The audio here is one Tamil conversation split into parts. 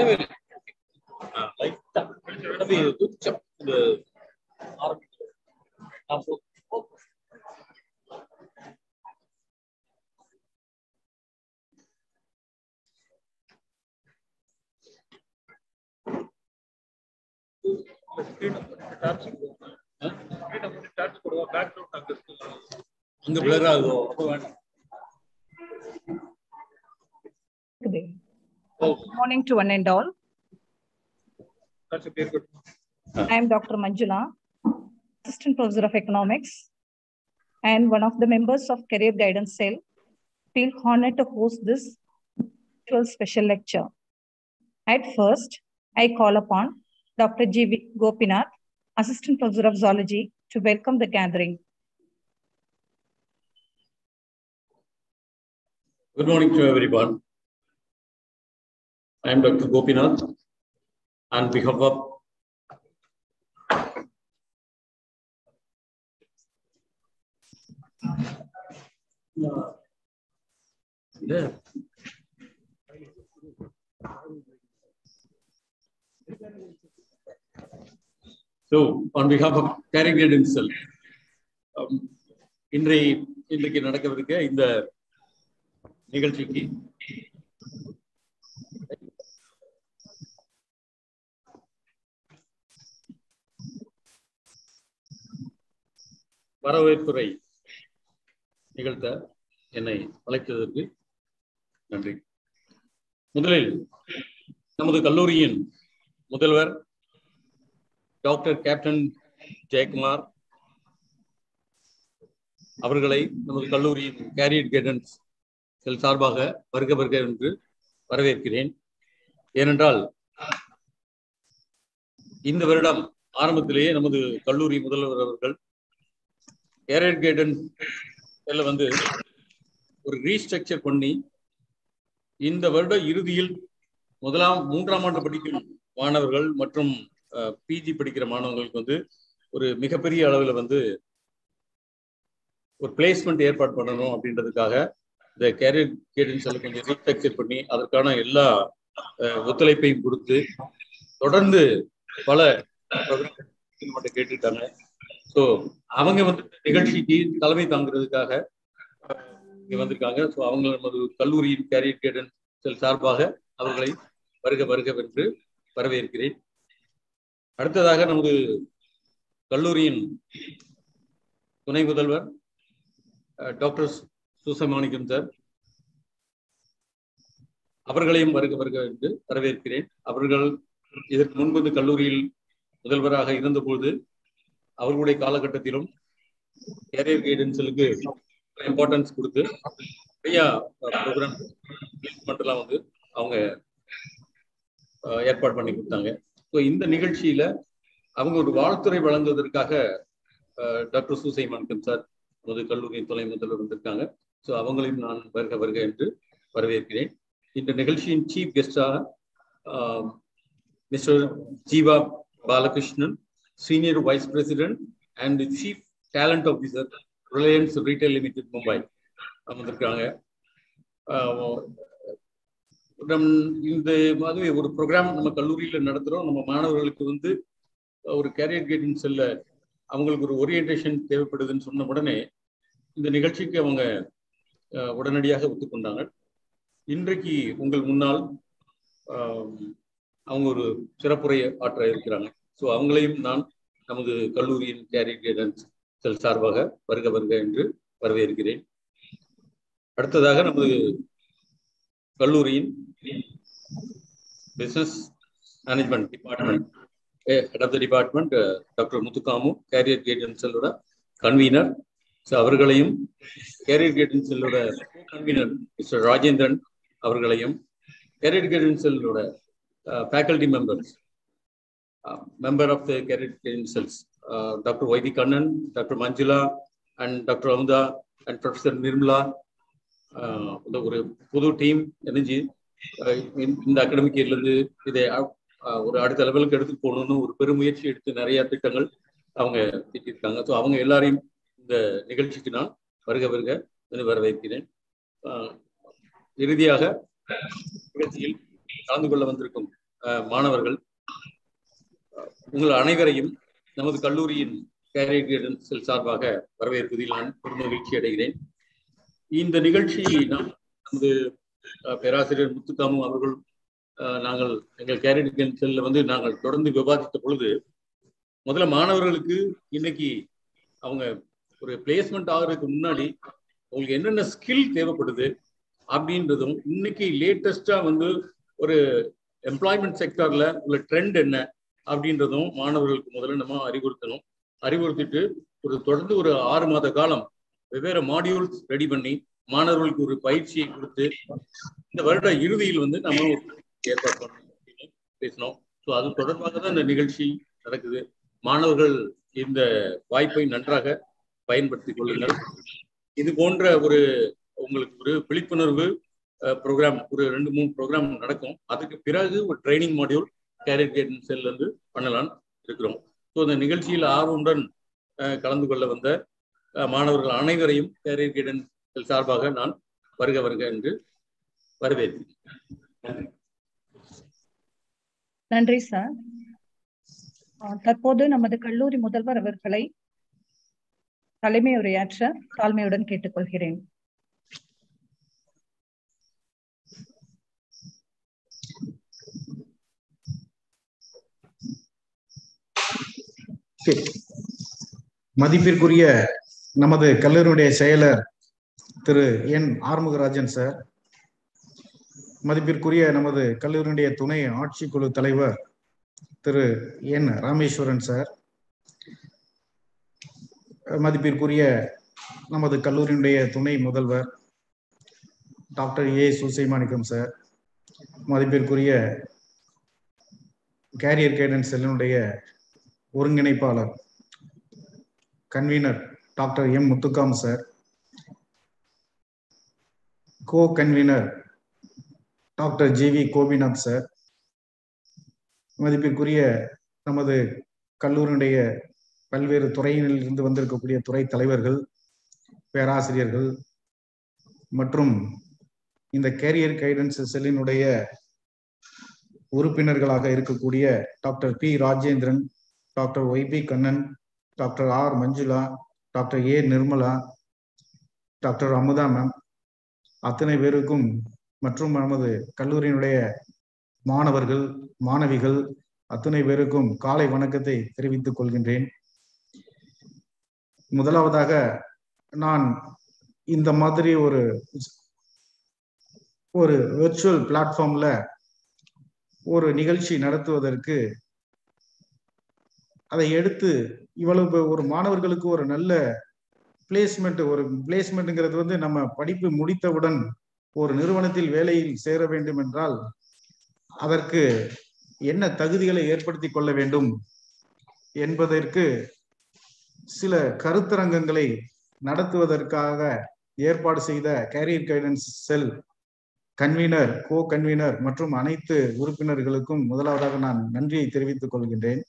தேவையில்லை லைட்டா தம்பி துச்சம் இந்த ஆரம்பிக்கும் அப்போ அங்க பிளர் ஆகும் அப்போ வேண்டாம் Good day. Good morning to one and all. I am Dr. Manjula, Assistant Professor of Economics and one of the members of Career Guidance Cell. Feel honored to host this virtual special lecture. At first, I call upon Dr. G.V. Gopinath, Assistant Professor of Zoology, to welcome the gathering. Good morning to everyone. I am Dr. Gopinath. On behalf of Yeah. So, on behalf of Caring Guidance Cell, um, இன்றைய இன்றைக்கு நடக்கவிருக்க இந்த நிகழ்ச்சிக்கு வரவேற்புரை நிகழ்த்த என்னை அழைத்ததற்கு நன்றி முதலில் நமது கல்லூரியின் முதல்வர் டாக்டர் கேப்டன் ஜெயக்குமார் அவர்களை நமது கல்லூரியின் கேரியர் கைடன்ஸ் செல் சார்பாக வருக வருக என்று வரவேற்கிறேன் ஏனென்றால் இந்த வருடம் ஆரம்பத்திலேயே நமது கல்லூரி முதல்வர் அவர்கள் கேரியர் கைடன்ஸ் செல்ல வந்து ஒரு ரீஸ்ட்ரக்சர் பண்ணி இந்த வருட இறுதியில் முதலாம் மூன்றாம் ஆண்டு படிக்கும் மாணவர்கள் மற்றும் பிஜி படிக்கிற மாணவர்களுக்கு வந்து ஒரு மிகப்பெரிய அளவில் வந்து ஒரு பிளேஸ்மெண்ட் ஏற்பாடு பண்ணணும் அப்படின்றதுக்காக இந்த கேரியர் கைடன்ஸ் கொஞ்சம் ரீஸ்ட்ரக்சர் பண்ணி அதற்கான எல்லா ஒத்துழைப்பையும் கொடுத்து தொடர்ந்து பல மட்டும் கேட்டுட்டாங்க ஸோ அவங்க வந்து நிகழ்ச்சிக்கு தலைமை தாங்கிறதுக்காக இங்க வந்திருக்காங்க ஸோ அவங்க நமது கல்லூரியின் கேரியர் கைடன்ஸ் செல் சார்பாக அவர்களை வருக வருக என்று வரவேற்கிறேன் அடுத்ததாக நமது கல்லூரியின் துணை முதல்வர் டாக்டர் சுசமாணிக்கம் சார் அவர்களையும் வருக வருக என்று வரவேற்கிறேன் அவர்கள் இதற்கு முன்பு கல்லூரியில் முதல்வராக இருந்தபோது அவர்களுடைய காலகட்டத்திலும் கேரியர் கைடன்ஸலுக்கு இம்பார்ட்டன்ஸ் கொடுத்து நிறைய ப்ரோக்ராம் எல்லாம் வந்து அவங்க ஏற்பாடு பண்ணி கொடுத்தாங்க ஸோ இந்த நிகழ்ச்சியில அவங்க ஒரு வாழ்த்துறை வழங்குவதற்காக டாக்டர் சூசை மாணிக்கம் சார் நமது கல்லூரி துணை முதல்வர் வந்திருக்காங்க ஸோ அவங்களையும் நான் வருக வருக என்று வரவேற்கிறேன் இந்த நிகழ்ச்சியின் சீஃப் கெஸ்டாக mister Jeeva Balakrishnan senior vice president and chief talent officer Reliance retail limited Mumbai வந்திருக்காங்க இந்த மாதிரி ஒரு ப்ரோக்ராம் நம்ம கல்லூரியில் நடத்துகிறோம் நம்ம மாணவர்களுக்கு வந்து ஒரு கேரியர் கைடன்ஸ் செல்ல அவங்களுக்கு ஒரு ஓரியன்டேஷன் தேவைப்படுதுன்னு சொன்ன உடனே இந்த நிகழ்ச்சிக்கு அவங்க உடனடியாக ஒத்துக்கொண்டாங்க இன்றைக்கு உங்கள் முன்னால் அவங்க ஒரு சிறப்புரை ஆற்ற இருக்கிறாங்க ஸோ அவங்களையும் நான் நமது கல்லூரியின் கேரியர் கைடன்ஸ் செல் சார்பாக வருக வருக என்று வரவேற்கிறேன் அடுத்ததாக நமது கல்லூரியின் business management department head of the department doctor Muthukamu career கைடன்ஸலோட கன்வீனர் ஸோ அவர்களையும் கேரியர் கைடன்ஸலோட கன்வீனர் மிஸ்டர் ராஜேந்திரன் அவர்களையும் கேரியர் கைடன்ஸலோட faculty members member of the career கைடன்சல்ஸ் doctor Vaithi Kannan doctor Manjula and doctor Amudha and professor Nirmala இந்த ஒரு புது டீம் இணைஞ்சு இந்த அகாடமிக் இயர்லேருந்து இதை ஒரு அடுத்த லெவலுக்கு எடுத்து போகணும்னு ஒரு பெருமுயற்சி எடுத்து நிறைய திட்டங்கள் அவங்க திட்டிருக்காங்க ஸோ அவங்க எல்லாரையும் இந்த நிகழ்ச்சிக்கு நான் வருக வருக என்று வரவேற்கிறேன் இறுதியாக நிகழ்ச்சியில் கலந்து கொள்ள வந்திருக்கும் மாணவர்கள் உங்கள் அனைவரையும் நமது கல்லூரியின் கேரியர் கைடன்ஸில் சார்பாக வரவேற்பதில் நான் பெருமகிழ்ச்சி அடைகிறேன் இந்த நிகழ்ச்சி நாம் நமது பேராசிரியர் முத்துக்காமு அவர்கள் நாங்கள் எங்கள் கேரியர் கைடன்ஸில் வந்து நாங்கள் தொடர்ந்து விவாதித்த பொழுது முதல்ல மாணவர்களுக்கு இன்னைக்கு அவங்க ஒரு பிளேஸ்மெண்ட் ஆகிறதுக்கு முன்னாடி அவங்களுக்கு என்னென்ன ஸ்கில் தேவைப்படுது அப்படின்றதும் இன்னைக்கு லேட்டஸ்டா வந்து ஒரு எம்ப்ளாய்மெண்ட் செக்டர்ல உள்ள ட்ரெண்ட் என்ன அப்படின்றதும் மாணவர்களுக்கு முதல்ல நம்ம அறிவுறுத்தணும் அறிவுறுத்திட்டு ஒரு தொடர்ந்து ஒரு ஆறு மாத காலம் வெவ்வேறு மாடியூல்ஸ் ரெடி பண்ணி மாணவர்களுக்கு ஒரு பயிற்சியை கொடுத்து இந்த வருட இறுதியில் வந்து நம்ம ஏற்பாடு பண்ணணும் பேசினோம் ஸோ அது தொடர்பாக தான் இந்த நிகழ்ச்சி நடக்குது மாணவர்கள் இந்த வாய்ப்பை நன்றாக பயன்படுத்திக் கொள்ளுங்கள் இது போன்ற ஒரு உங்களுக்கு ஒரு விழிப்புணர்வு ப்ரோக்ராம் ஒரு ரெண்டு மூணு ப்ரோக்ராம் நடக்கும் அதுக்கு பிறகு ஒரு ட்ரைனிங் மாடியூல் கேரியர் கைடன்ஸ் செல்ல இருந்து பண்ணலாம் இருக்கிறோம் ஸோ இந்த நிகழ்ச்சியில் ஆர்வமுடன் கலந்து கொள்ள வந்த மாணவர்கள் அனைவரையும் கேரியர் கைடன்ஸ் செல் சார்பாக நான் வருக வருக என்று வரவேற்கிறேன் நன்றி சார் தற்போது நமது கல்லூரி முதல்வர் அவர்களை தலைமை உரையாற்ற தாழ்மையுடன் கேட்டுக்கொள்கிறேன் மதிப்பிற்குரிய நமது கல்லூரியுடைய செயலர் திரு என் ஆறுமுகராஜன் சார் மதிப்பிற்குரிய நமது கல்லூரியுடைய துணை ஆட்சிக்குழு தலைவர் திரு என் ராமேஸ்வரன் சார் மதிப்பிற்குரிய நமது கல்லூரியினுடைய துணை முதல்வர் டாக்டர் ஏ சுசைமாணிக்கம் சார் மதிப்பிற்குரிய கேரியர் கைடன்ஸ் செல்லினுடைய ஒருங்கிணைப்பாளர் convener doctor M Muthukam sir co convener doctor G V Gopinath sir மதிப்பிற்குரிய நமது கல்லூரியுடைய பல்வேறு துறையினில் இருந்து வந்திருக்கக்கூடிய துறை தலைவர்கள் பேராசிரியர்கள் மற்றும் இந்த கேரியர் கைடன்ஸ் செல்லினுடைய உறுப்பினர்களாக இருக்கக்கூடிய doctor P Rajendran doctor Y P Kannan doctor R Manjula doctor A Nirmala doctor Amudha ma'am அத்தனை பேருக்கும் மற்றும் நமது கல்லூரியினுடைய மாணவர்கள் மாணவிகள் அத்தனை பேருக்கும் காலை வணக்கத்தை தெரிவித்துக் கொள்கின்றேன் முதலாவதாக நான் இந்த மாதிரி ஒரு ஒரு விர்ச்சுவல் பிளாட்ஃபார்ம்ல ஒரு நிகழ்ச்சி நடத்துவதற்கு அதை எடுத்து இவ்வளவு ஒரு மாணவர்களுக்கு ஒரு நல்ல பிளேஸ்மெண்ட் ஒரு பிளேஸ்மெண்ட்ங்கிறது வந்து நம்ம படிப்பு முடித்தவுடன் ஒரு நிறுவனத்தில் வேலையில் சேர வேண்டும் என்றால் அதற்கு என்ன தகுதிகளை ஏற்படுத்தி கொள்ள வேண்டும் என்பதற்கு சில கருத்தரங்கங்களை நடத்துவதற்காக ஏற்பாடு செய்த career guidance cell convener co convener மற்றும் அனைத்து உறுப்பினர்களுக்கும் முதலாவதாக நான் நன்றியை தெரிவித்துக் கொள்கின்றேன்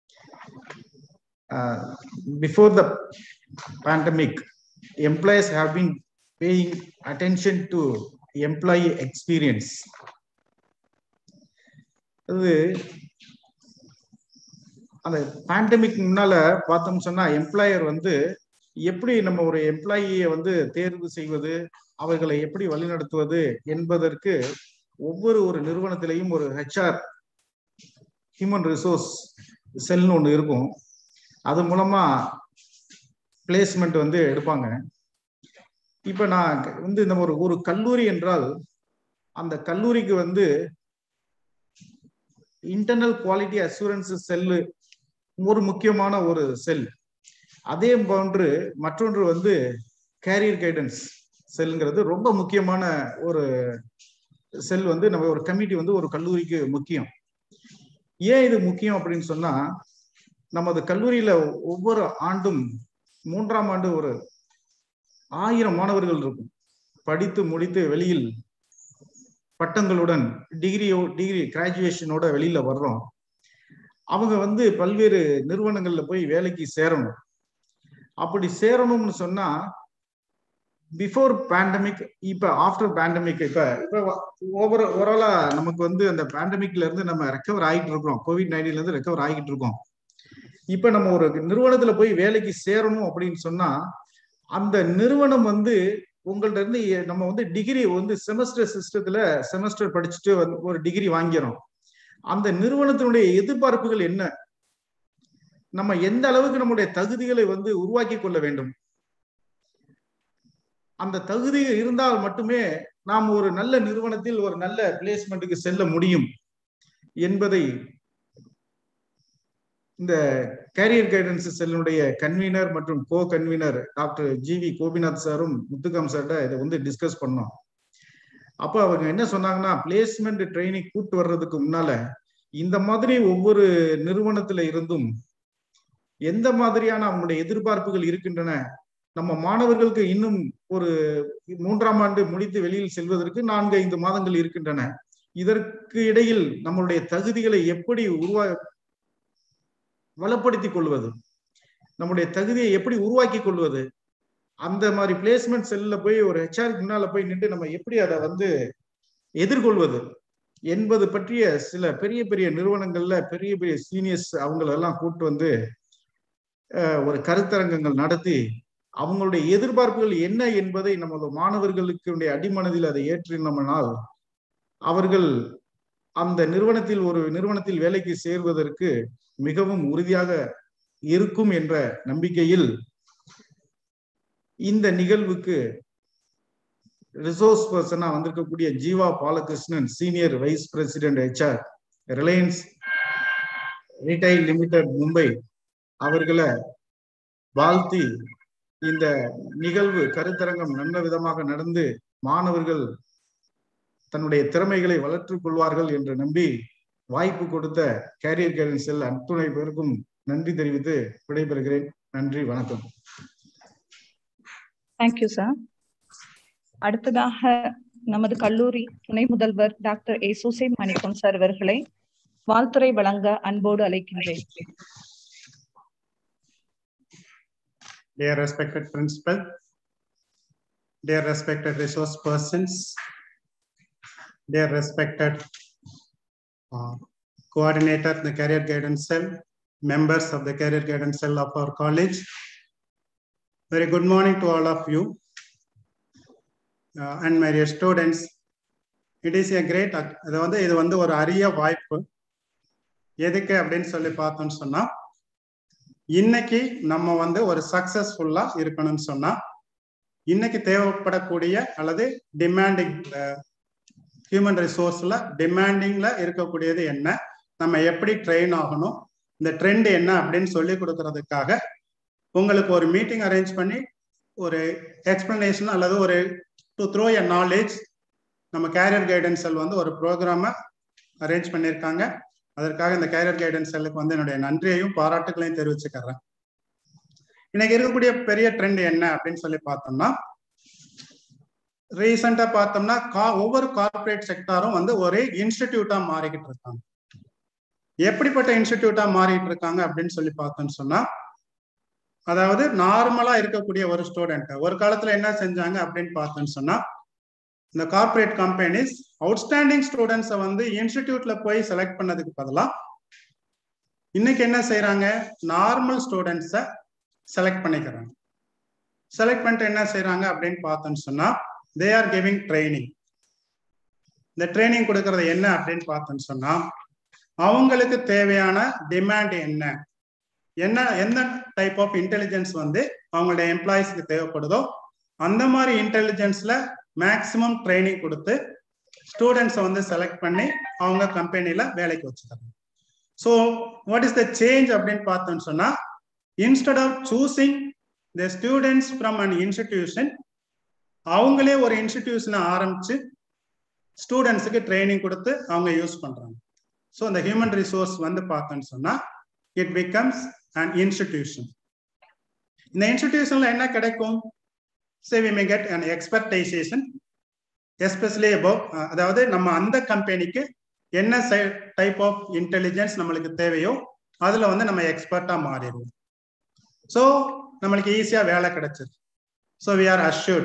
before the pandemic employees have been paying attention to employee experience அது அந்த பேண்டமிக் முன்னால பார்த்தோம் சொன்னா எம்ப்ளாயர் வந்து எப்படி நம்ம ஒரு எம்ப்ளாயியை வந்து தேர்வு செய்வது அவர்களை எப்படி வழிநடத்துவது என்பதற்கு ஒவ்வொரு ஒரு நிறுவனத்திலையும் ஒரு ஹெச்ஆர் ஹியூமன் ரிசோர்ஸ் செல்னு ஒன்று இருக்கும் அது மூலமா பிளேஸ்மெண்ட் வந்து எடுப்பாங்க இப்ப நான் வந்து இந்த ஒரு ஒரு கல்லூரி என்றால் அந்த கல்லூரிக்கு வந்து இன்டர்னல் குவாலிட்டி அசூரன்ஸ் செல்லு ஒரு முக்கியமான ஒரு செல் அதே போன்று மற்றொன்று வந்து கேரியர் கைடன்ஸ் செல்ங்கிறது ரொம்ப முக்கியமான ஒரு செல் வந்து நம்ம ஒரு கமிட்டி வந்து ஒரு கல்லூரிக்கு முக்கியம் ஏன் இது முக்கியம் அப்படின்னு சொன்னா நமது கல்லூரியில ஒவ்வொரு ஆண்டும் மூன்றாம் ஆண்டு ஒரு ஆயிரம் மாணவர்கள் இருக்கும் படித்து முடித்து வெளியில் பட்டங்களுடன் டிகிரியோ டிகிரி கிராஜுவேஷனோட வெளியில வர்றோம் அவங்க வந்து பல்வேறு நிறுவனங்கள்ல போய் வேலைக்கு சேரணும் அப்படி சேரணும்னு சொன்னா பிஃபோர் பேண்டமிக் இப்ப ஆஃப்டர் பேண்டமிக் இப்ப இப்ப ஓவர் ஓவராலா நமக்கு வந்து அந்த பேண்டமிக்ல இருந்து நம்ம ரெக்கவர் ஆகிட்டு இருக்கோம் கோவிட் நைன்டீன்ல இருந்து ரெக்கவர் ஆகிட்டு இருக்கோம் இப்ப நம்ம ஒரு நிறுவனத்துல போய் வேலைக்கு சேரணும் அப்படின்னு சொன்னா அந்த நிறுவனம் வந்து உங்கள்ட்ட இருந்து நம்ம வந்து டிகிரி வந்து செமஸ்டர் சிஸ்டத்துல செமஸ்டர் படிச்சுட்டு வந்து ஒரு டிகிரி வாங்கிறோம் அந்த நிறுவனத்தினுடைய எதிர்பார்ப்புகள் என்ன நம்ம எந்த அளவுக்கு நம்முடைய தகுதிகளை வந்து உருவாக்கி கொள்ள வேண்டும் அந்த தகுதி இருந்தால் மட்டுமே நாம் ஒரு நல்ல நிறுவனத்தில் ஒரு நல்ல பிளேஸ்மெண்ட்டுக்கு செல்ல முடியும் என்பதை இந்த கேரியர் கைடன்ஸ் செல்லுடைய கன்வீனர் மற்றும் co convener doctor G V Gopinath சாரும் முத்துகாம் சார்ட இதை வந்து டிஸ்கஸ் பண்ணோம் அப்போ அவங்க என்ன சொன்னாங்கன்னா பிளேஸ்மெண்ட் ட்ரைனிங் கூட்டு வர்றதுக்கு முன்னால இந்த மாதிரி ஒவ்வொரு நிறுவனத்துல இருந்தும் எந்த மாதிரியான அவங்களுடைய எதிர்பார்ப்புகள் இருக்கின்றன நம்ம மாணவர்களுக்கு இன்னும் ஒரு மூன்றாம் ஆண்டு முடித்து வெளியில் செல்வதற்கு நான்கு ஐந்து மாதங்கள் இருக்கின்றன இதற்கு இடையில் நம்மளுடைய தகுதிகளை எப்படி உருவா வளப்படுத்திக் கொள்வது நம்முடைய தகுதியை எப்படி உருவாக்கி கொள்வது அந்த மாதிரி பிளேஸ்மெண்ட் செல்ல போய் ஒரு ஹெச்ஆர் முன்னால போய் நின்று நம்ம எப்படி அதை வந்து எதிர்கொள்வது என்பது பற்றிய சில பெரிய பெரிய நிறுவனங்கள்ல பெரிய பெரிய சீனியர்ஸ் அவங்களெல்லாம் கூட்டு வந்து ஒரு கருத்தரங்கங்கள் நடத்தி அவங்களுடைய எதிர்பார்ப்புகள் என்ன என்பதை நமது மாணவர்களுக்கு அடிமனதில் அதை ஏற்றினோம்னால் அவர்கள் அந்த நிறுவனத்தில் ஒரு நிறுவனத்தில் வேலைக்கு சேர்வதற்கு மிகவும் உறுதியாக இருக்கும் என்ற நம்பிக்கையில் இந்த நிகழ்வுக்கு ரிசோர்ஸ் பர்சனா வந்திருக்கக்கூடிய Jeeva Balakrishnan senior vice president HR Reliance retail limited Mumbai அவர்களை வாழ்த்தி இந்த நிகழ்வு கருத்தரங்கம் நல்ல விதமாக நடந்து மாணவர்கள் தன்னுடைய திறமைகளை வளர்த்துக் கொள்வார்கள் என்று நம்பி வாய்ப்பு கொடுத்த கேரியர் கைடன்ஸ் செல் அத்துணை பேருக்கும் நன்றி தெரிவித்து விடைபெறுகிறேன் நன்றி வணக்கம் தேங்க்யூ சார் அடுத்ததாக நமது கல்லூரி துணை முதல்வர் டாக்டர் ஏ சுசை மாணிக்கம் சார் அவர்களை வாழ்த்துறை வழங்க அன்போடு அழைக்கின்றேன் dear respected principal, dear respected resource persons, dear respected uh, coordinator, the career guidance cell, members of the career guidance cell of our college. Very good morning to all of you uh, and my dear students. It is a great, இது வந்து இது வந்து ஒரு அரிய வாய்ப்பு எதுக்கு அப்படின்னு சொல்லி பார்த்தோம்னு சொன்னா இன்னைக்கு நம்ம வந்து ஒரு சக்சஸ்ஃபுல்லா இருக்கணும்னு சொன்னா இன்னைக்கு தேவைப்படக்கூடிய அல்லது டிமாண்டிங் ஹியூமன் ரிசோர்ஸ்ல டிமாண்டிங்ல இருக்கக்கூடியது என்ன நம்ம எப்படி ட்ரெயின் ஆகணும் இந்த ட்ரெண்ட் என்ன அப்படின்னு சொல்லி கொடுக்கறதுக்காக உங்களுக்கு ஒரு மீட்டிங் அரேஞ்ச் பண்ணி ஒரு எக்ஸ்பிளனேஷன் அல்லது ஒரு டு த்ரோ எ நாலேஜ் நம்ம கேரியர் கைடன்ஸ் செல் வந்து ஒரு ப்ரோக்ராமை அரேஞ்ச் பண்ணியிருக்காங்க அதற்காக இந்த கேரியர் கைடன்ஸ் செல்லுக்கு வந்து என்னுடைய நன்றியையும் பாராட்டுகளையும் தெரிவிச்சுக்கிறேன் இன்னைக்கு இருக்கக்கூடிய பெரிய ட்ரெண்ட் என்ன அப்படின்னு சொல்லி பார்த்தோம்னா ரீசெண்டா பார்த்தோம்னா கா ஒவ்வொரு கார்பரேட் செக்டாரும் வந்து ஒரே இன்ஸ்டிடியூட்டா மாறிக்கிட்டு இருக்காங்க எப்படிப்பட்ட இன்ஸ்டிடியூட்டா மாறிட்டு இருக்காங்க அப்படின்னு சொல்லி பார்த்தோம்னு சொன்னா அதாவது நார்மலா இருக்கக்கூடிய ஒரு ஸ்டூடெண்ட் ஒரு காலத்துல என்ன செஞ்சாங்க அப்படின்னு பார்த்தோம்னு சொன்னா இந்த கார்பரேட் கம்பெனிஸ் அவுட்ஸ்டாண்டிங் ஸ்டூடெண்ட்ஸை வந்து இன்ஸ்டிடியூட்ல போய் செலக்ட் பண்ணதுக்கு பதிலாக இன்னைக்கு என்ன செய்யறாங்க நார்மல் ஸ்டூடெண்ட்ஸை செலக்ட் பண்ணிக்கிறாங்க செலக்ட் பண்ணிட்டு என்ன செய்யறாங்க அப்படின்னு பார்த்தோம்னு சொன்னா தே ஆர் கிவிங் ட்ரைனிங் இந்த ட்ரைனிங் கொடுக்கறது என்ன அப்படின்னு பார்த்தோம்னு சொன்னா அவங்களுக்கு தேவையான டிமாண்ட் என்ன என்ன எந்த டைப் ஆஃப் இன்டெலிஜென்ஸ் வந்து அவங்களுடைய எம்ப்ளாயிஸ்க்கு தேவைப்படுதோ அந்த மாதிரி இன்டெலிஜென்ஸ்ல மேக்சிமம் ட்ரைனிங் கொடுத்து ஸ்டூடெண்ட்ஸை வந்து செலக்ட் பண்ணி அவங்க கம்பெனில வேலைக்கு வச்சுக்கிறாங்க so what is the change அப்படின்னு பார்த்தோம்னு சொன்னா instead of choosing the students from an institution அவங்களே ஒரு இன்ஸ்டிடியூஷனை ஆரம்பிச்சு ஸ்டூடெண்ட்ஸுக்கு ட்ரைனிங் கொடுத்து அவங்க யூஸ் பண்றாங்க ஸோ அந்த ஹியூமன் ரிசோர்ஸ் வந்து பார்த்தோம்னு சொன்னா இட் பிகம்ஸ் அன் இன்ஸ்டிடியூஷன் இந்த இன்ஸ்டிடியூஷன்ல என்ன கிடைக்கும் say we may get an expertization especially about அதாவது நம்ம அந்த கம்பெனிக்கு என்ன டைப் ஆஃப் இன்டெலிஜென்ஸ் நம்மளுக்கு தேவையோ அதுல வந்து நம்ம எக்ஸ்பர்ட்டா மாறிடுவோம் ஸோ நம்மளுக்கு ஈஸியா வேலை கிடைச்சது ஸோ வி ஆர் அஷ்யூர்ட்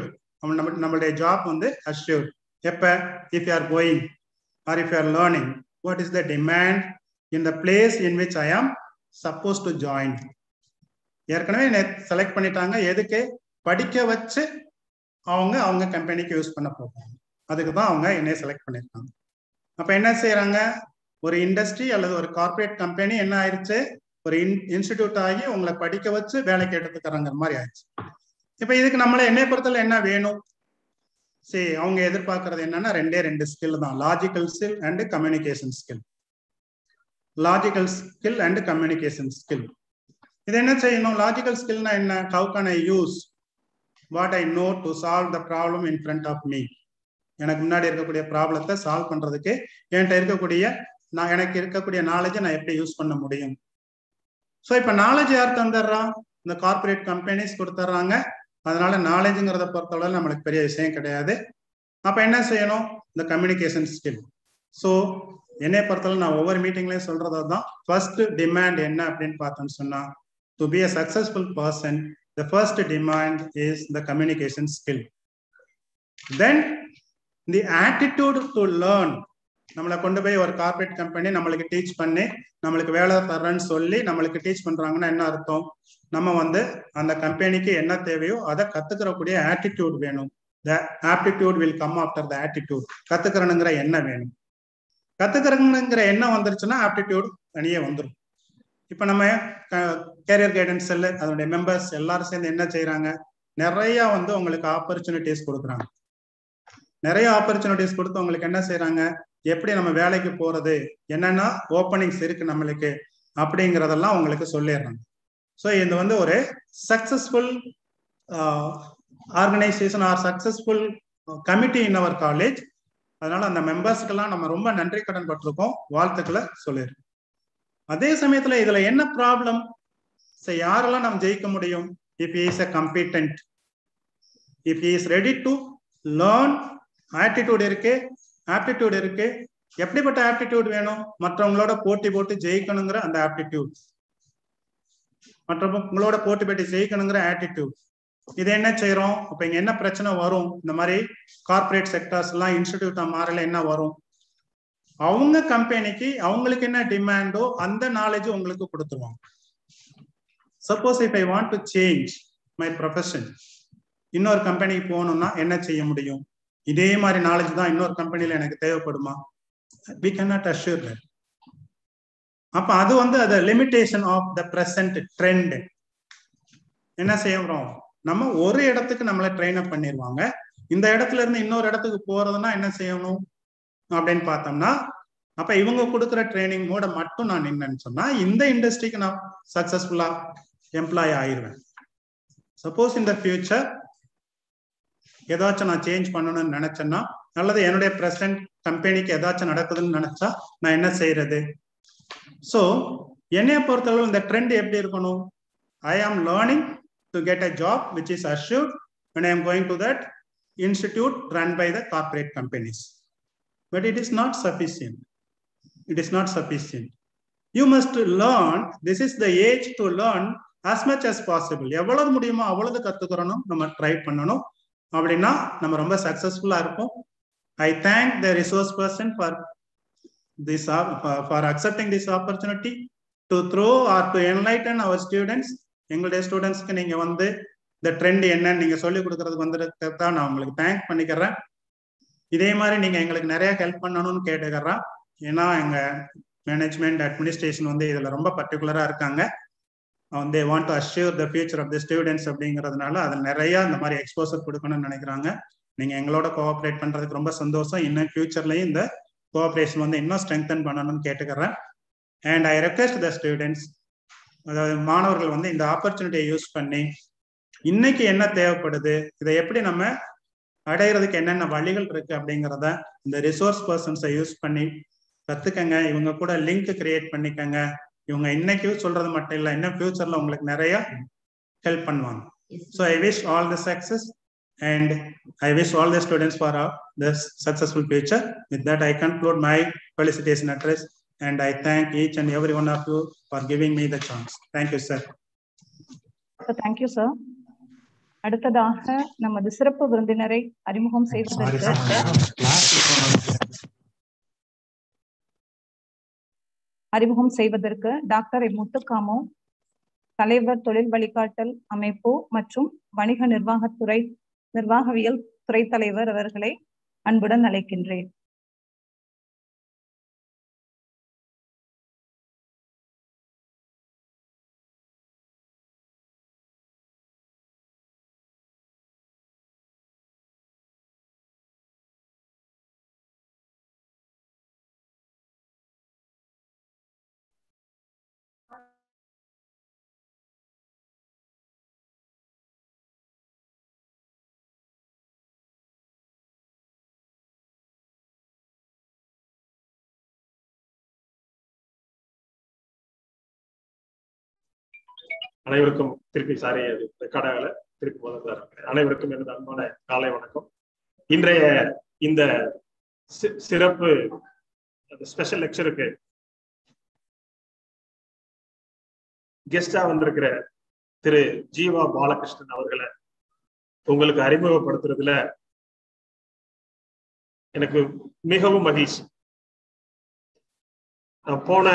நம்ம நம்ம- நம்மளுடைய ஜாப் வந்து அஷ்யூர் எப்ப if you are going or if you are learning what is the demand in the place in which I am suppose to join ஏற்கனவே செலக்ட் பண்ணிட்டாங்க எதுக்கு படிக்க வச்சு அவங்க அவங்க கம்பெனிக்கு யூஸ் பண்ண போறாங்க அதுக்கு தான் அவங்க என்னைய செலக்ட் பண்ணியிருக்காங்க அப்ப என்ன செய்யறாங்க ஒரு இண்டஸ்ட்ரி அல்லது ஒரு கார்ப்பரேட் கம்பெனி என்ன ஆயிடுச்சு ஒரு இன்ஸ்டிடியூட் ஆகி உங்களை படிக்க வச்சு வேலைக்கு எடுத்துக்கிறாங்கிற மாதிரி ஆயிடுச்சு இப்ப இதுக்கு நம்மள என்னை பொறுத்தல என்ன வேணும் சரி அவங்க எதிர்பார்க்கறது என்னன்னா ரெண்டே ரெண்டு ஸ்கில் தான் logical skill and communication skill logical skill and communication skill இது என்ன செய்யணும் லாஜிக்கல் ஸ்கில்னா என்ன how can I use what I know to solve the problem in front of me எனக்கு முன்னாடி இருக்கக்கூடிய ப்ராப்ளத்தை சால்வ் பண்றதுக்கு என்கிட்ட இருக்கக்கூடிய நான் எனக்கு இருக்கக்கூடிய நாலேஜை நான் எப்படி யூஸ் பண்ண முடியும் ஸோ இப்போ நாலேஜ் யார் தந்துடுறான் இந்த கார்பரேட் கம்பெனிஸ் கொடுத்துட்றாங்க அதனால நாலேஜுங்கிறத பொறுத்தளவு நம்மளுக்கு பெரிய விஷயம் கிடையாது அப்போ என்ன செய்யணும் இந்த கம்யூனிகேஷன் ஸ்கில் ஸோ என்னை பொறுத்தளவு நான் ஒவ்வொரு மீட்டிங்லயும் சொல்றது தான் ஃபர்ஸ்ட் டிமாண்ட் என்ன அப்படின்னு பார்த்தோம்னு சொன்னா to be a successful person the first demand is the communication skill then the attitude to learn நம்மளை கொண்டு போய் ஒரு கார்பரேட் கம்பெனி நம்மளுக்கு டீச் பண்ணி நம்மளுக்கு வேலை தர்றேன்னு சொல்லி நம்மளுக்கு டீச் பண்றாங்கன்னா என்ன அர்த்தம் நம்ம வந்து அந்த கம்பெனிக்கு என்ன தேவையோ அதை கத்துக்கிறக்கூடிய ஆட்டிடியூட் வேணும் the aptitude will come after the attitude கத்துக்கிறனுங்கிற எண்ணம் வேணும் கத்துக்கிறனுங்கிற எண்ணம் வந்துருச்சுன்னா ஆப்டிடியூட் தனியே வந்துடும் இப்போ நம்ம கேரியர் கைடன்ஸ் செல்லு அதனுடைய மெம்பர்ஸ் எல்லாரும் சேர்ந்து என்ன செய்யறாங்க நிறைய வந்து உங்களுக்கு ஆப்பர்ச்சுனிட்டிஸ் கொடுக்குறாங்க நிறைய ஆப்பர்ச்சுனிட்டிஸ் கொடுத்து உங்களுக்கு என்ன செய்யறாங்க எப்படி நம்ம வேலைக்கு போறது என்னென்ன ஓப்பனிங்ஸ் இருக்கு நம்மளுக்கு அப்படிங்கிறதெல்லாம் உங்களுக்கு சொல்லிடுறாங்க ஸோ இது வந்து ஒரு successful organisation or successful committee in our college அதனால அந்த மெம்பர்ஸ்க்கெல்லாம் நம்ம ரொம்ப நன்றி கடன் பட்டிருக்கோம் வாழ்த்துக்களை சொல்லிடுறோம் அதே சமயத்துல இதுல என்ன ப்ராப்ளம் யாரெல்லாம் நம்ம ஜெயிக்க முடியும் if is a competent if is ready to learn attitude இருக்கு ஆப்டிடியூட் இருக்கு எப்படிப்பட்ட ஆப்டிடியூட் வேணும் மற்றவங்களோட போட்டி போட்டு ஜெயிக்கணுங்கிற அந்த ஆப்டிடியூட் மற்றவங்களோட போட்டி போட்டு ஜெயிக்கணுங்கிற ஆட்டிடியூட் இது என்ன செய்யறோம் இப்ப இங்க என்ன பிரச்சனை வரும் இந்த மாதிரி கார்பரேட் செக்டர்ஸ் எல்லாம் இன்ஸ்டிடியூட்டா மாறல என்ன வரும் அவங்க கம்பெனிக்கு அவங்களுக்கு என்ன டிமாண்டோ அந்த நாலேஜ் உங்களுக்கு கொடுத்துருவாங்க suppose if I want to change my profession இன்னொரு கம்பெனிக்கு போகணும்னா என்ன செய்ய முடியும் இதே மாதிரி நாலேஜ் தான் இன்னொரு கம்பெனில எனக்கு தேவைப்படுமா வி கேனாட் அஷ்யூர் தட் அப்ப அது வந்து அது limitation of the present trend என்ன செய்யறோம் நம்ம ஒரு இடத்துக்கு நம்மளை ட்ரெயின் அப் பண்ணிடுவாங்க இந்த இடத்துல இருந்து இன்னொரு இடத்துக்கு போறதுன்னா என்ன செய்யணும் அப்படின்னு பார்த்தோம்னா அப்ப இவங்க கொடுக்குற ட்ரைனிங் மூட மட்டும் நான் நின்னேன்னு சொன்னா இந்த இண்டஸ்ட்ரிக்கு நான் சக்சஸ்ஃபுல்லா எம்ப்ளாய் ஆயிடுவேன் சப்போஸ் இந்த ஃபியூச்சர் ஏதாச்சும் நான் சேஞ்ச் பண்ணணும்னு நினைச்சேன்னா அல்லது என்னுடைய பிரசன்ட் கம்பெனிக்கு ஏதாச்சும் நடக்குதுன்னு நினைச்சா நான் என்ன செய்யறது ஸோ என்னைய பொறுத்தளவு இந்த ட்ரெண்ட் எப்படி இருக்கணும் I am learning to get a job which is assured when I am going to that institute run by the corporate companies. But it is not sufficient. It is not sufficient. You must learn, this is the age to learn as much as possible. எவ்வளவு முடியுமோ அவ்வளவு கத்துக்கிறணும் நம்ம ட்ரை பண்ணணும் அப்படின்னா நம்ம ரொம்ப சக்சஸ்ஃபுல்லா இருப்போம் I thank the resource person for this for accepting this opportunity to throw or to enlighten our students எங்களுடைய ஸ்டூடெண்ட்ஸ்க்கு நீங்க வந்து இந்த ட்ரெண்ட் என்னன்னு நீங்க சொல்லி கொடுக்கறதுக்கு வந்துட்டு தான் நான் உங்களுக்கு தேங்க் பண்ணிக்கிறேன் இதே மாதிரி நீங்க எங்களுக்கு நிறைய ஹெல்ப் பண்ணணும்னு கேட்டுக்கிறேன் ஏன்னா எங்க மேனேஜ்மெண்ட் அட்மினிஸ்ட்ரேஷன் வந்து இதுல ரொம்ப பர்டிகுலரா இருக்காங்க they want to assure the future of the students அப்படிங்கிறதுனால அதில் நிறைய இந்த மாதிரி எக்ஸ்போசர் கொடுக்கணும்னு நினைக்கிறாங்க நீங்க எங்களோட கோஆப்ரேட் பண்றதுக்கு ரொம்ப சந்தோஷம் இன்னும் ஃபியூச்சர்லயும் இந்த கோஆப்ரேஷன் வந்து இன்னும் ஸ்ட்ரெங்தன் பண்ணணும்னு கேட்டுக்கிறேன் and I request the students அதாவது மாணவர்கள் வந்து இந்த ஆப்பர்ச்சுனிட்டியை யூஸ் பண்ணி இன்னைக்கு என்ன தேவைப்படுது இதை எப்படி நம்ம அடையிறதுக்கு என்னென்ன வழிகள் இருக்கு அப்படிங்கிறத இந்த ரிசோர்ஸ் பர்சன்ஸை யூஸ் பண்ணி கத்துக்கங்க இவங்க கூட லிங்க் கிரியேட் பண்ணிக்கங்க இவங்க இன்னைக்கு சொல்றது மட்டும் இல்லை இன்னும் ஃபியூச்சர்ல உங்களுக்கு நிறைய ஹெல்ப் பண்ணுவாங்க so I wish all the success and I wish all the students for the successful future with that I conclude my felicitation address and I thank each and every one of you for giving me the chance. Thank you, sir. So thank you, sir. அடுத்ததாக நமது சிறப்பு விருந்தினரை அறிமுகம் செய்வதற்கு அறிமுகம் செய்வதற்கு டாக்டர் முத்துக்காமு தலைவர் தொழில் வழிகாட்டல் அமைப்பு மற்றும் வணிக நிர்வாகத்துறை நிர்வாகவியல் துறை தலைவர் அவர்களை அன்புடன் அழைக்கின்றேன் அனைவருக்கும் திருப்பி சாரி அது ரெக்கார்ட் ஆகல திருப்பி முதல்ல இருக்கிறேன் அனைவருக்கும் எனது அன்பான காலை வணக்கம் இன்றைய இந்த சி- சிறப்பு ஸ்பெஷல் லெக்சருக்கு கெஸ்டா வந்திருக்கிற திரு ஜீவா பாலகிருஷ்ணன் அவர்களை உங்களுக்கு அறிமுகப்படுத்துறதுல எனக்கு மிகவும் மகிழ்ச்சி நான் போன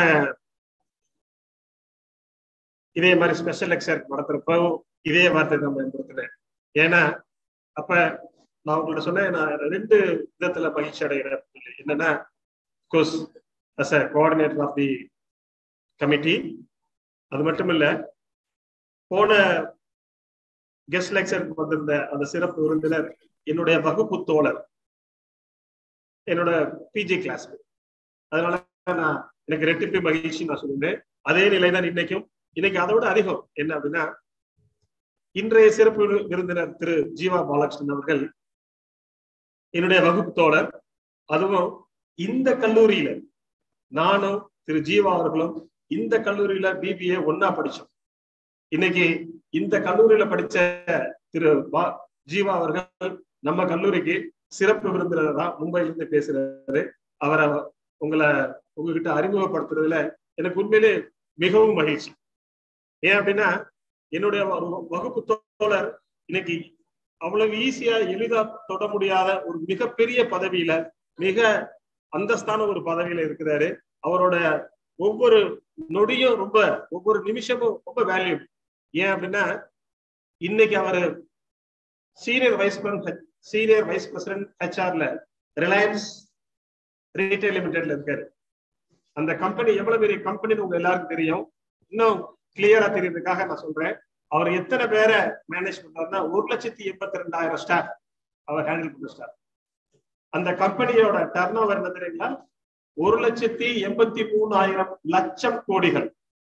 இதே மாதிரி ஸ்பெஷல் லெக்சர் நடத்துறப்போ இதே வார்த்தை தான் பயன்படுத்தினேன் ஏன்னா அப்ப நான் உங்கள்ட்ட சொன்னேன் நான் ரெண்டு விதத்துல மகிழ்ச்சி அடைகிறேன் அப்படின்னு சொல்லி. என்னன்னா course as a coordinator of the committee அது மட்டும் இல்ல போன கெஸ்ட் லெக்சருக்கு வந்திருந்த அந்த சிறப்பு விருந்தினர் என்னுடைய வகுப்பு தோழர் என்னோட பிஜி கிளாஸ் அதனால நான் எனக்கு ரெட்டிப்பு மகிழ்ச்சி நான் சொல்லுவேன் அதே நிலை தான் இன்னைக்கும் இன்னைக்கு அதை விட அதிகம் என்ன அப்படின்னா இன்றைய சிறப்பு விரு- விருந்தினர் திரு ஜீவா பாலகிருஷ்ணன் அவர்கள் என்னுடைய வகுப்பு தோழர் அதுவும் இந்த கல்லூரியில நானும் திரு ஜீவா அவர்களும் இந்த கல்லூரியில பிபிஏ ஒன்னா படிச்சோம் இன்னைக்கு இந்த கல்லூரியில படிச்ச திரு பா- ஜீவா அவர்கள் நம்ம கல்லூரிக்கு சிறப்பு விருந்தினரா மும்பையில இருந்து பேசுறாரு அவரை உங்களை உங்ககிட்ட அறிமுகப்படுத்துறதுல எனக்கு உண்மையிலே மிகவும் மகிழ்ச்சி ஏன் அப்படின்னா என்னுடைய ஒரு வகுப்பு தோழர் இன்னைக்கு அவ்வளவு ஈஸியா எளிதா தொட முடியாத ஒரு மிகப்பெரிய பதவியில மிக அந்தஸ்தான ஒரு பதவியில இருக்கிறாரு அவரோட ஒவ்வொரு நொடியும் ரொம்ப ஒவ்வொரு நிமிஷமும் ரொம்ப வேல்யூ ஏன் அப்படின்னா இன்னைக்கு அவரு senior vice senior vice president ஹெச்ஆர்ல ரிலையன்ஸ் ரீட்டைல் லிமிடெட்ல இருக்காரு அந்த கம்பெனி எவ்வளவு பெரிய கம்பெனின்னு உங்க எல்லாருக்கும் தெரியும் இன்னும் கிளியரா தெரியறதுக்காக நான் சொல்றேன் அவர் எத்தனை பேரை மேனேஜ் பண்றாருன்னா ஒரு லட்சத்தி எண்பத்தி ரெண்டாயிரம் ஸ்டாஃப் அவர் ஹேண்டில் பண்ண ஸ்டாஃப் அந்த கம்பெனியோட டர்ன் ஓவர் என்ன தெரியுங்களா ஒரு லட்சத்தி எண்பத்தி மூணாயிரம் லட்சம் கோடிகள்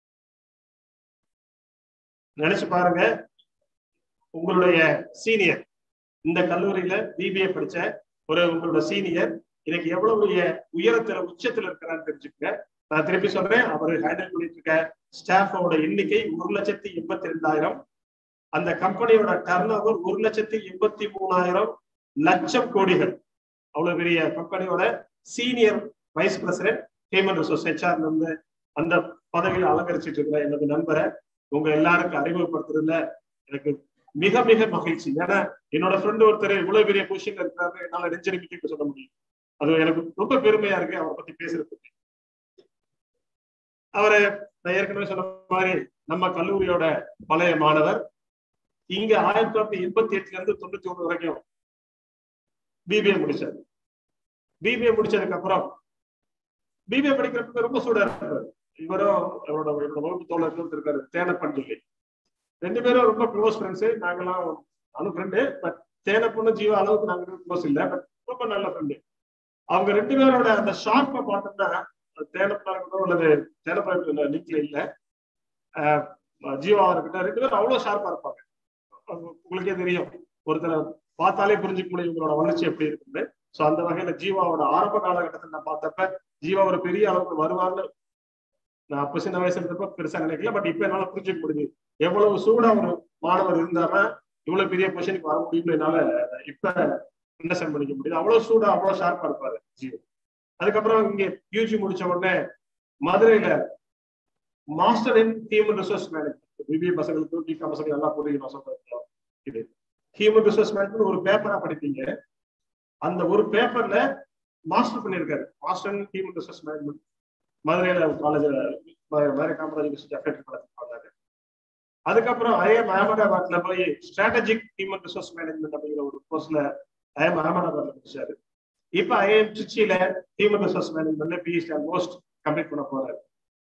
நினைச்சு பாருங்க உங்களுடைய சீனியர் இந்த கல்லூரியில பிபிஏ படிச்ச ஒரு உங்களோட சீனியர் இன்னைக்கு எவ்வளவு உய- உயரத்துல உச்சத்துல இருக்கிறான்னு தெரிஞ்சுக்கங்க நான் திருப்பி சொல்றேன் அவர் ஹேண்டில் பண்ணிட்டு இருக்க ஸ்டாஃபோட எண்ணிக்கை ஒரு லட்சத்தி எண்பத்தி ரெண்டாயிரம் அந்த கம்பெனியோட டர்ன் ஓவர் ஒரு லட்சத்தி எண்பத்தி மூணாயிரம் லட்சம் கோடிகள் அவ்வளவு பெரிய கம்பெனியோட senior vice president human resource HR வந்து அந்த பதவியில் அலங்கரிச்சிட்டு இருக்கிற எனது நண்பரை உங்க எல்லாருக்கும் அறிமுகப்படுத்துறதுல எனக்கு மிக மிக மகிழ்ச்சி ஏன்னா என்னோட ஃப்ரெண்டு ஒருத்தர் இவ்வளவு பெரிய பொசிஷன்ல இருக்கிறாரு என்னால நெஞ்சு நிமித்தி சொல்ல முடியும் அது எனக்கு ரொம்ப பெருமையா இருக்கு அவரை பத்தி பேசுறதுக்கு அவரை நான் ஏற்கனவே சொன்ன மாதிரி நம்ம கல்லூரியோட பழைய மாணவர் இங்க ஆயிரத்தி தொள்ளாயிரத்தி எண்பத்தி எட்டுல இருந்து தொண்ணூத்தி ஒண்ணு வரைக்கும் பிபிஏ முடிச்சார் பிபிஏ முடிச்சதுக்கு அப்புறம் பிபிஏ படிக்கிறதுக்கு ரொம்ப சூடா இருக்காரு இவரும் அவரோட இவரோட வகுப்பு தோழர் இன்னொருத்தர் இருக்காரு தேனப்பன் சொல்லி ரெண்டு பேரும் ரொம்ப க்ளோஸ் ஃப்ரெண்ட்ஸ் நாங்கெல்லாம் அனு ஃப்ரெண்டு பட் தேனப்பன்னு ஜீவா அளவுக்கு நாங்க க்ளோஸ் இல்லை பட் ரொம்ப நல்ல ஃப்ரெண்டு அவங்க ரெண்டு பேரோட அந்த ஷார்ப்பை பார்த்தோம்னா தேனப்பா இருக்கட்டும் அல்லது தேனப்பா லிங்க்ல இல்ல ஆஹ் ஜீவா இருக்கட்டும் ரெண்டு பேரும் அவ்வளவு ஷார்ப்பா இருப்பாங்க அவங்க- உங்களுக்கே தெரியும் ஒருத்தரை பார்த்தாலே புரிஞ்சுக்க முடியும் இவங்களோட வளர்ச்சி எப்படி இருக்குன்னு சோ அந்த வகையில ஜீவாவோட ஆரம்ப காலகட்டத்தில் நான் பார்த்தப்ப ஜீவா ஒரு பெரிய அளவுக்கு வருவார்னு நான் அப்ப சின்ன வயசுல இருந்தப்ப பெருசா நினைக்கல பட் இப்ப என்னால புரிஞ்சுக்க முடியுது எவ்வளவு சூடா ஒரு மாணவர் இருந்தாருன்னா இவ்வளவு பெரிய பொசிஷனுக்கு வர முடியும்னு என்னால இப்ப அண்டர்ஸ்டாண்ட் பண்ணிக்க முடியுது அவ்வளவு சூடா அவ்வளவு ஷார்ப்பா இருப்பாரு ஜீவா அதுக்கப்புறம் இங்க யூஜி முடிச்ச உடனே மதுரையில master in human resource management BBA பசங்களுக்கு பிகாம் பசங்களுக்கு எல்லாம் புரியும் நான் சொல்றது இது ஹியூமன் ரிசோர்ஸ் மேனேஜ்மெண்ட் ஒரு பேப்பரா படிப்பீங்க அந்த ஒரு பேப்பர்ல மாஸ்டர் பண்ணியிருக்காரு master in human resource management மதுரையில காலேஜ்ல மதுரை காமராஜ் யூனிவர்சிட்டி அஃபேட் பண்ணாரு அதுக்கப்புறம் ஐஎம் அகமதாபாத்ல போய் ஸ்ட்ராட்டஜிக் ஹியூமன் ரிசோர்ஸ் மேனேஜ்மெண்ட் அப்படிங்கிற ஒரு கோர்ஸ்ல ஐஎம் அகமதாபாத்ல முடிச்சாரு இப்ப ஐஎம் திருச்சியில ஹியூமன் ரிசோர்ஸ் மேனேஜ்மெண்ட்ல பிஹெச்டி ஆல்மோஸ்ட் கம்ப்ளீட் பண்ண போறாரு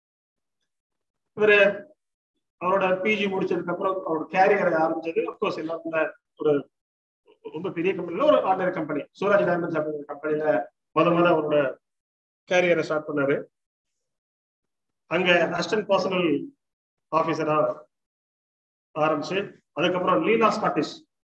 இவரு அவரோட பிஜி முடிச்சதுக்கு அப்புறம் அவரோட கேரியரை ஆரம்பிச்சது அப்கோர்ஸ் எல்லாருக்குள்ள ஒரு ரொம்ப பெரிய கம்பெனில ஒரு ஆர்டினரி கம்பெனி சூராஜ் டைமண்ட்ஸ் அப்படிங்கிற கம்பெனில முத முத அவரோட கேரியரை ஸ்டார்ட் பண்ணாரு அங்க அசிஸ்டன்ட் பர்சனல் ஆபீசரா ஆரம்பிச்சு அதுக்கப்புறம் லீலா ஸ்காட்டிஷ்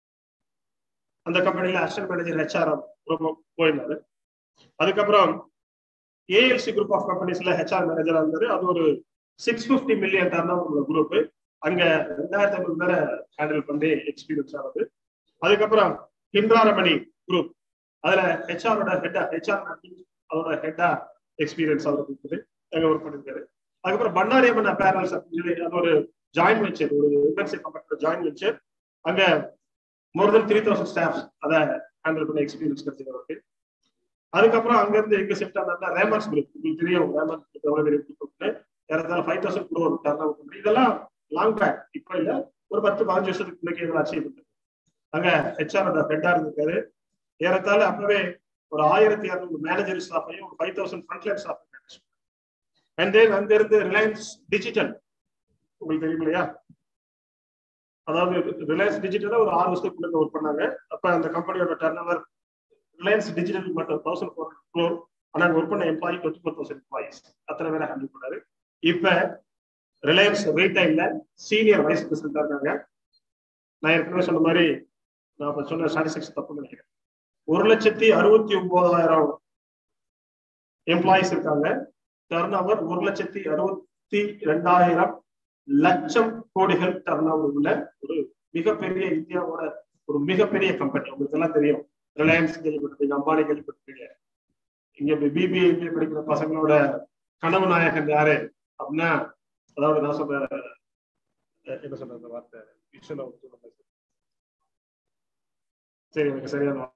அந்த கம்பெனில அசிஸ்டன்ட் மேனேஜர் ஹெச்ஆர் ரொம்ப போயிருந்தாரு அதுக்கப்புறம் ஏஎல்சி குரூப் ஆஃப் கம்பெனிஸ்ல ஹெச்ஆர் மேனேஜரா இருந்தாரு அது ஒரு six fifty million turnover group அங்க ரெண்டாயிரத்தி ஐநூறு பேரை ஹேண்டில் பண்ணி எக்ஸ்பீரியன்ஸ் ஆனது அதுக்கப்புறம் ஹிம்ராரமணி குரூப் அதுல ஹெச்ஆரோட ஹெட்டா ஹெச்ஆர் அதோட ஹெட்டா எக்ஸ்பீரியன்ஸ் அவருக்கு இருக்குது அங்க ஒர்க் பண்ணிருக்காரு அதுக்கப்புறம் பண்டாரியம்மன் அப்பேரல்ஸ் அப்படின்னு சொல்லி அது ஒரு ஜாயின் வெஞ்சர் ஒரு எம்என்சி கம்பெனியோட ஜாயின் வெஞ்சர் அங்க more than three thousand staff அதை ஹேண்டில் பண்ண எக்ஸ்பீரியன்ஸ் கிடைச்சது அவருக்கு அதுக்கப்புறம் அங்க இருந்து எங்க ஷிஃப்ட் ஆனா ரேமன்ஸ் குரூப் உங்களுக்கு தெரியும் ரேமன்ஸ் குரூப் எவ்வளவு பெரிய குரூப்னு ஏறத்தாழ five thousand crore turn out பண்ணி இதெல்லாம் லாங் பேக் இப்போ இல்ல ஒரு பத்து பதினஞ்சு வருஷத்துக்கு முன்னாடி இதெல்லாம் அச்சீவ் பண்ணது அங்க ஹெச்ஆர் ஹெட்டா இருந்திருக்காரு ஏறத்தாழ அப்பவே ஒரு ஆயிரத்தி இரநூறு மேனேஜர் ஸ்டாஃபையும் ஒரு five thousand frontline staff manage and then அங்க இருந்து ரிலையன்ஸ் டிஜிட்டல் உங்களுக்கு தெரியும் இல்லையா அதாவது ரிலையன்ஸ் டிஜிட்டல ஒரு ஆறு வருஷத்துக்கு ஒர்க் பண்ணாங்க அப்ப அந்த கம்பெனியோட டர்ன் ஓவர் ரிலையன்ஸ் டிஜிட்டல் மட்டும் தௌசண்ட் ஃபோர் க்ளோர் ஆனா ஒர்க் பண்ண employee twenty four thousand employees அத்தனை பேரை ஹேண்டில் பண்ணாரு இப்ப ரிலையன்ஸ் ரீட்டைல்ல சீனியர் வைஸ் பிரசிடண்டா இருக்காங்க நான் ஏற்கனவே சொன்ன மாதிரி நான் இப்ப சொன்ன ஸ்டாட்டிஸ்டிக்ஸ் தப்பு நினைக்கிறேன் ஒரு லட்சத்தி அறுபத்தி ஒன்பதாயிரம் எம்ப்ளாயிஸ் இருக்காங்க டர்ன் ஓவர் ஒரு லட்சத்தி அறுபத்தி ரெண்டாயிரம் லட்சம் கோடிகள் டர்ன் ஓவர் உள்ள ஒரு மிகப்பெரிய இந்தியாவோட ஒரு மிகப்பெரிய கம்பெனி உங்களுக்கு எல்லாம் தெரியும் ரிலையன்ஸ் கேள்விப்பட்டிருப்பீங்க அம்பானி கேள்விப்பட்டிருப்பீங்க இங்க பிபிஏ படிக்கிற பசங்களோட கனவு நாயகன் யாரு அப்படின்னா அதாவது நான் சொல்ற என்ன சொல்ற அந்த வார்த்தை விஷயம் சரி எனக்கு சரியான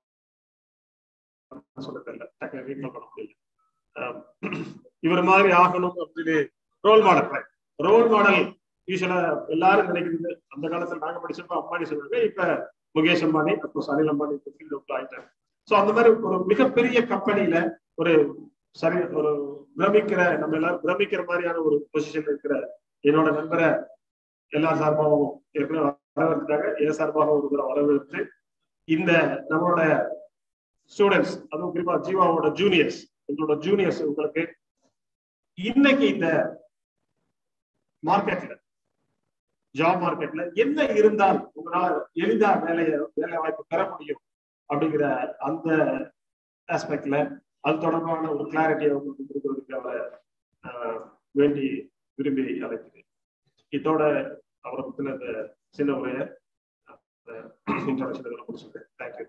சொல்ல தெரியல டக்கு ரீகால் பண்ண முடியல இவர் மாதிரி ஆகணும் அப்படின்னு ரோல் மாடல் ரோல் மாடல் யூஸ்வலா எல்லாரும் நினைக்கிறது அந்த காலத்துல நாங்க படிச்சப்ப அம்பானி சொல்றாங்க இப்ப முகேஷ் அம்பானி அப்புறம் அனில் அம்பானி ஃபீல்ட் அவுட் ஆயிட்டாங்க ஸோ அந்த மாதிரி ஒரு மிகப்பெரிய கம்பெனில ஒரு சரி ஒரு பிரமிக்கிற நம்ம எல்லாரும் பிரமிக்கிற மாதிரியான ஒரு பொசிஷன் இருக்கிற என்னோட நண்பரை எல்லா சார்பாகவும் ஏற்கனவே வரவேற்றாங்க என் சார்பாக ஒரு தடவை வரவேற்று இந்த நம்மளோட ஸ்டூடெண்ட்ஸ் அதுவும் குறிப்பா ஜீவாவோட ஜூனியர்ஸ் எங்களோட ஜூனியர்ஸ் உங்களுக்கு இன்னைக்கு இந்த மார்க்கெட்ல ஜாப் மார்க்கெட்ல என்ன இருந்தால் உங்களால எளிதா வேலையை வேலை வாய்ப்பு பெற முடியும் அப்படிங்கிற அந்த ஆஸ்பெக்ட்ல அது தொடர்பான ஒரு கிளாரிட்டியை உங்களுக்கு கொடுக்கறதுக்கு அவரை வேண்டி விரும்பி அழைக்கிறேன் இதோட அவரை பத்தின இந்த சின்ன உரைய இன்ட்ரோடக்ஷன் முடிச்சுக்கிறேன் thank you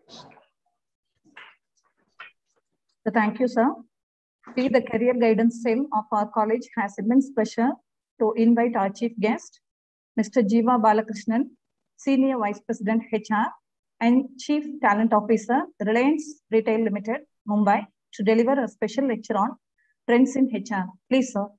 Thank you, sir. We, the career guidance cell of our college, has immense pleasure to invite our chief guest, Mr. Jiva Balakrishnan, Senior Vice President HR and Chief Talent Officer, Reliance Retail Limited, Mumbai, to deliver a special lecture on trends in HR. Please, sir.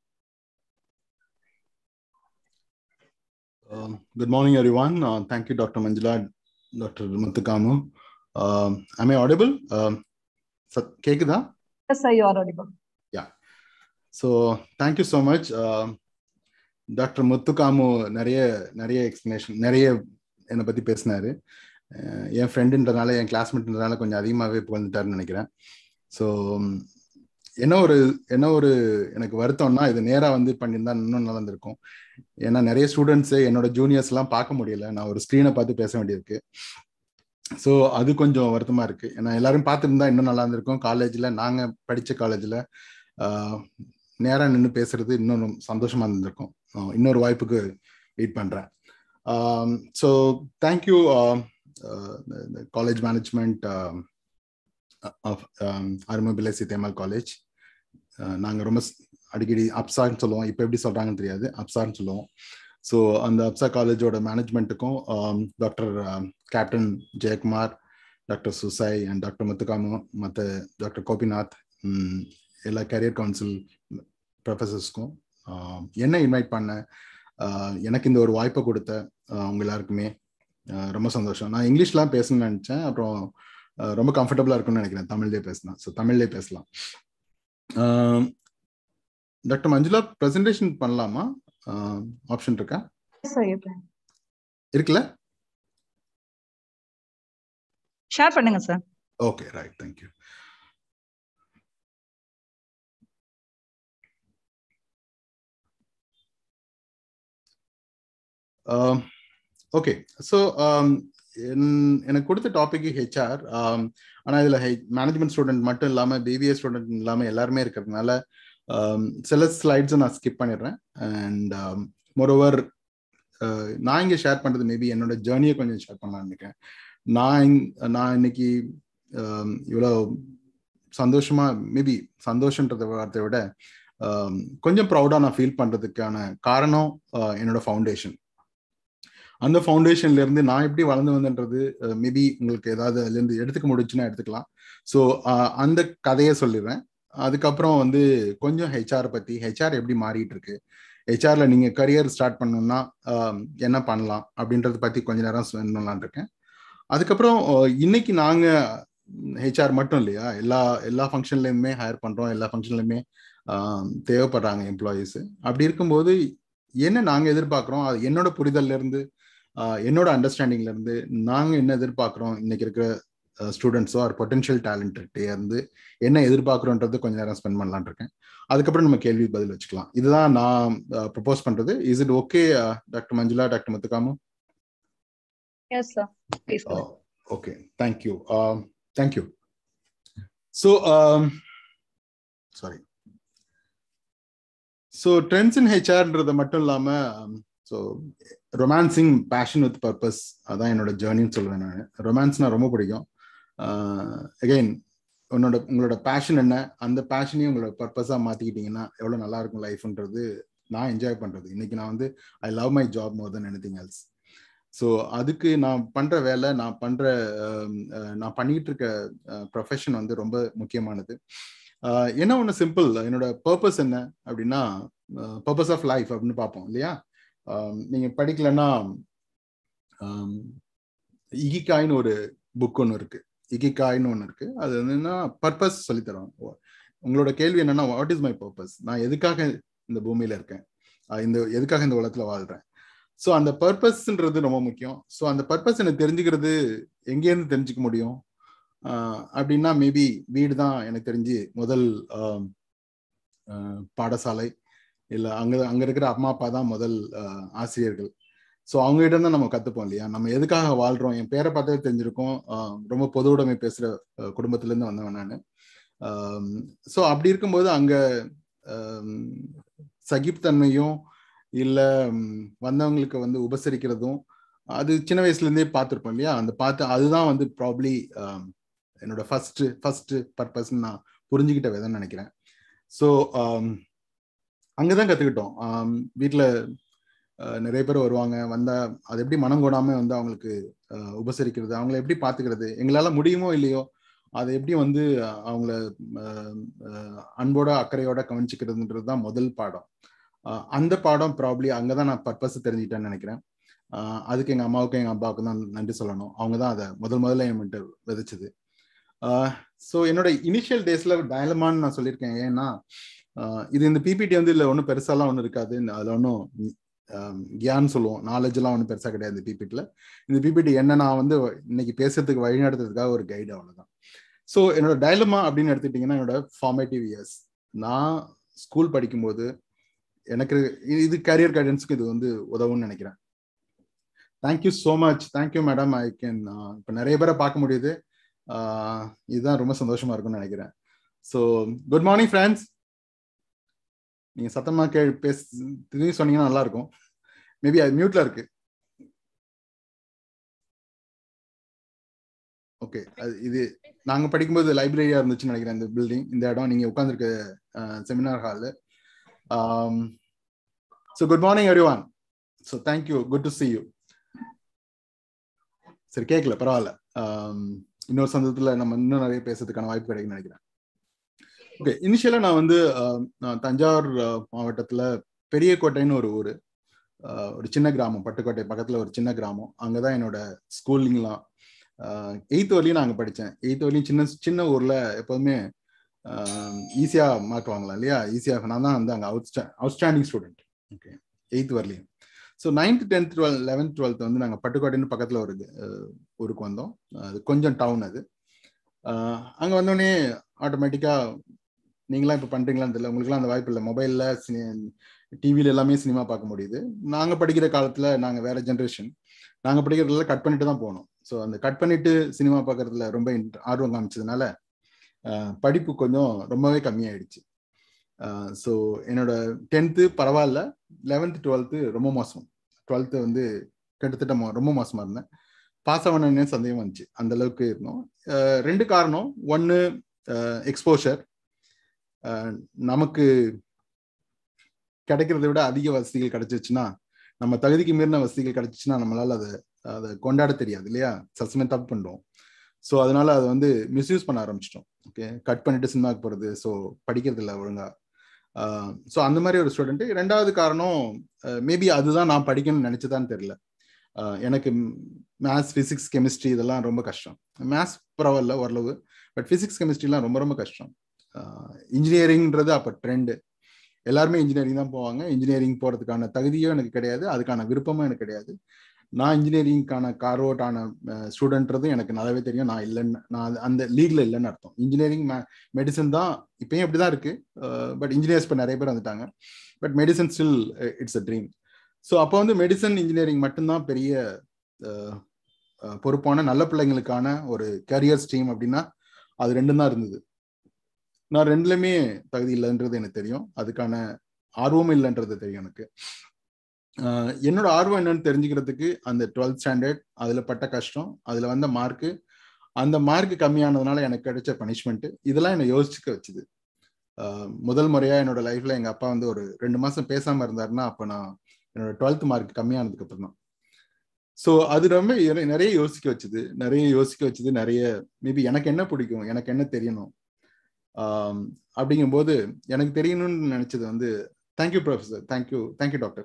Um, good morning, everyone. Uh, thank you, Dr. Manjula, Dr. Muthukamu. Um, am I audible? Um, கேக்குதா Yes, sir, you are audible. So thank you so much doctor Muthukamu நிறைய நிறைய எக்ஸ்பிளனேஷன் நிறைய என்னை பற்றி பேசினாரு என் ஃப்ரெண்டுன்றனால என் கிளாஸ்மேட்ன்றனால கொஞ்சம் அதிகமாகவே புகழ்ந்துட்டாருன்னு நினைக்கிறேன் ஸோ என்ன ஒரு என்ன ஒரு எனக்கு வருத்தம்னா இது நேராக வந்து பண்ணியிருந்தா இன்னும் நல்லா இருந்திருக்கும் ஏன்னா நிறைய ஸ்டூடெண்ட்ஸு என்னோட ஜூனியர்ஸ்லாம் பார்க்க முடியல நான் ஒரு ஸ்க்ரீனை பார்த்து பேச வேண்டியிருக்கு ஸோ அது கொஞ்சம் வருத்தமாக இருக்கு ஏன்னா எல்லாரும் பார்த்துருந்தா இன்னும் நல்லா இருந்திருக்கும் காலேஜில் நாங்கள் படித்த காலேஜில் நேராக நின்று பேசுறது இன்னும் சந்தோஷமா இருந்திருக்கும் இன்னொரு வாய்ப்புக்கு வெயிட் பண்ணுறேன் so thank you college management of அருமபிலை சித்தேமல் காலேஜ் நாங்கள் ரொம்ப அடிக்கடி அப்சார்னு சொல்லுவோம் இப்போ எப்படி சொல்கிறாங்கன்னு தெரியாது அப்சார்னு சொல்லுவோம் ஸோ அந்த அப்சா காலேஜோட மேனேஜ்மெண்ட்டுக்கும் doctor captain Jayakumar doctor Susai and doctor Muthukamu மற்ற டாக்டர் கோபிநாத் எல்லா கரியர் கவுன்சில் ப்ரொஃபஸர்ஸ்க்கும் என்ன இன்வைட் பண்ண எனக்கு இந்த ஒரு வாய்ப்பை கொடுத்த அவங்க எல்லாருக்குமே ரொம்ப சந்தோஷம் நான் இங்கிலீஷ்லாம் பேசணும்னு நினச்சேன் அப்புறம் ரொம்ப கம்ஃபர்டபுளாக இருக்கும்னு நினைக்கிறேன் தமிழ்லேயே பேசலாம் ஸோ தமிழ்லேயே பேசலாம் டாக்டர் மஞ்சுளா ப்ரெசன்டேஷன் பண்ணலாமா ஆப்ஷன் இருக்கா இருக்குல்ல ஷேர் பண்ணுங்க sir okay right thank you okay so எனக்கு கொடுத்த டாபிக் ஹெச்ஆர் ஆனால் இதில் மேனேஜ்மெண்ட் ஸ்டூடெண்ட் மட்டும் இல்லாமல் பிபிஏ ஸ்டூடெண்ட் இல்லாமல் எல்லாருமே இருக்கிறதுனால சில ஸ்லைட்ஸை நான் ஸ்கிப் பண்ணிடுறேன் அண்ட் மோரோவர் நான் இங்கே ஷேர் பண்ணுறது மேபி என்னோட ஜேர்னியை கொஞ்சம் ஷேர் பண்ணலான்னு நினைக்கிறேன் நான் நான் இன்னைக்கு இவ்வளோ சந்தோஷமா மேபி சந்தோஷன்றத வார்த்தையை விட கொஞ்சம் ப்ரௌடாக நான் ஃபீல் பண்ணுறதுக்கான காரணம் என்னோட ஃபவுண்டேஷன் அந்த ஃபவுண்டேஷன்ல இருந்து நான் எப்படி வளர்ந்து வந்தேன்றது மேபி உங்களுக்கு ஏதாவது அதுலேருந்து எடுத்துக்க முடிச்சுன்னா எடுத்துக்கலாம் ஸோ அந்த கதையை சொல்லிடுறேன் அதுக்கப்புறம் வந்து கொஞ்சம் ஹெச்ஆர் பற்றி ஹெச்ஆர் எப்படி மாறிட்டு இருக்கு ஹெச்ஆர்ல நீங்க கரியர் ஸ்டார்ட் பண்ணணும்னா என்ன பண்ணலாம் அப்படின்றத பத்தி கொஞ்ச நேரம் ஸ்பெண்ட் பண்ணலான் இருக்கேன் அதுக்கப்புறம் இன்னைக்கு நாங்க ஹெச்ஆர் மட்டும் இல்லையா எல்லா எல்லா ஃபங்க்ஷன்லயுமே ஹையர் பண்றோம் எல்லா ஃபங்க்ஷன்லயுமே தேவைப்படுறாங்க எம்ப்ளாயீஸ் அப்படி இருக்கும்போது என்ன நாங்க எதிர்பார்க்குறோம் அது என்னோட புரிதல்ல இருந்து என்னோட அண்டர்ஸ்டாண்டிங்ல இருந்து நாங்க என்ன எதிர்பார்க்குறோம் இன்னைக்கு இருக்கிற ஸ்டூடெண்ட்ஸோ ஆர் பொட்டன்ஷியல் டேலண்ட்டே இருந்து என்ன எதிர்பார்க்குறோன்றது கொஞ்ச நேரம் ஸ்பெண்ட் பண்ணலான் இருக்கேன் அதுக்கப்புறம் நம்ம கேள்வி பதில் வச்சுக்கலாம் இதுதான் நான் ப்ரப்போஸ் பண்றது is it okay doctor Manjula doctor Muthukamu yes sir please okay thank you thank you so sorry so trends in ஹெச்ஆர்ன்றதை மட்டும் இல்லாமல் so romancing passion with purpose அதான் என்னோட ஜேர்னின்னு சொல்லுவேன் நான் ரொமான்ஸ்னா ரொம்ப பிடிக்கும் அகெயின் உன்னோட உங்களோட பேஷன் என்ன அந்த பேஷனையும் உங்களோட பர்பஸாக மாற்றிக்கிட்டீங்கன்னா எவ்வளோ நல்லா இருக்கும் லைஃப்ன்றது நான் என்ஜாய் பண்ணுறது இன்னைக்கு நான் வந்து I love my job more than anything else so அதுக்கு நான் பண்ணுற வேலை நான் பண்ணுற நான் பண்ணிக்கிட்டு இருக்க ப்ரொஃபஷன் வந்து ரொம்ப முக்கியமானது என்ன ஒன்று சிம்பிள் என்னோட பர்பஸ் என்ன அப்படின்னா பர்பஸ் ஆஃப் லைஃப் அப்படின்னு பார்ப்போம் இல்லையா நீங்கள் படிக்கலன்னா இகிகாய்னு ஒரு புக் ஒன்று இருக்கு இகிகாய்னு ஒன்று இருக்கு அது என்னன்னா பர்பஸ் சொல்லித்தரோம் உங்களோட கேள்வி என்னன்னா வாட் இஸ் மை பர்பஸ் நான் எதுக்காக இந்த பூமியில இருக்கேன் இந்த எதுக்காக இந்த உலகத்துல வாழ்றேன் ஸோ அந்த பர்பஸ்ன்றது ரொம்ப முக்கியம் ஸோ அந்த பர்பஸ் எனக்கு தெரிஞ்சுக்கிறது எங்கேருந்து தெரிஞ்சுக்க முடியும் அப்படின்னா மேபி வீடு தான் எனக்கு தெரிஞ்சு முதல் பாடசாலை இல்லை அங்கே அங்கே இருக்கிற அம்மா அப்பா தான் முதல் ஆசிரியர்கள் ஸோ அவங்ககிட்ட தான் நம்ம கற்றுப்போம் இல்லையா நம்ம எதுக்காக வாழ்கிறோம் என் பேரை பார்த்தாவே தெரிஞ்சிருக்கோம் ரொம்ப பொது உடைமை பேசுகிற குடும்பத்துலேருந்து வந்தவன் நான் ஸோ அப்படி இருக்கும்போது அங்கே சகிப்புத்தன்மையும் இல்லை வந்தவங்களுக்கு வந்து உபசரிக்கிறதும் அது சின்ன வயசுலேருந்தே பார்த்துருப்போம் இல்லையா அந்த பார்த்து அதுதான் வந்து ப்ராப்ளி என்னோட ஃபர்ஸ்ட் ஃபர்ஸ்ட் பர்பஸ்ன்னு நான் புரிஞ்சுக்கிட்ட விதம்னு நினைக்கிறேன் ஸோ அங்கதான் கத்துக்கிட்டோம் வீட்டில் நிறைய பேர் வருவாங்க வந்தா அது எப்படி மனம் கொடாம வந்து அவங்களுக்கு உபசரிக்கிறது அவங்கள எப்படி பாத்துக்கிறது எங்களால முடியுமோ இல்லையோ அதை எப்படி வந்து அவங்கள அன்போட அக்கறையோட கவனிச்சுக்கிறதுன்றது தான் முதல் பாடம் அந்த பாடம் ப்ராப்ளி அங்கதான் நான் பர்பஸ் தெரிஞ்சுக்கிட்டேன்னு நினைக்கிறேன் அதுக்கு எங்க அம்மாவுக்கும் எங்க அப்பாவுக்கும் தான் நன்றி சொல்லணும் அவங்க தான் அதை முதல் முதல்ல என்கிட்ட விதைச்சது ஸோ என்னோட இனிஷியல் டேஸ்ல டயலமான்னு நான் சொல்லியிருக்கேன் ஏன்னா இது இந்த பிபிடி வந்து இல்லை ஒன்றும் பெருசாலாம் ஒன்றும் இருக்காது அதில் ஒன்றும் கியான் சொல்லுவோம் நாலேஜ் எல்லாம் ஒன்றும் பெருசாக கிடையாது இந்த பிபிடியில் இந்த பிபிடி என்ன நான் வந்து இன்னைக்கு பேசுறதுக்கு வழிநடத்துறதுக்காக ஒரு கைடு அவ்வளோதான் ஸோ என்னோட டைலமா அப்படின்னு எடுத்துக்கிட்டிங்கன்னா என்னோட ஃபார்மேட்டிவ் இயர்ஸ் நான் ஸ்கூல் படிக்கும்போது எனக்கு இது கரியர் கைடன்ஸ்க்கு இது வந்து உதவும்னு நினைக்கிறேன் thank you so much thank you madam I can இப்போ நிறைய பேரை பார்க்க முடியுது இதுதான் ரொம்ப சந்தோஷமா இருக்கும்னு நினைக்கிறேன் ஸோ குட் மார்னிங் ஃப்ரெண்ட்ஸ் நீங்க சத்தமா கே பேச திரும்பி சொன்னீங்கன்னா நல்லா இருக்கும் மேபி அது மியூட்ல இருக்கு ஓகே அது இது நாங்க படிக்கும்போது லைப்ரரியா இருந்துச்சுன்னு நினைக்கிறேன் இந்த பில்டிங் இந்த இடம் நீங்க உட்காந்துருக்க seminar hall so good morning everyone so thank you good to see you சரி கேட்கல பரவாயில்ல இன்னொரு சந்தர்ப்பத்தில் நம்ம இன்னும் நிறைய பேசுறதுக்கான வாய்ப்பு கிடைக்கும்னு நினைக்கிறேன் ஓகே இனிஷியலாக நான் வந்து நான் தஞ்சாவூர் மாவட்டத்தில் பெரியக்கோட்டைன்னு ஒரு ஊர் ஒரு சின்ன கிராமம் பட்டுக்கோட்டை பக்கத்தில் ஒரு சின்ன கிராமம் அங்கே தான் என்னோட ஸ்கூலிங்லாம் எயித்து வரையும் நான் அங்கே படித்தேன் எயித்து வரையும் சின்ன சின்ன ஊரில் எப்போதுமே ஈஸியாக மார்க் வாங்கலாம் இல்லையா ஈஸியாக நான் தான் வந்து அங்கே out outstanding student okay eighth வரலையும் so ninth tenth twelve eleventh twelfth வந்து நாங்கள் பட்டுக்கோட்டைன்னு பக்கத்தில் ஒரு ஊருக்கு வந்தோம் அது கொஞ்சம் டவுன் அது அங்கே வந்தோடனே ஆட்டோமேட்டிக்காக நீங்களாம் இப்போ பண்ணுறீங்களான்னு தெரியல உங்களுக்குலாம் அந்த வாய்ப்பு இல்லை மொபைலில் சினி டிவியில் எல்லாமே சினிமா பார்க்க முடியுது நாங்கள் படிக்கிற காலத்தில் நாங்கள் வேற ஜென்ரேஷன் நாங்கள் படிக்கிறதுல கட் பண்ணிட்டு தான் போனோம் ஸோ அந்த கட் பண்ணிட்டு சினிமா பார்க்கறதுல ரொம்ப ஆர்வம் காமிச்சதுனால படிப்பு கொஞ்சம் ரொம்பவே கம்மியாயிடுச்சு ஸோ என்னோட டென்த்து பரவாயில்ல லெவன்த்து டுவெல்த்து ரொம்ப மோசம் டுவெல்த்து வந்து கிட்டத்தட்ட மோ ரொம்ப மோசமாக இருந்தேன் பாஸ் ஆகணும்னே சந்தேகம் வந்துச்சு அந்த அளவுக்கு இருந்தோம் ரெண்டு காரணம் ஒன்று எக்ஸ்போஷர் நமக்கு கிடைக்கிறத விட அதிக வசதிகள் கிடைச்சிச்சுன்னா நம்ம தகுதிக்கு மீறின வசதிகள் கிடைச்சிச்சுன்னா நம்மளால அதை அதை கொண்டாட தெரியாது இல்லையா சசமே தப்பு பண்ணுறோம் ஸோ அதனால அதை வந்து மிஸ்யூஸ் பண்ண ஆரம்பிச்சிட்டோம் ஓகே கட் பண்ணிட்டு சினிமாவுக்கு போகிறது ஸோ படிக்கிறது இல்லை ஒழுங்கா ஸோ அந்த மாதிரி ஒரு ஸ்டூடெண்ட் ரெண்டாவது காரணம் மேபி அதுதான் நான் படிக்கணும்னு நினச்சதான்னு தெரியல எனக்கு மேத்ஸ் ஃபிசிக்ஸ் கெமிஸ்ட்ரி இதெல்லாம் ரொம்ப கஷ்டம் மேத்ஸ் பரவாயில்ல ஓரளவு பட் ஃபிசிக்ஸ் கெமிஸ்ட்ரிலாம் ரொம்ப ரொம்ப கஷ்டம் இன்ஜினியரிங்ன்றது அப்போ ட்ரெண்டு எல்லாருமே இன்ஜினியரிங் தான் போவாங்க இன்ஜினியரிங் போகிறதுக்கான தகுதியும் எனக்கு கிடையாது அதுக்கான விருப்பமும் எனக்கு கிடையாது நான் இன்ஜினியரிங்கான கார்வோட் ஆன ஸ்டூடெண்ட்றது எனக்கு நல்லாவே தெரியும் நான் இல்லைன்னு நான் அந்த லீக்ல இல்லைன்னு அர்த்தம் இன்ஜினியரிங் மெடிசன் தான் இப்பயும் அப்படி தான் இருக்கு பட் இன்ஜினியர்ஸ் இப்போ நிறைய பேர் வந்துட்டாங்க but medicine still it's a dream so அப்போ வந்து மெடிசன் இன்ஜினியரிங் மட்டும்தான் பெரிய பொறுப்பான நல்ல பிள்ளைங்களுக்கான ஒரு கரியர் ஸ்ட்ரீம் அப்படின்னா அது ரெண்டும் தான் இருந்தது நான் ரெண்டுலையுமே தகுதி இல்லைன்றது எனக்கு தெரியும் அதுக்கான ஆர்வமும் இல்லைன்றது தெரியும் எனக்கு என்னோட ஆர்வம் என்னன்னு தெரிஞ்சுக்கிறதுக்கு அந்த டுவெல்த் ஸ்டாண்டர்ட் அதில் பட்ட கஷ்டம் அதில் வந்த மார்க்கு அந்த மார்க் கம்மியானதுனால எனக்கு கிடைச்ச பனிஷ்மெண்ட் இதெல்லாம் என்னை யோசிச்சுக்க வச்சுது முதல் முறையா என்னோட லைஃப்ல எங்க அப்பா வந்து ஒரு ரெண்டு மாசம் பேசாம இருந்தாருன்னா அப்ப நான் என்னோட டுவெல்த் மார்க் கம்மியானதுக்கு அப்புறம் தான் ஸோ அது ரொம்ப நிறைய யோசிக்க வச்சுது நிறைய யோசிக்க வச்சுது நிறைய மேபி எனக்கு என்ன பிடிக்கும் எனக்கு என்ன தெரியணும் அப்படிங்கும்போது எனக்கு தெரியணும்னு நினைச்சது வந்து thank you professor thank you thank you doctor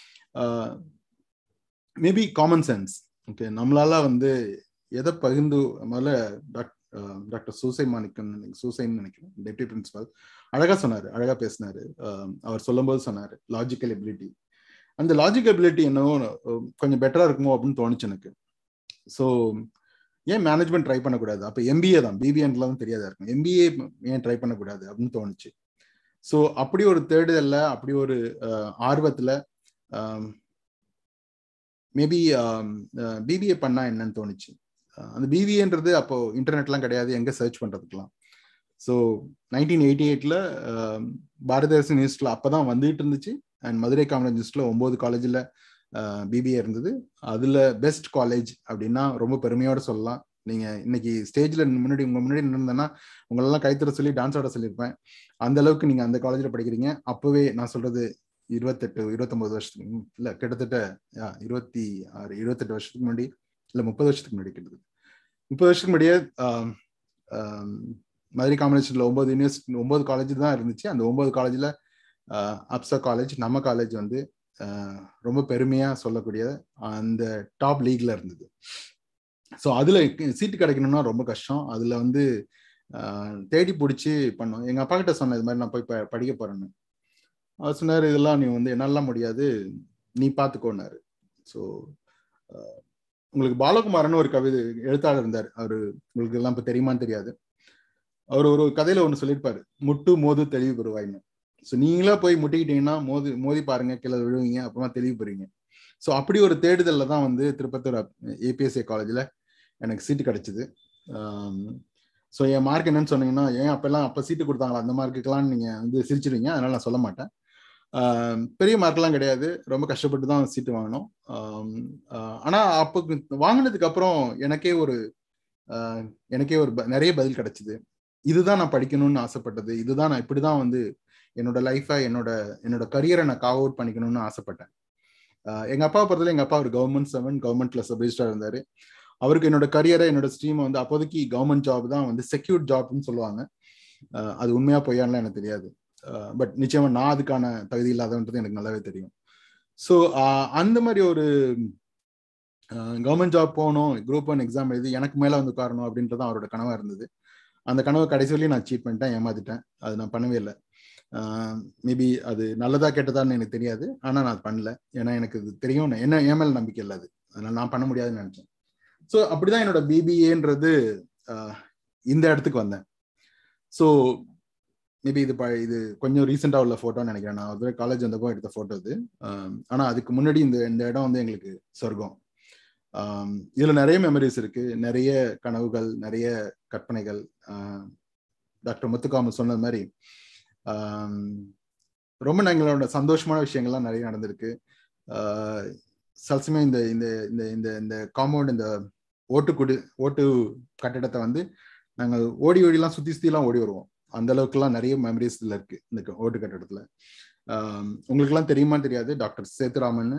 maybe common sense okay நம்மளால வந்து எதை பகிர்ந்து முதல்ல டாக்டர் சூசை மாணிக்கம் சூசைன்னு நினைக்கிறேன் டெப்டி பிரின்சிபால் அழகா சொன்னாரு அழகா பேசினாரு அவர் சொல்லும்போது சொன்னாரு லாஜிக்கல் எபிலிட்டி அந்த லாஜிக்கல் எபிலிட்டி என்னவோ கொஞ்சம் பெட்டரா இருக்குமோ அப்படின்னு தோணுச்சு எனக்கு ஸோ ஏன் மேனேஜ்மெண்ட் ட்ரை பண்ணக்கூடாது அப்போ எம்பிஏ தான் பிபிஎன்லாம் தெரியாதா இருக்கும் எம்பிஏ ஏன் ட்ரை பண்ணக்கூடாது அப்படின்னு தோணுச்சு ஸோ அப்படி ஒரு தேடுதல்ல அப்படி ஒரு ஆர்வத்தில் மேபி பிபிஏ பண்ணா என்னன்னு தோணுச்சு அந்த பிபிஏன்றது அப்போ இன்டர்நெட்லாம் கிடையாது எங்கே சர்ச் பண்ணுறதுக்கெலாம் ஸோ நைன்டீன் எயிட்டி எயிட்டில் பாரதிதாசன் யூனிவர்சிட்டியில் அப்போ தான் வந்துட்டு இருந்துச்சு அண்ட் மதுரை காமராஜ் யூனிவர்சிட்டியில் ஒம்பது காலேஜில் பிபிஏ இருந்தது அதில் பெஸ்ட் காலேஜ் அப்படின்னா ரொம்ப பெருமையோட சொல்லலாம் நீங்கள் இன்னைக்கு ஸ்டேஜில் முன்னாடி உங்கள் முன்னாடி நின்றுந்தேன்னா உங்களெல்லாம் கைத்தற சொல்லி டான்ஸ் ஆட சொல்லியிருப்பேன் அந்த அளவுக்கு நீங்கள் அந்த காலேஜில் படிக்கிறீங்க அப்போவே நான் சொல்றது இருபத்தெட்டு இருபத்தொம்பது வருஷத்துக்கு இல்லை கிட்டத்தட்ட இருபத்தி ஆறு இருபத்தெட்டு வருஷத்துக்கு முன்னாடி இல்லை முப்பது வருஷத்துக்கு முன்னாடி கிட்டத்தட்ட முப்பது வருஷத்துக்கு முன்னாடியே மதுரை காமராஜில் ஒன்பது யூனிவர்சிட்டி ஒன்பது காலேஜ் தான் இருந்துச்சு அந்த ஒன்பது காலேஜில் அப்சா காலேஜ் நம்ம காலேஜ் வந்து ரொம்ப பெருமையாக சொல்லக்கூடிய அந்த டாப் லீக்ல இருந்தது ஸோ அதில் சீட்டு கிடைக்கணும்னா ரொம்ப கஷ்டம் அதில் வந்து தேடி பிடிச்சி பண்ணோம் எங்கள் அப்பா கிட்ட சொன்னேன் இது மாதிரி நான் போய் படிக்க போறேன்னு அவர் சொன்னார் இதெல்லாம் நீ வந்து என்னாலாம் முடியாது நீ பார்த்துக்கோனாரு ஸோ உங்களுக்கு பாலகுமாரன் ஒரு கவிதை எழுத்தாளர் இருந்தார் அவர் உங்களுக்கு எல்லாம் இப்போ தெரியுமான்னு தெரியாது அவர் ஒரு கதையில ஒன்று சொல்லியிருப்பாரு முட்டு மோது தெளிவு பெறுவாய்னு ஸோ நீங்களா போய் முட்டிக்கிட்டீங்கன்னா மோதி மோதி பாருங்க கீழே விழுவீங்க அப்புறமா தெளிவு பெறுவீங்க ஸோ அப்படி ஒரு தேடுதல்ல தான் வந்து திருப்பத்தூர் ஏபிஎஸ்ஏ காலேஜில் எனக்கு சீட்டு கிடைச்சிது ஸோ என் மார்க் என்னன்னு சொன்னீங்கன்னா ஏன் அப்பெல்லாம் அப்போ சீட்டு கொடுத்தாங்களா அந்த மார்க்குக்கெல்லாம் நீங்கள் வந்து சிரிச்சிருவீங்க அதனால நான் சொல்ல மாட்டேன் பெரிய மார்க்லாம் கிடையாது ரொம்ப கஷ்டப்பட்டு தான் சீட்டு வாங்கினோம் ஆனால் அப்போ வாங்கினதுக்கு அப்புறம் எனக்கே ஒரு எனக்கே ஒரு நிறைய பதில் கிடைச்சிது இதுதான் நான் படிக்கணும்னு ஆசைப்பட்டது இதுதான் நான் இப்படிதான் வந்து என்னோட லைஃபை என்னோட என்னோட கரியரை நான் காவ் அவுட் பண்ணிக்கணும்னு ஆசைப்பட்டேன் எங்க அப்பா பொறுத்தவரை எங்க அப்பா ஒரு கவர்மெண்ட் சர்வெண்ட் கவர்மெண்ட்ல சப் ரிஜிஸ்டர் இருந்தாரு அவருக்கு என்னோட கரியரை என்னோட ஸ்ட்ரீம் வந்து அப்போதைக்கு கவர்மெண்ட் ஜாப் தான் வந்து செக்யூர் ஜாப்னு சொல்லுவாங்க அது உண்மையா பொய்யான்லாம் எனக்கு தெரியாது பட் நிச்சயமா நான் அதுக்கான தகுதி இல்லாதன்றது எனக்கு நல்லாவே தெரியும் ஸோ அந்த மாதிரி ஒரு கவர்மெண்ட் ஜாப் போகணும் குரூப் ஒன் எக்ஸாம் எழுதி எனக்கு மேலே வந்து உட்காரணும் அப்படின்றது அவரோட கனவாக இருந்தது அந்த கனவை கடைசி வரையும் நான் சீட் பண்ணிட்டேன் ஏமாத்திட்டேன் அது நான் பண்ணவே இல்லை மேபி அது நல்லதா கெட்டதான்னு எனக்கு தெரியாது ஆனால் நான் பண்ணல ஏன்னா எனக்கு இது தெரியும் என்ன என் மேலே நம்பிக்கை இல்லை அது அதனால நான் பண்ண முடியாதுன்னு நினச்சேன் ஸோ அப்படிதான் என்னோட பிபிஏன்றது இந்த இடத்துக்கு வந்தேன் ஸோ மேபி இது இது கொஞ்சம் ரீசெண்டாக உள்ள ஃபோட்டோன்னு நினைக்கிறேன் நான் அதுவே காலேஜ் வந்தப்போ எடுத்த ஃபோட்டோ இது ஆனால் அதுக்கு முன்னாடி இந்த இந்த இடம் வந்து எங்களுக்கு சொர்க்கம் இதில் நிறைய மெமரிஸ் இருக்கு நிறைய கனவுகள் நிறைய கற்பனைகள் டாக்டர் முத்துக்காம சொன்னது மாதிரி ரொம்ப எங்களோட சந்தோஷமான விஷயங்கள்லாம் நிறைய நடந்திருக்கு சல்சமே இந்த இந்த இந்த இந்த இந்த காம்பவுண்ட் இந்த ஓட்டு குடி ஓட்டு கட்டிடத்தை வந்து நாங்கள் ஓடி ஓடிலாம் சுற்றி சுற்றிலாம் ஓடி வருவோம் அந்த அளவுக்குலாம் நிறைய மெமரிஸ் இதில் இருக்கு இந்த ஓட்டு கட்டிடத்தில் உங்களுக்குலாம் தெரியுமா தெரியாது டாக்டர் சேத்துராமன்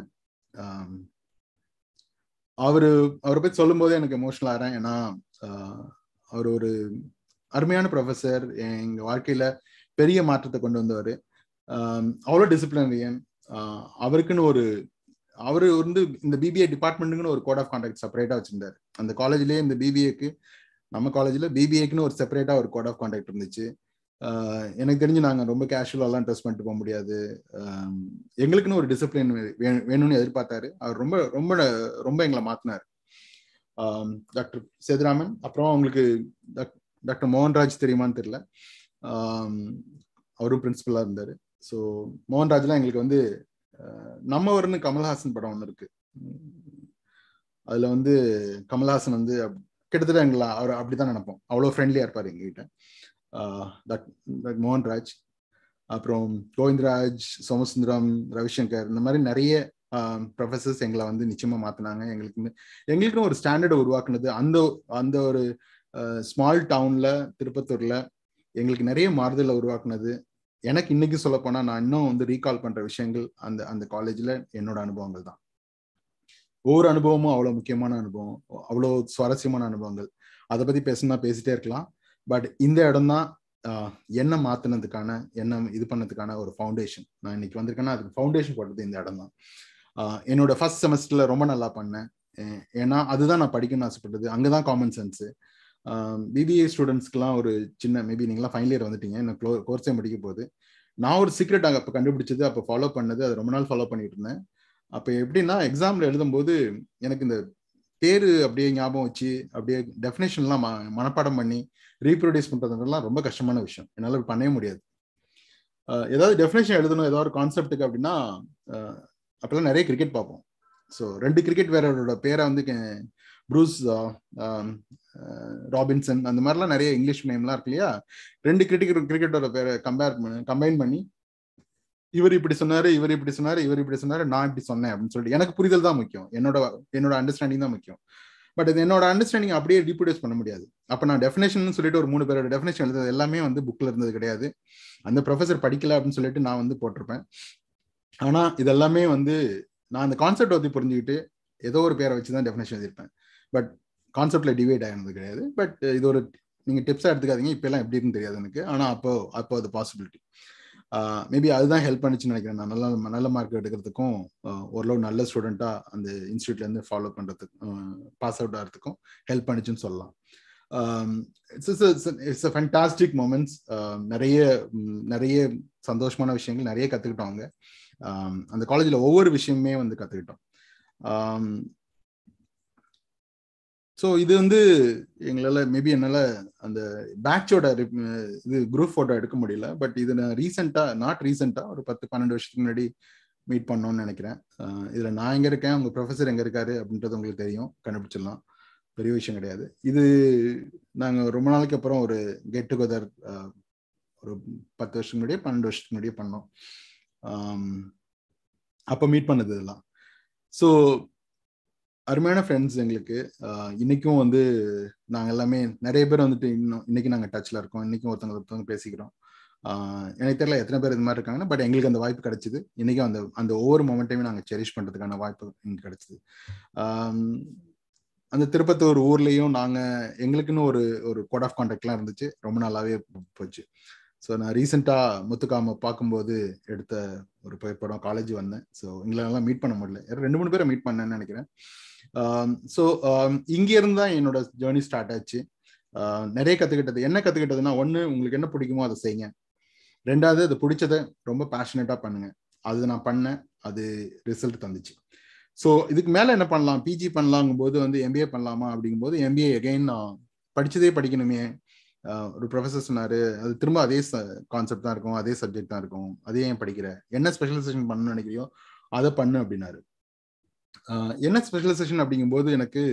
அவரு அவரை பத்தி சொல்லும் போதே எனக்கு எமோஷனல் ஆகிறேன் ஏன்னா அவர் ஒரு அருமையான ப்ரொஃபஸர் எங்க வாழ்க்கையில பெரிய மாற்றத்தை கொண்டு வந்தவர் அவ்வளோ டிசிப்ளினரியன் அவருக்குன்னு ஒரு அவரு வந்து இந்த பிபிஏ டிபார்ட்மெண்ட்டுக்குன்னு ஒரு கோட் ஆஃப் கான்டாக்ட் செப்பரேட்டா வச்சிருந்தாரு அந்த காலேஜ்லயே இந்த பிபிஏக்கு நம்ம காலேஜ்ல பிபிஏக்குன்னு ஒரு செப்பரேட்டா ஒரு கோட் ஆஃப் கான்டாக்ட் இருந்துச்சு எனக்கு தெரிஞ்சு நாங்கள் ரொம்ப கேஷுவலாலாம் ட்ரெஸ் பண்ணிட்டு போக முடியாது எங்களுக்குன்னு ஒரு டிசிப்ளின் வேணும்னு எதிர்பார்த்தாரு அவர் ரொம்ப ரொம்ப ரொம்ப எங்களை மாத்தினார் டாக்டர் சேதுராமன் அப்புறம் அவங்களுக்கு டாக்டர் மோகன்ராஜ் தெரியுமான்னு தெரியல அவரும் பிரின்சிபலாக இருந்தார் ஸோ மோகன்ராஜ்லாம் எங்களுக்கு வந்து நம்ம ஒருன்னு கமல்ஹாசன் படம் ஒன்று இருக்கு அதுல வந்து கமல்ஹாசன் வந்து கிட்டத்தட்ட எங்களை அவர் அப்படிதான் நினைப்போம் அவ்வளோ ஃப்ரெண்ட்லியா இருப்பார் எங்ககிட்ட மோகன்ராஜ் அப்புறம் கோவிந்தராஜ் சோமசுந்தரம் ரவிசங்கர் இந்த மாதிரி நிறைய ப்ரொஃபசர்ஸ் எங்களை வந்து நிச்சயமா மாத்தினாங்க எங்களுக்கு எங்களுக்குன்னு ஒரு ஸ்டாண்டர்டை உருவாக்குனது அந்த அந்த ஒரு ஸ்மால் டவுன்ல திருப்பத்தூர்ல எங்களுக்கு நிறைய மாறுதலை உருவாக்குனது எனக்கு இன்னைக்கு சொல்ல போனா நான் இன்னும் வந்து ரீகால் பண்ற விஷயங்கள் அந்த அந்த காலேஜ்ல என்னோட அனுபவங்கள் தான் ஒவ்வொரு அனுபவமும் அவ்வளவு முக்கியமான அனுபவம் அவ்வளோ சுவாரஸ்யமான அனுபவங்கள் அதை பத்தி பேசணும்னா பேசிட்டே இருக்கலாம் பட் இந்த இடம் தான் என்ன மாத்தினதுக்கான என்ன இது பண்ணதுக்கான ஒரு ஃபவுண்டேஷன் நான் இன்னைக்கு வந்திருக்கேன்னா அதுக்கு ஃபவுண்டேஷன் போட்டது இந்த இடம் தான் என்னோட ஃபர்ஸ்ட் செமஸ்டர்ல ரொம்ப நல்லா பண்ணேன் ஏன்னா அதுதான் நான் படிக்கணும்னு ஆசைப்பட்டது அங்கதான் காமன் சென்ஸ் பிபிஏ ஸ்டூடெண்ட்ஸ்க்குலாம் ஒரு சின்ன மேபி நீங்களாம் ஃபைனல் இயர் வந்துட்டீங்க எனக்கு க்ளோ கோர்ஸே முடிக்க போகுது நான் ஒரு சீக்ரெட் அங்கே அப்போ கண்டுபிடிச்சது அப்போ ஃபாலோ பண்ணது அது ரொம்ப நாள் ஃபாலோ பண்ணிட்டு இருந்தேன் அப்போ எப்படின்னா எக்ஸாம்ல எழுதும்போது எனக்கு இந்த பேரு அப்படியே ஞாபகம் வச்சு அப்படியே டெஃபினேஷன்லாம் மனப்பாடம் பண்ணி ரீப்ரொடியூஸ் பண்றதுலாம் ரொம்ப கஷ்டமான விஷயம் என்னால் பண்ணவே முடியாது ஏதாவது டெஃபினேஷன் எழுதணும் ஏதாவது ஒரு கான்செப்டுக்கு அப்படின்னா அப்பெல்லாம் நிறைய கிரிக்கெட் பார்ப்போம் ஸோ ரெண்டு கிரிக்கெட் வேறோட பேரை வந்து ப்ரூஸ் ராபின்சன் அந்த மாதிரிலாம் நிறைய இங்கிலீஷ் நேம்லாம் இருக்கு இல்லையா ரெண்டு கிரிக்கெட் கிரிக்கெட்டோட பேரை கம்பேர் பண்ணி கம்பைன் பண்ணி இவர் இப்படி சொன்னாரு இவர் இப்படி சொன்னாரு இவர் இப்படி சொன்னாரு நான் இப்படி சொன்னேன் அப்படின்னு சொல்லிட்டு எனக்கு புரிதல் தான் முக்கியம் என்னோட என்னோட அண்டர்ஸ்டாண்டிங் தான் முக்கியம் பட் இது என்னோட அண்டர்ஸ்டாண்டிங் அப்படியே ரீப்ரொடியூஸ் பண்ண முடியாது அப்ப நான் டெஃபினேஷன் சொல்லிட்டு ஒரு மூணு பேரோட டெஃபினேஷன் எழுதுறது எல்லாமே வந்து புக்ல இருந்தது கிடையாது அந்த ப்ரொஃபசர் படிக்கல அப்படின்னு சொல்லிட்டு நான் வந்து போட்டிருப்பேன் ஆனா இதெல்லாமே வந்து நான் அந்த கான்செப்ட் பத்தி புரிஞ்சுக்கிட்டு ஏதோ ஒரு பேரை வச்சு தான் டெஃபினேஷன் எழுதியிருப்பேன் பட் கான்செப்ட்ல டிவைட் ஆகினது கிடையாது பட் இது ஒரு நீங்க டிப்ஸா எடுத்துக்காதீங்க இப்ப எல்லாம் எப்படி இருக்குன்னு தெரியாது எனக்கு ஆனா அப்போ அப்போ அது பாசிபிலிட்டி மேபி அதுதான் ஹெல்ப் பண்ணுச்சுன்னு நினைக்கிறேன் நான் நல்ல நல்ல மார்க் எடுக்கிறதுக்கும் ஓரளவு நல்ல ஸ்டூடெண்டா அந்த இன்ஸ்டியூட்ல இருந்து ஃபாலோ பண்றதுக்கு பாஸ் அவுட் ஆகிறதுக்கும் ஹெல்ப் பண்ணுச்சுன்னு சொல்லலாம் இட்ஸ் அ ஃபண்டாஸ்டிக் மூமெண்ட்ஸ் நிறைய நிறைய சந்தோஷமான விஷயங்கள் நிறைய கத்துக்கிட்டோம் அங்க அந்த காலேஜ்ல ஒவ்வொரு விஷயமே வந்து கத்துக்கிட்டோம் ஸோ இது வந்து எங்களால் மேபி என்னால் அந்த பேட்சோட இது குரூப் ஃபோட்டோ எடுக்க முடியல பட் இது நான் ரீசெண்டாக நாட் ரீசெண்டாக ஒரு பத்து பன்னெண்டு வருஷத்துக்கு முன்னாடி மீட் பண்ணோன்னு நினைக்கிறேன் இதில் நான் எங்கே இருக்கேன் உங்கள் ப்ரொஃபஸர் எங்கே இருக்காரு அப்படின்றது உங்களுக்கு தெரியும் கண்டுபிடிச்சிடலாம் பெரிய விஷயம் கிடையாது இது நாங்கள் ரொம்ப நாளைக்கு அப்புறம் ஒரு கெட் டுகெதர் ஒரு பத்து வருஷத்துக்கு முன்னாடியே பன்னெண்டு வருஷத்துக்கு முன்னாடியே பண்ணோம் அப்போ மீட் பண்ணது இதெல்லாம் ஸோ அருமையான ஃப்ரெண்ட்ஸ் எங்களுக்கு இன்னைக்கும் வந்து நாங்கள் எல்லாமே நிறைய பேர் வந்துட்டு இன்னும் இன்னைக்கு நாங்கள் டச்சில் இருக்கோம் இன்னைக்கும் ஒருத்தவங்க ஒருத்தவங்க பேசிக்கிறோம் எனக்கு தெரியல எத்தனை பேர் இது மாதிரி இருக்காங்க பட் எங்களுக்கு அந்த வாய்ப்பு கிடைச்சிது இன்னைக்கும் அந்த அந்த ஒவ்வொரு மொமெண்ட்டையும் நாங்கள் செரிஷ் பண்ணுறதுக்கான வாய்ப்பு எங்களுக்கு கிடைச்சிது அந்த திருப்பத்தூர் ஊர்லேயும் நாங்கள் எங்களுக்குன்னு ஒரு ஒரு கோட் ஆஃப் கான்டாக்ட்லாம் இருந்துச்சு ரொம்ப நல்லாவே போச்சு ஸோ நான் ரீசெண்டாக முத்துக்காம பார்க்கும்போது எடுத்த ஒரு புகைப்படம் காலேஜ் வந்தேன் ஸோ எங்களெல்லாம் மீட் பண்ண முடியல ரெண்டு மூணு பேரை மீட் பண்ணேன்னு நினைக்கிறேன் ஸோ இங்கேருந்து தான் என்னோட ஜேர்னி ஸ்டார்ட் ஆச்சு நிறைய கற்றுக்கிட்டது என்ன கற்றுக்கிட்டதுன்னா ஒன்று உங்களுக்கு என்ன பிடிக்குமோ அதை செய்யுங்க ரெண்டாவது அது பிடிச்சதை ரொம்ப பேஷனேட்டாக பண்ணுங்க அது நான் பண்ணேன் அது ரிசல்ட் தந்துச்சு ஸோ இதுக்கு மேலே என்ன பண்ணலாம் பிஜி பண்ணலாங்கும் போது வந்து எம்பிஏ பண்ணலாமா அப்படிங்கும்போது எம்பிஏ எகைன் நான் படிச்சதே படிக்கணுமே ஒரு ப்ரொஃபஸர் சொன்னாரு அது திரும்ப அதே கான்செப்ட் தான் இருக்கும் அதே சப்ஜெக்ட் தான் இருக்கும் அதே ஏன் படிக்கிற என்ன ஸ்பெஷலைசேஷன் பண்ணணும்னு நினைக்கிறியோ அதை பண்ணு அப்படின்னாரு என்ன ஸ்பெஷலைசேஷன் அப்படிங்கும்போது எனக்கு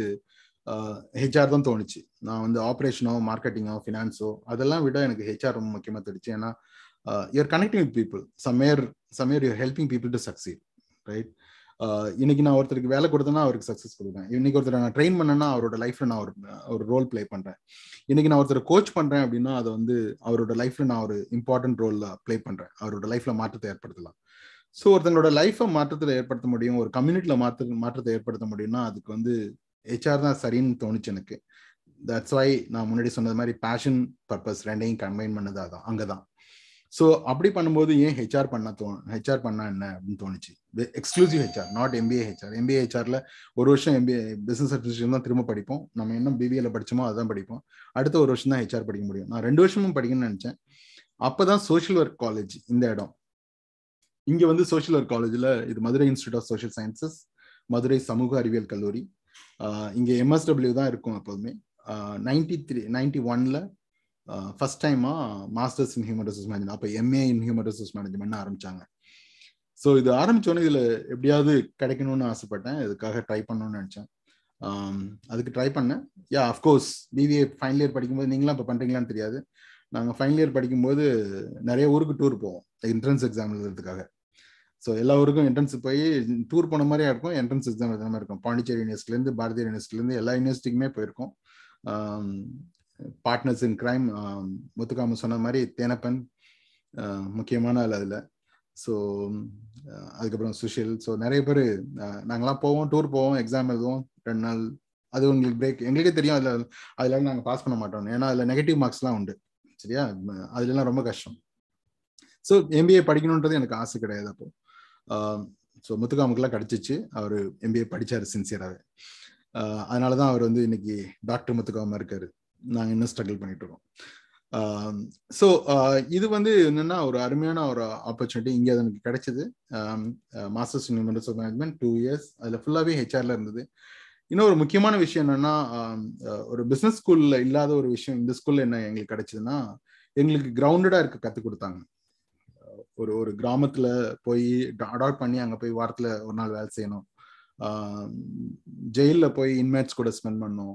ஹெச்ஆர் தான் தோணுச்சு நான் வந்து ஆப்ரேஷனோ மார்க்கெட்டிங்கோ ஃபினான்ஸோ அதெல்லாம் விட எனக்கு ஹெச்ஆர் ரொம்ப முக்கியமாக தெரிச்சு ஏன்னா you're connecting with people somewhere somewhere you're helping people to succeed right இன்னைக்கு நான் ஒருத்தருக்கு வேலை கொடுத்தேன்னா அவருக்கு சக்ஸஸ் கொடுப்பேன் இன்னைக்கு ஒருத்தர் நான் ட்ரெயின் பண்ணேன்னா அவரோட லைஃப்ல நான் ஒரு ஒரு ரோல் பிளே பண்றேன் இன்னைக்கு நான் ஒருத்தர் கோச் பண்றேன் அப்படின்னா அதை வந்து அவரோட லைஃப்ல நான் ஒரு இம்பார்ட்டன்ட் ரோல்ல பிளே பண்றேன் அவரோட லைஃப்ல மாற்றத்தை ஏற்படுத்தலாம் ஸோ ஒருத்தங்களோட லைஃப்பை மாற்றத்தில் ஏற்படுத்த முடியும் ஒரு கம்யூனிட்டியில மாற்ற மாற்றத்தை ஏற்படுத்த முடியும்னா அதுக்கு வந்து ஹெச்ஆர் தான் சரின்னு தோணுச்சு எனக்கு தட்ஸ் வை நான் முன்னாடி சொன்னது மாதிரி பேஷன் பர்பஸ் ரெண்டையும் கம்பைன் பண்ணது அதான் அங்கதான் ஸோ அப்படி பண்ணும்போது ஏன் ஹெச்ஆர் பண்ண தோ ஹெச்ஆர் பண்ணா என்ன அப்படின்னு தோணுச்சு exclusive HR not MBA HR MBA ஹெச்ஆர்ல ஒரு வருஷம் எம்பிஏ பிசினஸ் அட்மினிஸ்ட்ரேஷன் தான் திரும்ப படிப்போம் நம்ம என்ன பிபிஏல படிச்சோமோ அதான் படிப்போம் அடுத்த ஒரு வருஷம் தான் ஹெச்ஆர் படிக்க முடியும் நான் ரெண்டு வருஷமும் படிக்கணும்னு நினைச்சேன் அப்பதான் சோஷியல் ஒர்க் காலேஜ் இந்த இடம் இங்க வந்து சோஷியல் ஒர்க் காலேஜ்ல இது Madurai institute of social sciences Madurai சமூக அறிவியல் கல்லூரி இங்க எம்எஸ்டபிள்யூ தான் இருக்கும் எப்போதுமே நைன்டி த்ரீ நைன்டி ஒன்ல ஃபர்ஸ்ட் டைமா masters in human resource management அப்போ MA in human resource management ஆரம்பிச்சாங்க ஸோ இது ஆரம்பிச்சோன்னே இதில் எப்படியாவது கிடைக்கணும்னு ஆசைப்பட்டேன் இதுக்காக ட்ரை பண்ணணும்னு நினச்சேன் அதுக்கு ட்ரை பண்ணேன் yeah of course BBA final year படிக்கும்போது நீங்களாம் இப்போ பண்ணுறீங்களான்னு தெரியாது நாங்கள் ஃபைனல் இயர் படிக்கும்போது நிறைய ஊருக்கு டூர் போவோம் என்ட்ரன்ஸ் எக்ஸாம் எழுதுறதுக்காக ஸோ எல்லா ஊருக்கும் என்ட்ரன்ஸ் போய் டூர் போன மாதிரியா இருக்கும் என்ட்ரன்ஸ் எக்ஸாம் எழுதுற மாதிரி இருக்கும் பாண்டிச்சேரி யூனிவர்சிட்டிலேருந்து பாரதிய யூனிவர்சிட்டிலேருந்து எல்லா யூனிவர்சிட்டிக்குமே போயிருக்கோம் பார்ட்னர்ஸ் இன் கிரைம் முத்துக்காம சொன்ன மாதிரி தேனப்பன் முக்கியமான ஆள் அதில் ஸோ அதுக்கப்புறம் சுஷில் ஸோ நிறைய பேர் நாங்களாம் போவோம் டூர் போவோம் எக்ஸாம் எழுதுவோம் ரெண்டு நாள் அது உங்களுக்கு பிரேக் எங்களுக்கே தெரியும் அதில் அதில் நாங்கள் பாஸ் பண்ண மாட்டோம் ஏன்னா அதில் நெகட்டிவ் மார்க்ஸ்லாம் உண்டு சரியா அதுலலாம் ரொம்ப கஷ்டம் ஸோ எம்பிஏ படிக்கணுன்றது எனக்கு ஆசை கிடையாது அப்போ ஸோ முத்துக்காமுக்கெல்லாம் கிடைச்சிச்சு அவர் எம்பிஏ படித்தார் சின்சியராகவே அதனால தான் அவர் வந்து இன்னைக்கு டாக்டர் முத்துக்காம இருக்காரு நாங்கள் இன்னும் ஸ்ட்ரகிள் பண்ணிட்டு இருக்கோம் ஸோ இது வந்து என்னன்னா ஒரு அருமையான ஒரு ஆப்பர்ச்சுனிட்டி இங்கே எனக்கு கிடைச்சது masters in human resource management two years அதில் ஃபுல்லாகவே ஹெச்ஆர்ல இருந்தது இன்னும் ஒரு முக்கியமான விஷயம் என்னன்னா ஒரு பிஸ்னஸ் ஸ்கூல்ல இல்லாத ஒரு விஷயம் இந்த ஸ்கூல்ல என்ன எங்களுக்கு கிடைச்சதுன்னா எங்களுக்கு கிரவுண்டடா இருக்க கற்றுக் கொடுத்தாங்க ஒரு ஒரு கிராமத்துல போய் அடாப்ட் பண்ணி அங்கே போய் வாரத்தில் ஒரு நாள் வேலை செய்யணும் ஜெயிலில் போய் இன்மேட்ஸ் கூட ஸ்பெண்ட் பண்ணோம்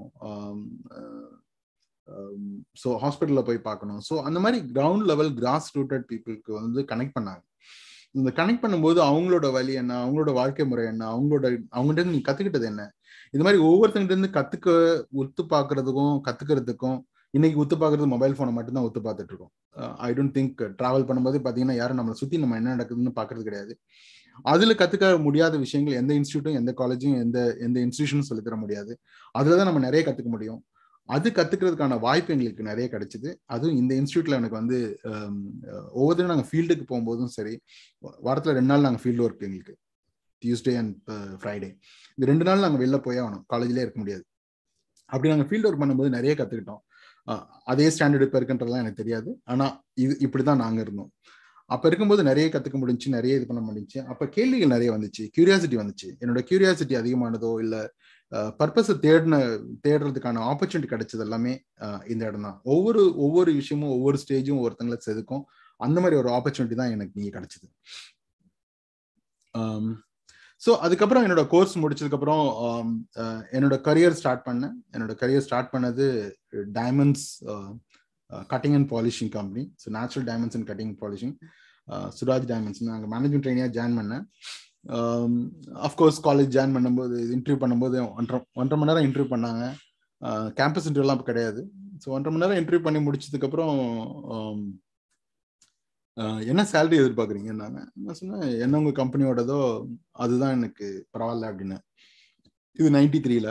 ஸோ ஹாஸ்பிட்டலில் போய் பார்க்கணும் ஸோ அந்த மாதிரி கிரவுண்ட் லெவல் கிராஸ் ரூட்டட் பீப்புளுக்கு வந்து கனெக்ட் பண்ணாங்க இந்த கனெக்ட் பண்ணும்போது அவங்களோட வழி என்ன அவங்களோட வாழ்க்கை முறை என்ன அவங்களோட அவங்ககிட்ட நீ கத்துக்கிட்டது என்ன இது மாதிரி ஒவ்வொருத்தங்கிட்ட இருந்து கத்துக்க ஒத்து பார்க்கறதுக்கும் கத்துக்கிறதுக்கும் இன்னைக்கு ஒத்து பார்க்கறது மொபைல் ஃபோனை மட்டும்தான் ஒத்து பார்த்துட்டு இருக்கோம் ஐ டோன்ட் திங்க் டிராவல் பண்ணும்போது பார்த்தீங்கன்னா யாரும் நம்மளை சுற்றி நம்ம என்ன நடக்குதுன்னு பார்க்கறது கிடையாது அதுல கத்துக்க முடியாத விஷயங்கள் எந்த இன்ஸ்டியூட்டும் எந்த காலேஜும் எந்த எந்த இன்ஸ்டியூஷனும் சொல்லித்தர முடியாது அதுல தான் நம்ம நிறைய கத்துக்க முடியும் அது கத்துக்கிறதுக்கான வாய்ப்பு எங்களுக்கு நிறைய கிடைச்சிது அதுவும் இந்த இன்ஸ்டியூட்ல எனக்கு வந்து ஒவ்வொருத்தரும் நாங்கள் ஃபீல்டுக்கு போகும்போதும் சரி வாரத்தில் ரெண்டு நாள் நாங்கள் ஃபீல்டு ஒர்க் எங்களுக்கு டியூஸ்டே அண்ட் ஃப்ரைடே இந்த ரெண்டு நாள் நாங்கள் வெளில போயே ஆகணும் காலேஜ்லேயே இருக்க முடியாது அப்படி நாங்கள் ஃபீல்டு ஒர்க் பண்ணும்போது நிறைய கற்றுக்கிட்டோம் அதே ஸ்டாண்டர்ட் இப்போ இருக்குன்றதுலாம் எனக்கு தெரியாது ஆனால் இது இப்படி தான் நாங்கள் இருந்தோம் அப்போ இருக்கும்போது நிறைய கற்றுக்க முடிஞ்சு நிறைய இது பண்ண முடிஞ்சு அப்போ கேள்விகள் நிறைய வந்துச்சு கியூரியாசிட்டி வந்துச்சு என்னோட கியூரியாசிட்டி அதிகமானதோ இல்லை பர்பஸை தேடின தேடுறதுக்கான ஆப்பர்ச்சுனிட்டி கிடைச்சது எல்லாமே இந்த இடம் தான் ஒவ்வொரு ஒவ்வொரு விஷயமும் ஒவ்வொரு ஸ்டேஜும் ஒவ்வொருத்தங்களை செதுக்கும் அந்த மாதிரி ஒரு ஆப்பர்ச்சுனிட்டி தான் எனக்கு நீங்க கிடைச்சது ஸோ அதுக்கப்புறம் என்னோட கோர்ஸ் முடிச்சதுக்கப்புறம் என்னோட கரியர் ஸ்டார்ட் பண்ணேன் என்னோட கரியர் ஸ்டார்ட் பண்ணது diamonds cutting and polishing company so natural diamonds and cutting polishing Suraj diamonds நாங்கள் மேனேஜ்மெண்ட் ட்ரைனியாக ஜாயின் பண்ணேன் அஃப்கோர்ஸ் காலேஜ் ஜாயின் பண்ணும்போது இன்டர்வியூ பண்ணும்போது ஒன்றரை ஒன்றரை மணி நேரம் இன்டர்வியூ பண்ணாங்க கேம்பஸ் இன்டர்வியூலாம் கிடையாது ஸோ ஒன்றரை மணி நேரம் இன்டர்வியூ பண்ணி முடிச்சதுக்கப்புறம் என்ன சேலரி எதிர்பார்க்குறீங்கன்னாங்க நான் சொன்னேன் என்ன உங்க கம்பெனியோடதோ அதுதான் எனக்கு பரவாயில்ல அப்படின்னு இது நைன்டி த்ரீல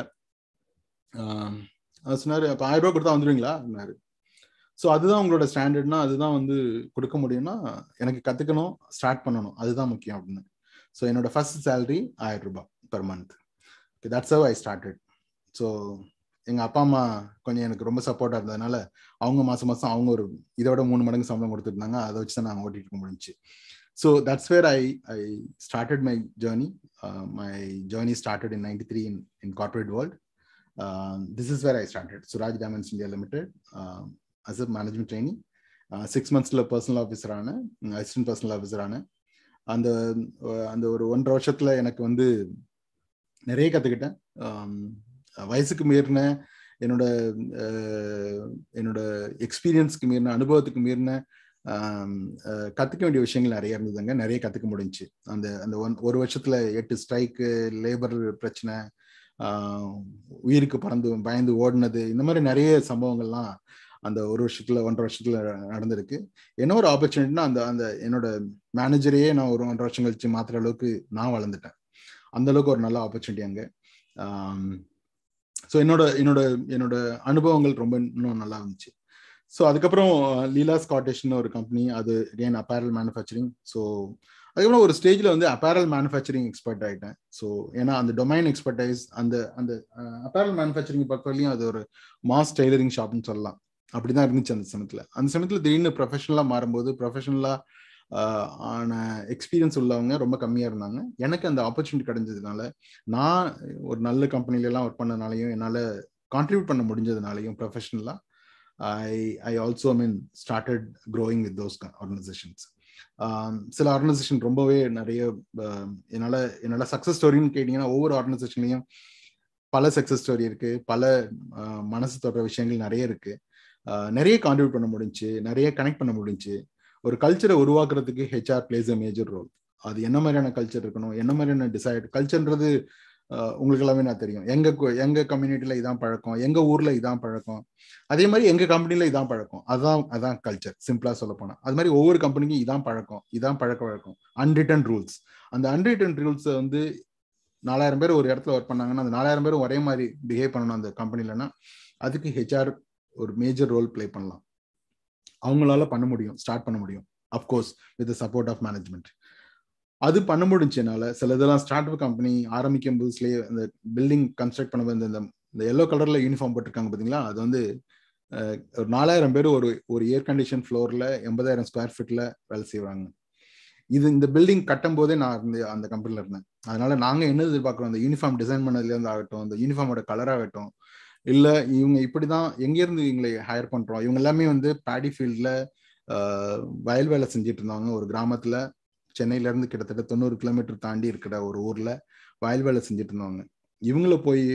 அது சொன்னாரு அப்போ ஆயிரம் ரூபா கொடுத்தா வந்துடுவீங்களா அப்படின்னாரு ஸோ அதுதான் உங்களோட ஸ்டாண்டர்ட்னா அதுதான் வந்து கொடுக்க முடியும்னா எனக்கு கற்றுக்கணும் ஸ்டார்ட் பண்ணணும் அதுதான் முக்கியம் அப்படின்னு ஸோ என்னோட ஃபர்ஸ்ட் சேலரி ஆயிரம் ரூபாய் per month that's how I started so எங்கள் அப்பா அம்மா கொஞ்சம் எனக்கு ரொம்ப சப்போர்ட்டாக இருந்ததுனால அவங்க மாதம் மாதம் அவங்க ஒரு இதோட மூணு மடங்கு சம்பளம் கொடுத்துருந்தாங்க அதை வச்சு தான் நாங்கள் ஓட்டிட்டு இருக்க முடிஞ்சு so that's where I I started my journey my journey started in ninety three in in corporate world this is where I started Suraj diamonds India limited as a management training six மந்த்ஸில் பர்சனல் ஆஃபீஸரான அசிஸ்டன்ட் பர்சனல் ஆஃபீஸரான அந்த அந்த ஒரு ஒன்றரை வருஷத்துல எனக்கு வந்து நிறைய கற்றுக்கிட்டேன் வயசுக்கு மீறின என்னோட என்னோட எக்ஸ்பீரியன்ஸ்க்கு மீறின அனுபவத்துக்கு மீறின கற்றுக்க வேண்டிய விஷயங்கள் நிறைய இருந்ததுங்க நிறைய கற்றுக்க முடிஞ்சு அந்த அந்த ஒன் ஒரு வருஷத்துல எட்டு ஸ்ட்ரைக்கு லேபர் பிரச்சனை உயிருக்கு பறந்து பயந்து ஓடினது இந்த மாதிரி நிறைய சம்பவங்கள்லாம் அந்த ஒரு வருஷத்துல ஒன்றரை வருஷத்துல நடந்திருக்கு என்ன ஒரு ஆப்பர்ச்சுனிட்டினா அந்த அந்த என்னோட மேனேஜரையே நான் ஒரு ஒன்றரை வருஷம் கழிச்சு மாத்துற அளவுக்கு நான் வளர்ந்துட்டேன் அந்த அளவுக்கு ஒரு நல்ல ஆப்பர்ச்சுனிட்டி அங்கே ஸோ என்னோட என்னோட என்னோட அனுபவங்கள் ரொம்ப இன்னும் நல்லா இருந்துச்சு ஸோ அதுக்கப்புறம் லீலா ஸ்காட்டிஷ்னு ஒரு கம்பெனி அது அகெயின் அப்பேரல் மேனுஃபேக்சரிங் ஸோ அதுக்கப்புறம் ஒரு ஸ்டேஜில் வந்து அப்பேரல் மேனுஃபேக்சரிங் எக்ஸ்பர்ட் ஆகிட்டேன் ஸோ ஏன்னா அந்த டொமைன் எக்ஸ்பர்டைஸ் அந்த அந்த அப்பேரல் மேனுஃபேக்சரிங் பொறுத்தவரையும் அது ஒரு மாஸ் டெய்லரிங் ஷாப்னு சொல்லலாம் அப்படிதான் இருந்துச்சு அந்த சமயத்தில் அந்த சமயத்தில் திடீர்னு ப்ரொஃபஷனலாக மாறும்போது ப்ரொஃபஷனலாக ஆன எக்ஸ்பீரியன்ஸ் உள்ளவங்க ரொம்ப கம்மியாக இருந்தாங்க எனக்கு அந்த ஆப்பர்ச்சுனிட்டி கிடைஞ்சதுனால நான் ஒரு நல்ல கம்பெனிலலாம் ஒர்க் பண்ணதுனாலையும் என்னால் கான்ட்ரிபியூட் பண்ண முடிஞ்சதுனாலையும் ப்ரொஃபஷனலாக I I also mean started growing with those organisations சில ஆர்கனைசேஷன் ரொம்பவே நிறைய என்னால் என்னால் சக்ஸஸ் ஸ்டோரின்னு கேட்டிங்கன்னா ஒவ்வொரு ஆர்கனைசேஷன்லையும் பல சக்ஸஸ் ஸ்டோரி இருக்கு பல மனசு தொடுற விஷயங்கள் நிறைய இருக்கு நிறைய கான்ட்ரிபியூட் பண்ண முடிஞ்சு நிறைய கனெக்ட் பண்ண முடிஞ்சு ஒரு கல்ச்சரை உருவாக்குறதுக்கு HR plays a major role அது என்ன மாதிரியான கல்ச்சர் இருக்கணும் என்ன மாதிரியான டிசைட் கல்ச்சர்ன்றது உங்களுக்கு எல்லாமே நான் தெரியும் எங்க எங்க கம்யூனிட்டியில இதான் பழக்கம் எங்க ஊர்ல இதான் பழக்கம் அதே மாதிரி எங்க கம்பெனில இதான் பழக்கம் அதான் அதான் கல்ச்சர் சிம்பிளா சொல்ல போனா அது மாதிரி ஒவ்வொரு கம்பெனிக்கும் இதான் பழக்கம் இதான் பழக்க வழக்கம் அன்ரிட்டன் ரூல்ஸ் அந்த அன்ரிட்டன் ரூல்ஸ் வந்து நாலாயிரம் பேர் ஒரு இடத்துல ஒர்க் பண்ணாங்கன்னா அந்த நாலாயிரம் பேரும் ஒரே மாதிரி பிஹேவ் பண்ணணும் அந்த கம்பெனிலன்னா அதுக்கு ஹெச்ஆர் ஒரு மேஜர் ரோல் பிளே பண்ணலாம் அவங்களால பண்ண முடியும் ஸ்டார்ட் பண்ண முடியும் of course with support of management அது பண்ண முடிஞ்சனால சில இதெல்லாம் ஸ்டார்ட் அப் கம்பெனி ஆரம்பிக்கும் புதுசுலேயே அந்த பில்டிங் கன்ஸ்ட்ரக்ட் பண்ண இந்த இந்த எல்லோ கலர்ல யூனிஃபார்ம் போட்டிருக்காங்க பார்த்தீங்களா அது வந்து ஒரு நாலாயிரம் பேர் ஒரு ஒரு ஏர் கண்டிஷன் ஃப்ளோர்ல எண்பதாயிரம் ஸ்கொயர் ஃபீட்ல வேலை செய்வாங்க இது இந்த பில்டிங் கட்டும் போதே நான் இருந்து அந்த கம்பெனில இருந்தேன் அதனால நாங்க என்ன எதிர்பார்க்குறோம் அந்த யூனிஃபார்ம் டிசைன் பண்ணதுல இருந்து ஆகட்டும் அந்த யூனிஃபார்மோட கலர் ஆகட்டும் இல்ல இவங்க இப்படிதான் எங்க இருந்து இவங்களை ஹையர் பண்றோம் இவங்க எல்லாமே வந்து பேடி ஃபீல்ட்ல வயல் வேலை செஞ்சுட்டு இருந்தாங்க ஒரு கிராமத்துல சென்னையில இருந்து கிட்டத்தட்ட தொண்ணூறு கிலோமீட்டர் தாண்டி இருக்கிற ஒரு ஊர்ல வயல் வேலை செஞ்சுட்டு இருந்தாங்க இவங்கள போய்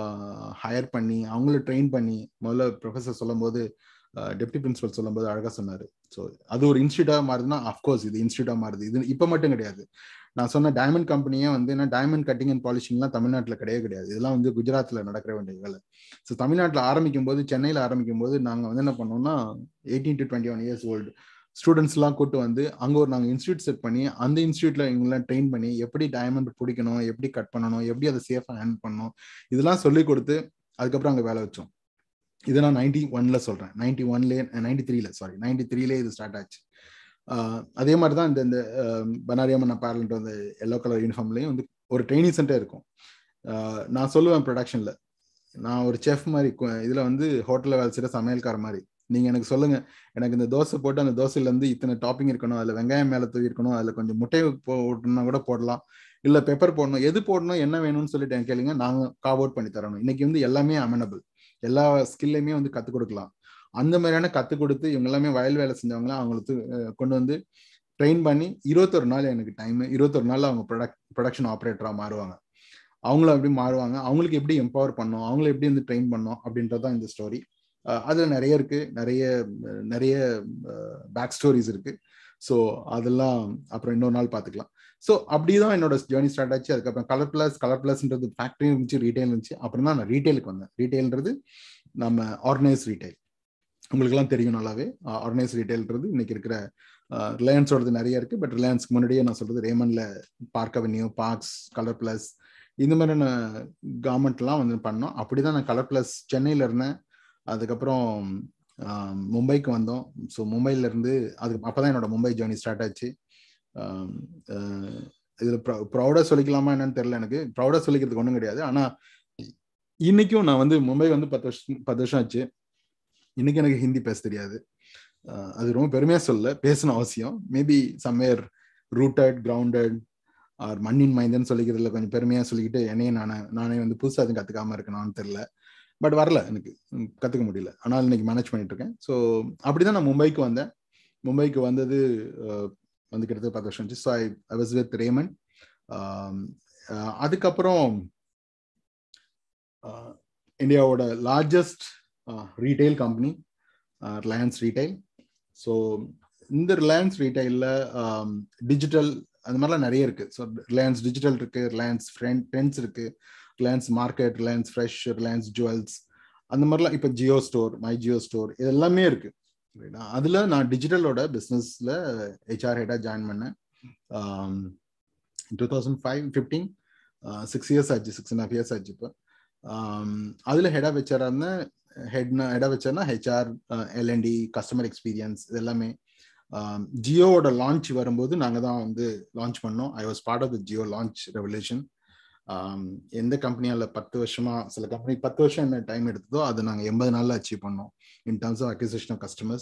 ஹையர் பண்ணி அவங்கள ட்ரெயின் பண்ணி முதல்ல ப்ரொஃபஸர் சொல்லும் போது டெப்டி பிரின்சிபல் சொல்லும் போது அழகா சொன்னாரு ஸோ அது ஒரு இன்ஸ்டியூட்டா மாறுதுன்னா அஃப்கோர்ஸ் இது இன்ஸ்டியூட்டா மாறுது இது இப்போ மட்டும் கிடையாது நான் சொன்ன டைமண்ட் கம்பெனியே வந்து என்ன டைமண்ட் கட்டிங் அண்ட் பாலிஷிங்லாம் தமிழ்நாட்டில் கிடையவே கிடையாது இதெல்லாம் வந்து குஜராத்தில் நடக்கிற வேண்டிய வேலை ஸோ தமிழ்நாட்டில் ஆரம்பிக்கும் போது சென்னையில் ஆரம்பிக்கும் போது நாங்கள் வந்து என்ன பண்ணோம்னா eighteen to twenty one years old ஸ்டூடெண்ட்ஸ்லாம் கூட்டு வந்து அங்கே ஒரு நாங்கள் இன்ஸ்டியூட் செட் பண்ணி அந்த இன்ஸ்டியூட்ல எங்கெல்லாம் ட்ரெயின் பண்ணி எப்படி டைமண்ட் பிடிக்கணும் எப்படி கட் பண்ணணும் எப்படி அதை சேஃபாக ஹேண்டில் பண்ணணும் இதெல்லாம் சொல்லி கொடுத்து அதுக்கப்புறம் அங்கே வேலை வச்சோம் இதை நான் நைன்டி ஒன்ல சொல்றேன் நைன்டி ஒன்லேயே நைன்டி த்ரீல சாரி நைன்டி த்ரீலே இது ஸ்டார்ட் ஆச்சு அதே மாதிரி தான் இந்த இந்த பனாரியாமன் அப்பேரல்ன்ற அந்த எல்லோ கலர் யூனிஃபார்ம்லேயும் வந்து ஒரு ட்ரைனிங் சென்டர் இருக்கும் நான் சொல்லுவேன் ப்ரொடக்ஷனில் நான் ஒரு செஃப் மாதிரி இதில் வந்து ஹோட்டலில் வேலை செய்கிற சமையல்கார மாதிரி நீங்கள் எனக்கு சொல்லுங்கள் எனக்கு இந்த தோசை போட்டு அந்த தோசையிலேருந்து இத்தனை டாப்பிங் இருக்கணும் அதில் வெங்காயம் மேலே தூவி இருக்கணும் அதில் கொஞ்சம் முட்டை போட்டோம்னா கூட போடலாம் இல்லை பெப்பர் போடணும் எது போடணும் என்ன வேணும்னு சொல்லிட்டு கேளுங்க நாங்கள் காவ் அவுட் பண்ணி தரணும் இன்னைக்கு வந்து எல்லாமே அமெனபிள் எல்லா ஸ்கில்லையுமே வந்து கற்றுக் கொடுக்கலாம் அந்த மாதிரியான கற்றுக் கொடுத்து இவங்க எல்லாமே வயல் வேலை செஞ்சவங்களாம் அவங்களுக்கு கொண்டு வந்து ட்ரெயின் பண்ணி இருபத்தொரு நாள் எனக்கு டைம் இருபத்தொரு நாள் அவங்க ப்ரொடக்ட் ப்ரொடக்ஷன் ஆப்ரேட்டராக மாறுவாங்க அவங்கள எப்படி மாறுவாங்க அவங்களுக்கு எப்படி எம்பவர் பண்ணோம் அவங்கள எப்படி வந்து ட்ரெயின் பண்ணோம் அப்படின்றது தான் இந்த ஸ்டோரி அதில் நிறைய இருக்கு நிறைய நிறைய பேக் ஸ்டோரிஸ் இருக்கு ஸோ அதெல்லாம் அப்புறம் இன்னொரு நாள் பார்த்துக்கலாம் ஸோ அப்படிதான் என்னோட ஜேர்னி ஸ்டார்ட் ஆச்சு அதுக்கப்புறம் கலர் பிளஸ் கலர் பிளஸ்ன்றது ஃபேக்ட்ரியும் இருந்துச்சு ரீட்டைல் இருந்துச்சு அப்புறம் தான் நான் ரீட்டைலுக்கு வந்தேன் ரீட்டைல்ன்றது நம்ம ஆர்கனைஸ் ரீட்டைல் உங்களுக்கெல்லாம் தெரியும் நல்லாவே ஆர்கனைஸ் ரீட்டைல்ன்றது இன்னைக்கு இருக்கிற ரிலையன்ஸோடது நிறைய இருக்கு பட் ரிலையன்ஸ்க்கு முன்னாடியே நான் சொல்றது ரேமன்ல பார்க் அவென்யூ பார்க்ஸ் கலர் பிளஸ் இந்த மாதிரியான கவர்மெண்ட்லாம் வந்து பண்ணோம் அப்படிதான் நான் கலர் பிளஸ் சென்னையில இருந்தேன் அதுக்கப்புறம் மும்பைக்கு வந்தோம் ஸோ மும்பைல இருந்து அதுக்கு அப்பதான் என்னோட மும்பை ஜேர்னி ஸ்டார்ட் ஆச்சு இதுல ப்ரௌடா சொல்லிக்கலாமா என்னன்னு தெரியல எனக்கு ப்ரௌடா சொல்லிக்கிறதுக்கு ஒன்றும் கிடையாது ஆனா இன்னைக்கும் நான் வந்து மும்பை வந்து பத்து வருஷம் பத்து வருஷம் ஆச்சு இன்னைக்கு எனக்கு ஹிந்தி பேச தெரியாது அது ரொம்ப பெருமையா சொல்ல பேசணும் அவசியம் maybe somewhere rooted grounded or மண்ணின் மைந்தன் சொல்லிக்கிறதுல கொஞ்சம் பெருமையா சொல்லிக்கிட்டு என்னையும் நானே நானே வந்து புதுசாக எதுவும் கத்துக்காம இருக்கணும்னு தெரியல பட் வரல எனக்கு கத்துக்க முடியல ஆனால் இன்னைக்கு மேனேஜ் பண்ணிட்டு இருக்கேன் ஸோ அப்படிதான் நான் மும்பைக்கு வந்தேன் மும்பைக்கு வந்தது வந்து கிட்டத்தட்ட பத்து வருஷம் so I I was with Raymond அதுக்கப்புறம் இந்தியாவோட largest retail company Reliance retail so இந்த ரிலையன்ஸ் ரீட்டைலில் டிஜிட்டல் அந்த மாதிரிலாம் நிறைய இருக்கு ஸோ ரிலையன்ஸ் டிஜிட்டல் இருக்கு ரிலையன்ஸ் ஃப்ரெண்ட் ட்ரெண்ட்ஸ் இருக்கு Reliance market Reliance fresh Reliance jewels அந்த மாதிரிலாம் இப்போ Jio store my Jio store இது எல்லாமே இருக்கு அதில் நான் டிஜிட்டலோட பிஸ்னஸில் ஹெச்ஆர் ஹெட்டாக ஜாயின் பண்ணேன் two thousand five fifteen six years ஆச்சு சிக்ஸ் அண்ட் ஹாஃப் இயர்ஸ் ஆச்சு இப்போ அதில் ஹெடாக வச்சாராக இருந்தேன் ஹெட் ஹெடாக வச்சேன்னா ஹெச்ஆர் எல்என்டி கஸ்டமர் எக்ஸ்பீரியன்ஸ் இது எல்லாமே ஜியோவோட லான்ச் வரும்போது நாங்கள் தான் வந்து லான்ச் பண்ணோம் I was part of the Jio launch revolution எந்த கம்பெனியால பத்து வருஷமா சில கம்பெனி பத்து வருஷம் என்ன டைம் எடுத்ததோ அதை நாங்கள் எண்பது நாளில் அச்சீவ் பண்ணோம் in terms of acquisition of customers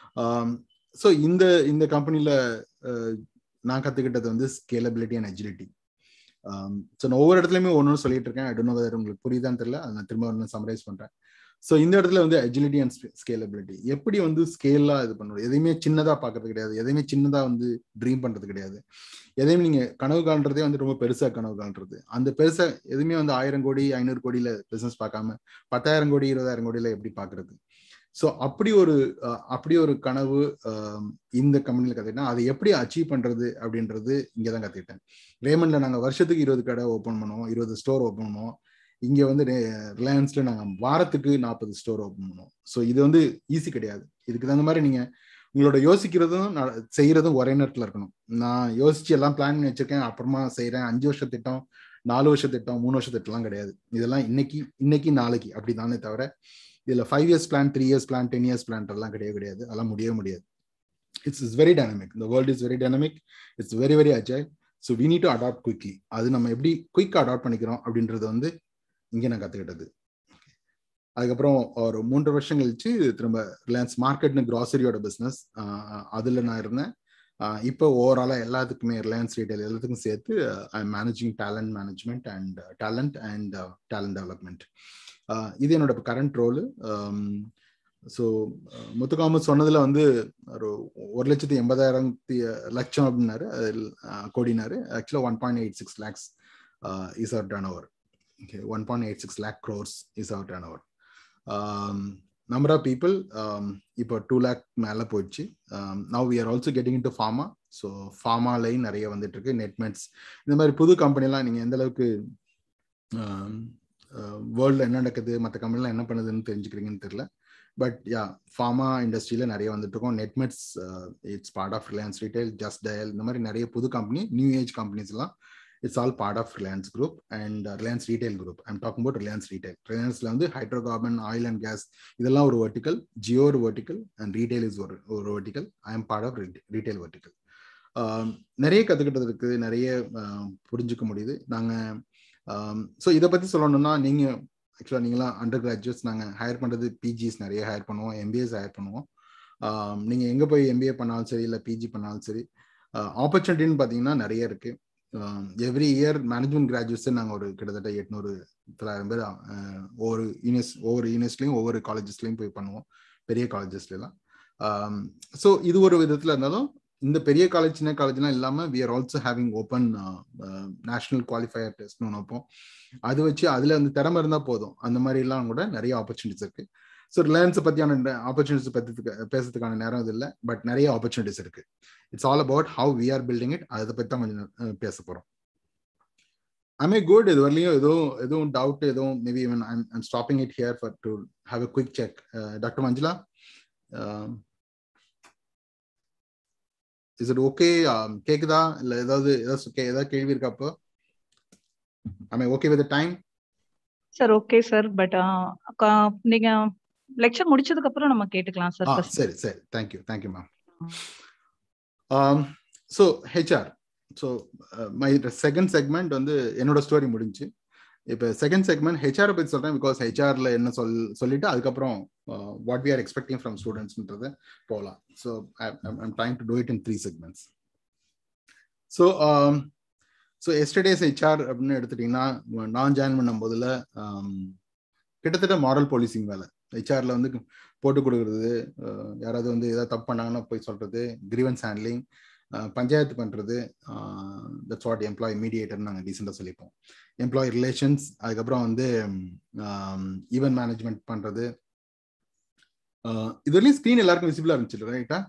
so இந்த இந்த கம்பெனியில் நான் கற்றுக்கிட்டது வந்து ஸ்கேலபிலிட்டி அண்ட் எஜிலிட்டி ஸோ நான் ஒவ்வொரு இடத்துலையுமே ஒன்று சொல்லிட்டு இருக்கேன் ஐ டோன் நோ உங்களுக்கு புரியுதான்னு தெரியல அதை நான் திரும்ப ஒன்று சமரைஸ் பண்ணுறேன் ஸோ இந்த இடத்துல வந்து அஜிலிட்டி அண்ட் ஸ்கேலபிலிட்டி எப்படி வந்து ஸ்கேலாக இது பண்ணணும் எதையுமே சின்னதாக பார்க்கறது கிடையாது எதையுமே சின்னதாக வந்து ட்ரீம் பண்ணுறது கிடையாது எதையுமே நீங்கள் கனவு காண்றதே வந்து ரொம்ப பெருசாக கனவு காண்றது அந்த பெருசாக எதுவுமே வந்து ஆயிரம் கோடி ஐநூறு கோடியில் பிஸ்னஸ் பார்க்காம பத்தாயிரம் கோடி இருபதாயிரம் கோடியில் எப்படி பார்க்கறது ஸோ அப்படி ஒரு அப்படி ஒரு கனவு இந்த கம்பெனியில் கற்றுக்கிட்டேன் அதை எப்படி அச்சீவ் பண்ணுறது அப்படின்றது இங்கே தான் கற்றுக்கிட்டேன் ரேமண்டில் நாங்கள் வருஷத்துக்கு இருபது கடை ஓப்பன் பண்ணுவோம் இருபது ஸ்டோர் ஓப்பன் பண்ணுவோம் இங்கே வந்து ரிலையன்ஸ்ல நாங்கள் வாரத்துக்கு நாற்பது ஸ்டோர் ஓப்பன் பண்ணுவோம் ஸோ இது வந்து ஈஸி கிடையாது இதுக்கு தகுந்த மாதிரி நீங்கள் உங்களோட யோசிக்கிறதும் செய்யறதும் ஒரே நேரத்தில் இருக்கணும் நான் யோசிச்சு எல்லாம் பிளான் பண்ணி வச்சிருக்கேன் அப்புறமா செய்கிறேன் அஞ்சு வருஷ திட்டம் நாலு வருஷ திட்டம் மூணு வருஷ திட்டம்லாம் கிடையாது இதெல்லாம் இன்னைக்கு இன்னைக்கு நாளைக்கு அப்படி தானே தவிர இதில் five years plan three years plan ten years plan எல்லாம் கிடையவே கிடையாது அதெல்லாம் முடியவே முடியாது இட்ஸ் இஸ் வெரி டைனமிக் இந்த world is very dynamic it's very very agile so we need to adapt quickly அது நம்ம எப்படி குயிக்காக அடாப்ட் பண்ணிக்கிறோம் அப்படின்றது வந்து இங்கே நான் கற்றுக்கிட்டது அதுக்கப்புறம் ஒரு மூன்று வருஷம் கழிச்சு திரும்ப ரிலையன்ஸ் மார்க்கெட்னு கிராசரியோட பிஸ்னஸ் அதில் நான் இருந்தேன் இப்போ ஓவராலாக எல்லாத்துக்குமே ரிலையன்ஸ் ரீட்டைல் எல்லாத்துக்கும் சேர்த்து I managing talent management and talent and talent development இது என்னோட கரண்ட் ரோலு ஸோ முத்துக்காம சொன்னதுல வந்து ஒரு ஒரு லட்சத்தி எண்பதாயிரத்தி லட்சம் அப்படின்னாரு கோடினாரு ஆக்சுவலாக one point eight six lakhs is our turnover okay 1.86 lakh crores is our turnover um, number of people um, இப்போ டூ லேக் மேலே போயிடுச்சு now we are also getting into pharma so ஃபார்மாலையும் நிறைய வந்துட்டு இருக்கு நெட்மெட்ஸ் இந்த மாதிரி புது கம்பெனிலாம் நீங்கள் எந்த அளவுக்கு வேர்ல்டில் என்ன நடக்குது மற்ற கம்பெனிலாம் என்ன பண்ணுதுன்னு தெரிஞ்சுக்கிறீங்கன்னு தெரியல பட் யா ஃபார்மா இண்டஸ்ட்ரியில் நிறைய வந்துட்டு இருக்கோம் Netmeds it's part of Reliance retail just dial இந்த மாதிரி நிறைய புது கம்பெனி நியூ ஏஜ் கம்பெனிஸ்லாம் it's all part of Reliance group and Reliance retail group I'm talking about Reliance retail ரிலையன்ஸ்ல வந்து ஹைட்ரோகார்பன் ஆயில் அண்ட் கேஸ் இதெல்லாம் ஒரு வெர்டிக்கல் ஜியோ ஒரு வெர்டிக்கல் அண்ட் ரீட்டைல் இஸ் ஒரு ஒரு vertical I am part of retail vertical நிறைய கற்றுக்கிட்டது இருக்கு நிறைய புரிஞ்சுக்க முடியுது நாங்கள் ஸோ இதை பற்றி சொல்லணும்னா நீங்கள் ஆக்சுவலாக நீங்களாம் அண்டர் கிராஜுவேட்ஸ் நாங்கள் ஹையர் பண்ணுறது பிஜிஸ் நிறைய ஹையர் பண்ணுவோம் எம்பிஏஸ் ஹையர் பண்ணுவோம் நீங்கள் எங்கே போய் எம்பிஏ பண்ணாலும் சரி இல்லை பிஜி பண்ணாலும் சரி ஆப்பர்ச்சுனிட்டின்னு பார்த்தீங்கன்னா நிறைய இருக்கு எவ்ரி இயர் மேனேஜ்மெண்ட் கிராஜுவேட்ஸ் நாங்கள் ஒரு கிட்டத்தட்ட எட்நூறு தொள்ளாயிரம் பேர் ஒவ்வொரு யூனிவர்ஸ் ஒவ்வொரு யூனிவர்ஸ்லையும் ஒவ்வொரு காலேஜஸ்லையும் போய் பண்ணுவோம் பெரிய காலேஜஸ்லாம் ஸோ இது ஒரு விதத்தில் இருந்தாலும் இந்த பெரிய காலேஜ் சின்ன காலேஜ்லாம் இல்லாமல் we are also having open national qualifier டெஸ்ட்னு ஒன்று வைப்போம் அது வச்சு அதில் வந்து திறமை இருந்தால் போதும் அந்த மாதிரிலாம் கூட நிறைய ஆப்பர்ச்சுனிட்டிஸ் இருக்கு ஸோ ரிலையன்ஸை பற்றியான ஆப்பர்ச்சுனிட்டிஸ் பற்றி பேசுறதுக்கான நேரம் இது இல்லை பட் நிறைய ஆப்பர்ச்சுனிட்டிஸ் இருக்கு it's all about how we are building it அதை பற்றி தான் கொஞ்சம் பேச போகிறோம் ஐமே குட் இது வரலையும் எதுவும் எதுவும் டவுட் எதுவும் maybe even I'm stopping it here for to have a quick check doctor Manjula is it okay கேக்குதா இல்ல ஏதாவது ஏதாவது ஏதாவது கேள்வி இருக்கா அப்போ I okay with time sir okay sir but நீங்க லெக்சர் முடிச்சதுக்கு அப்புறம் நம்ம கேட்டுக்கலாம் ஆ சார் சரி சரி thank you thank you ma'am so HR so my second segment வந்து என்னோட ஸ்டோரி முடிஞ்சு இப்போ செகண்ட் செக்மெண்ட் ஹெச்ஆர் பற்றி சொல்கிறேன் பிகாஸ் ஹெச்ஆரில் என்ன சொல் சொல்லிட்டு அதுக்கப்புறம் what we are expecting from ஸ்டூடெண்ட்ஸ்ன்றதை போகலாம் so I'm trying to do it in three segments so so yesterday's HR அப்படின்னு எடுத்துட்டிங்கன்னா நான் ஜாயின் பண்ணும் போதில் கிட்டத்தட்ட மாடல் போலீசிங் வேலை ஹெச்ஆர்ல வந்து போட்டு கொடுக்கறது அஹ் யாராவது வந்து ஏதாவது தப்பு பண்ணாங்கன்னா போய் சொல்றது கிரீவன்ஸ் ஹேண்ட்லிங் பஞ்சாயத்து பண்றது தட்ஸ் வாட் எம்ப்ளாய் மீடியேட்டர்னு நாங்கள் ரீசெண்டாக சொல்லிப்போம் எம்ப்ளாயி ரிலேஷன்ஸ் அதுக்கப்புறம் வந்து ஈவென்ட் மேனேஜ்மெண்ட் பண்றது அஹ் இது வரையும் ஸ்க்ரீன் எல்லாருக்கும் விசிபிளா இருந்துச்சு ரைட்டா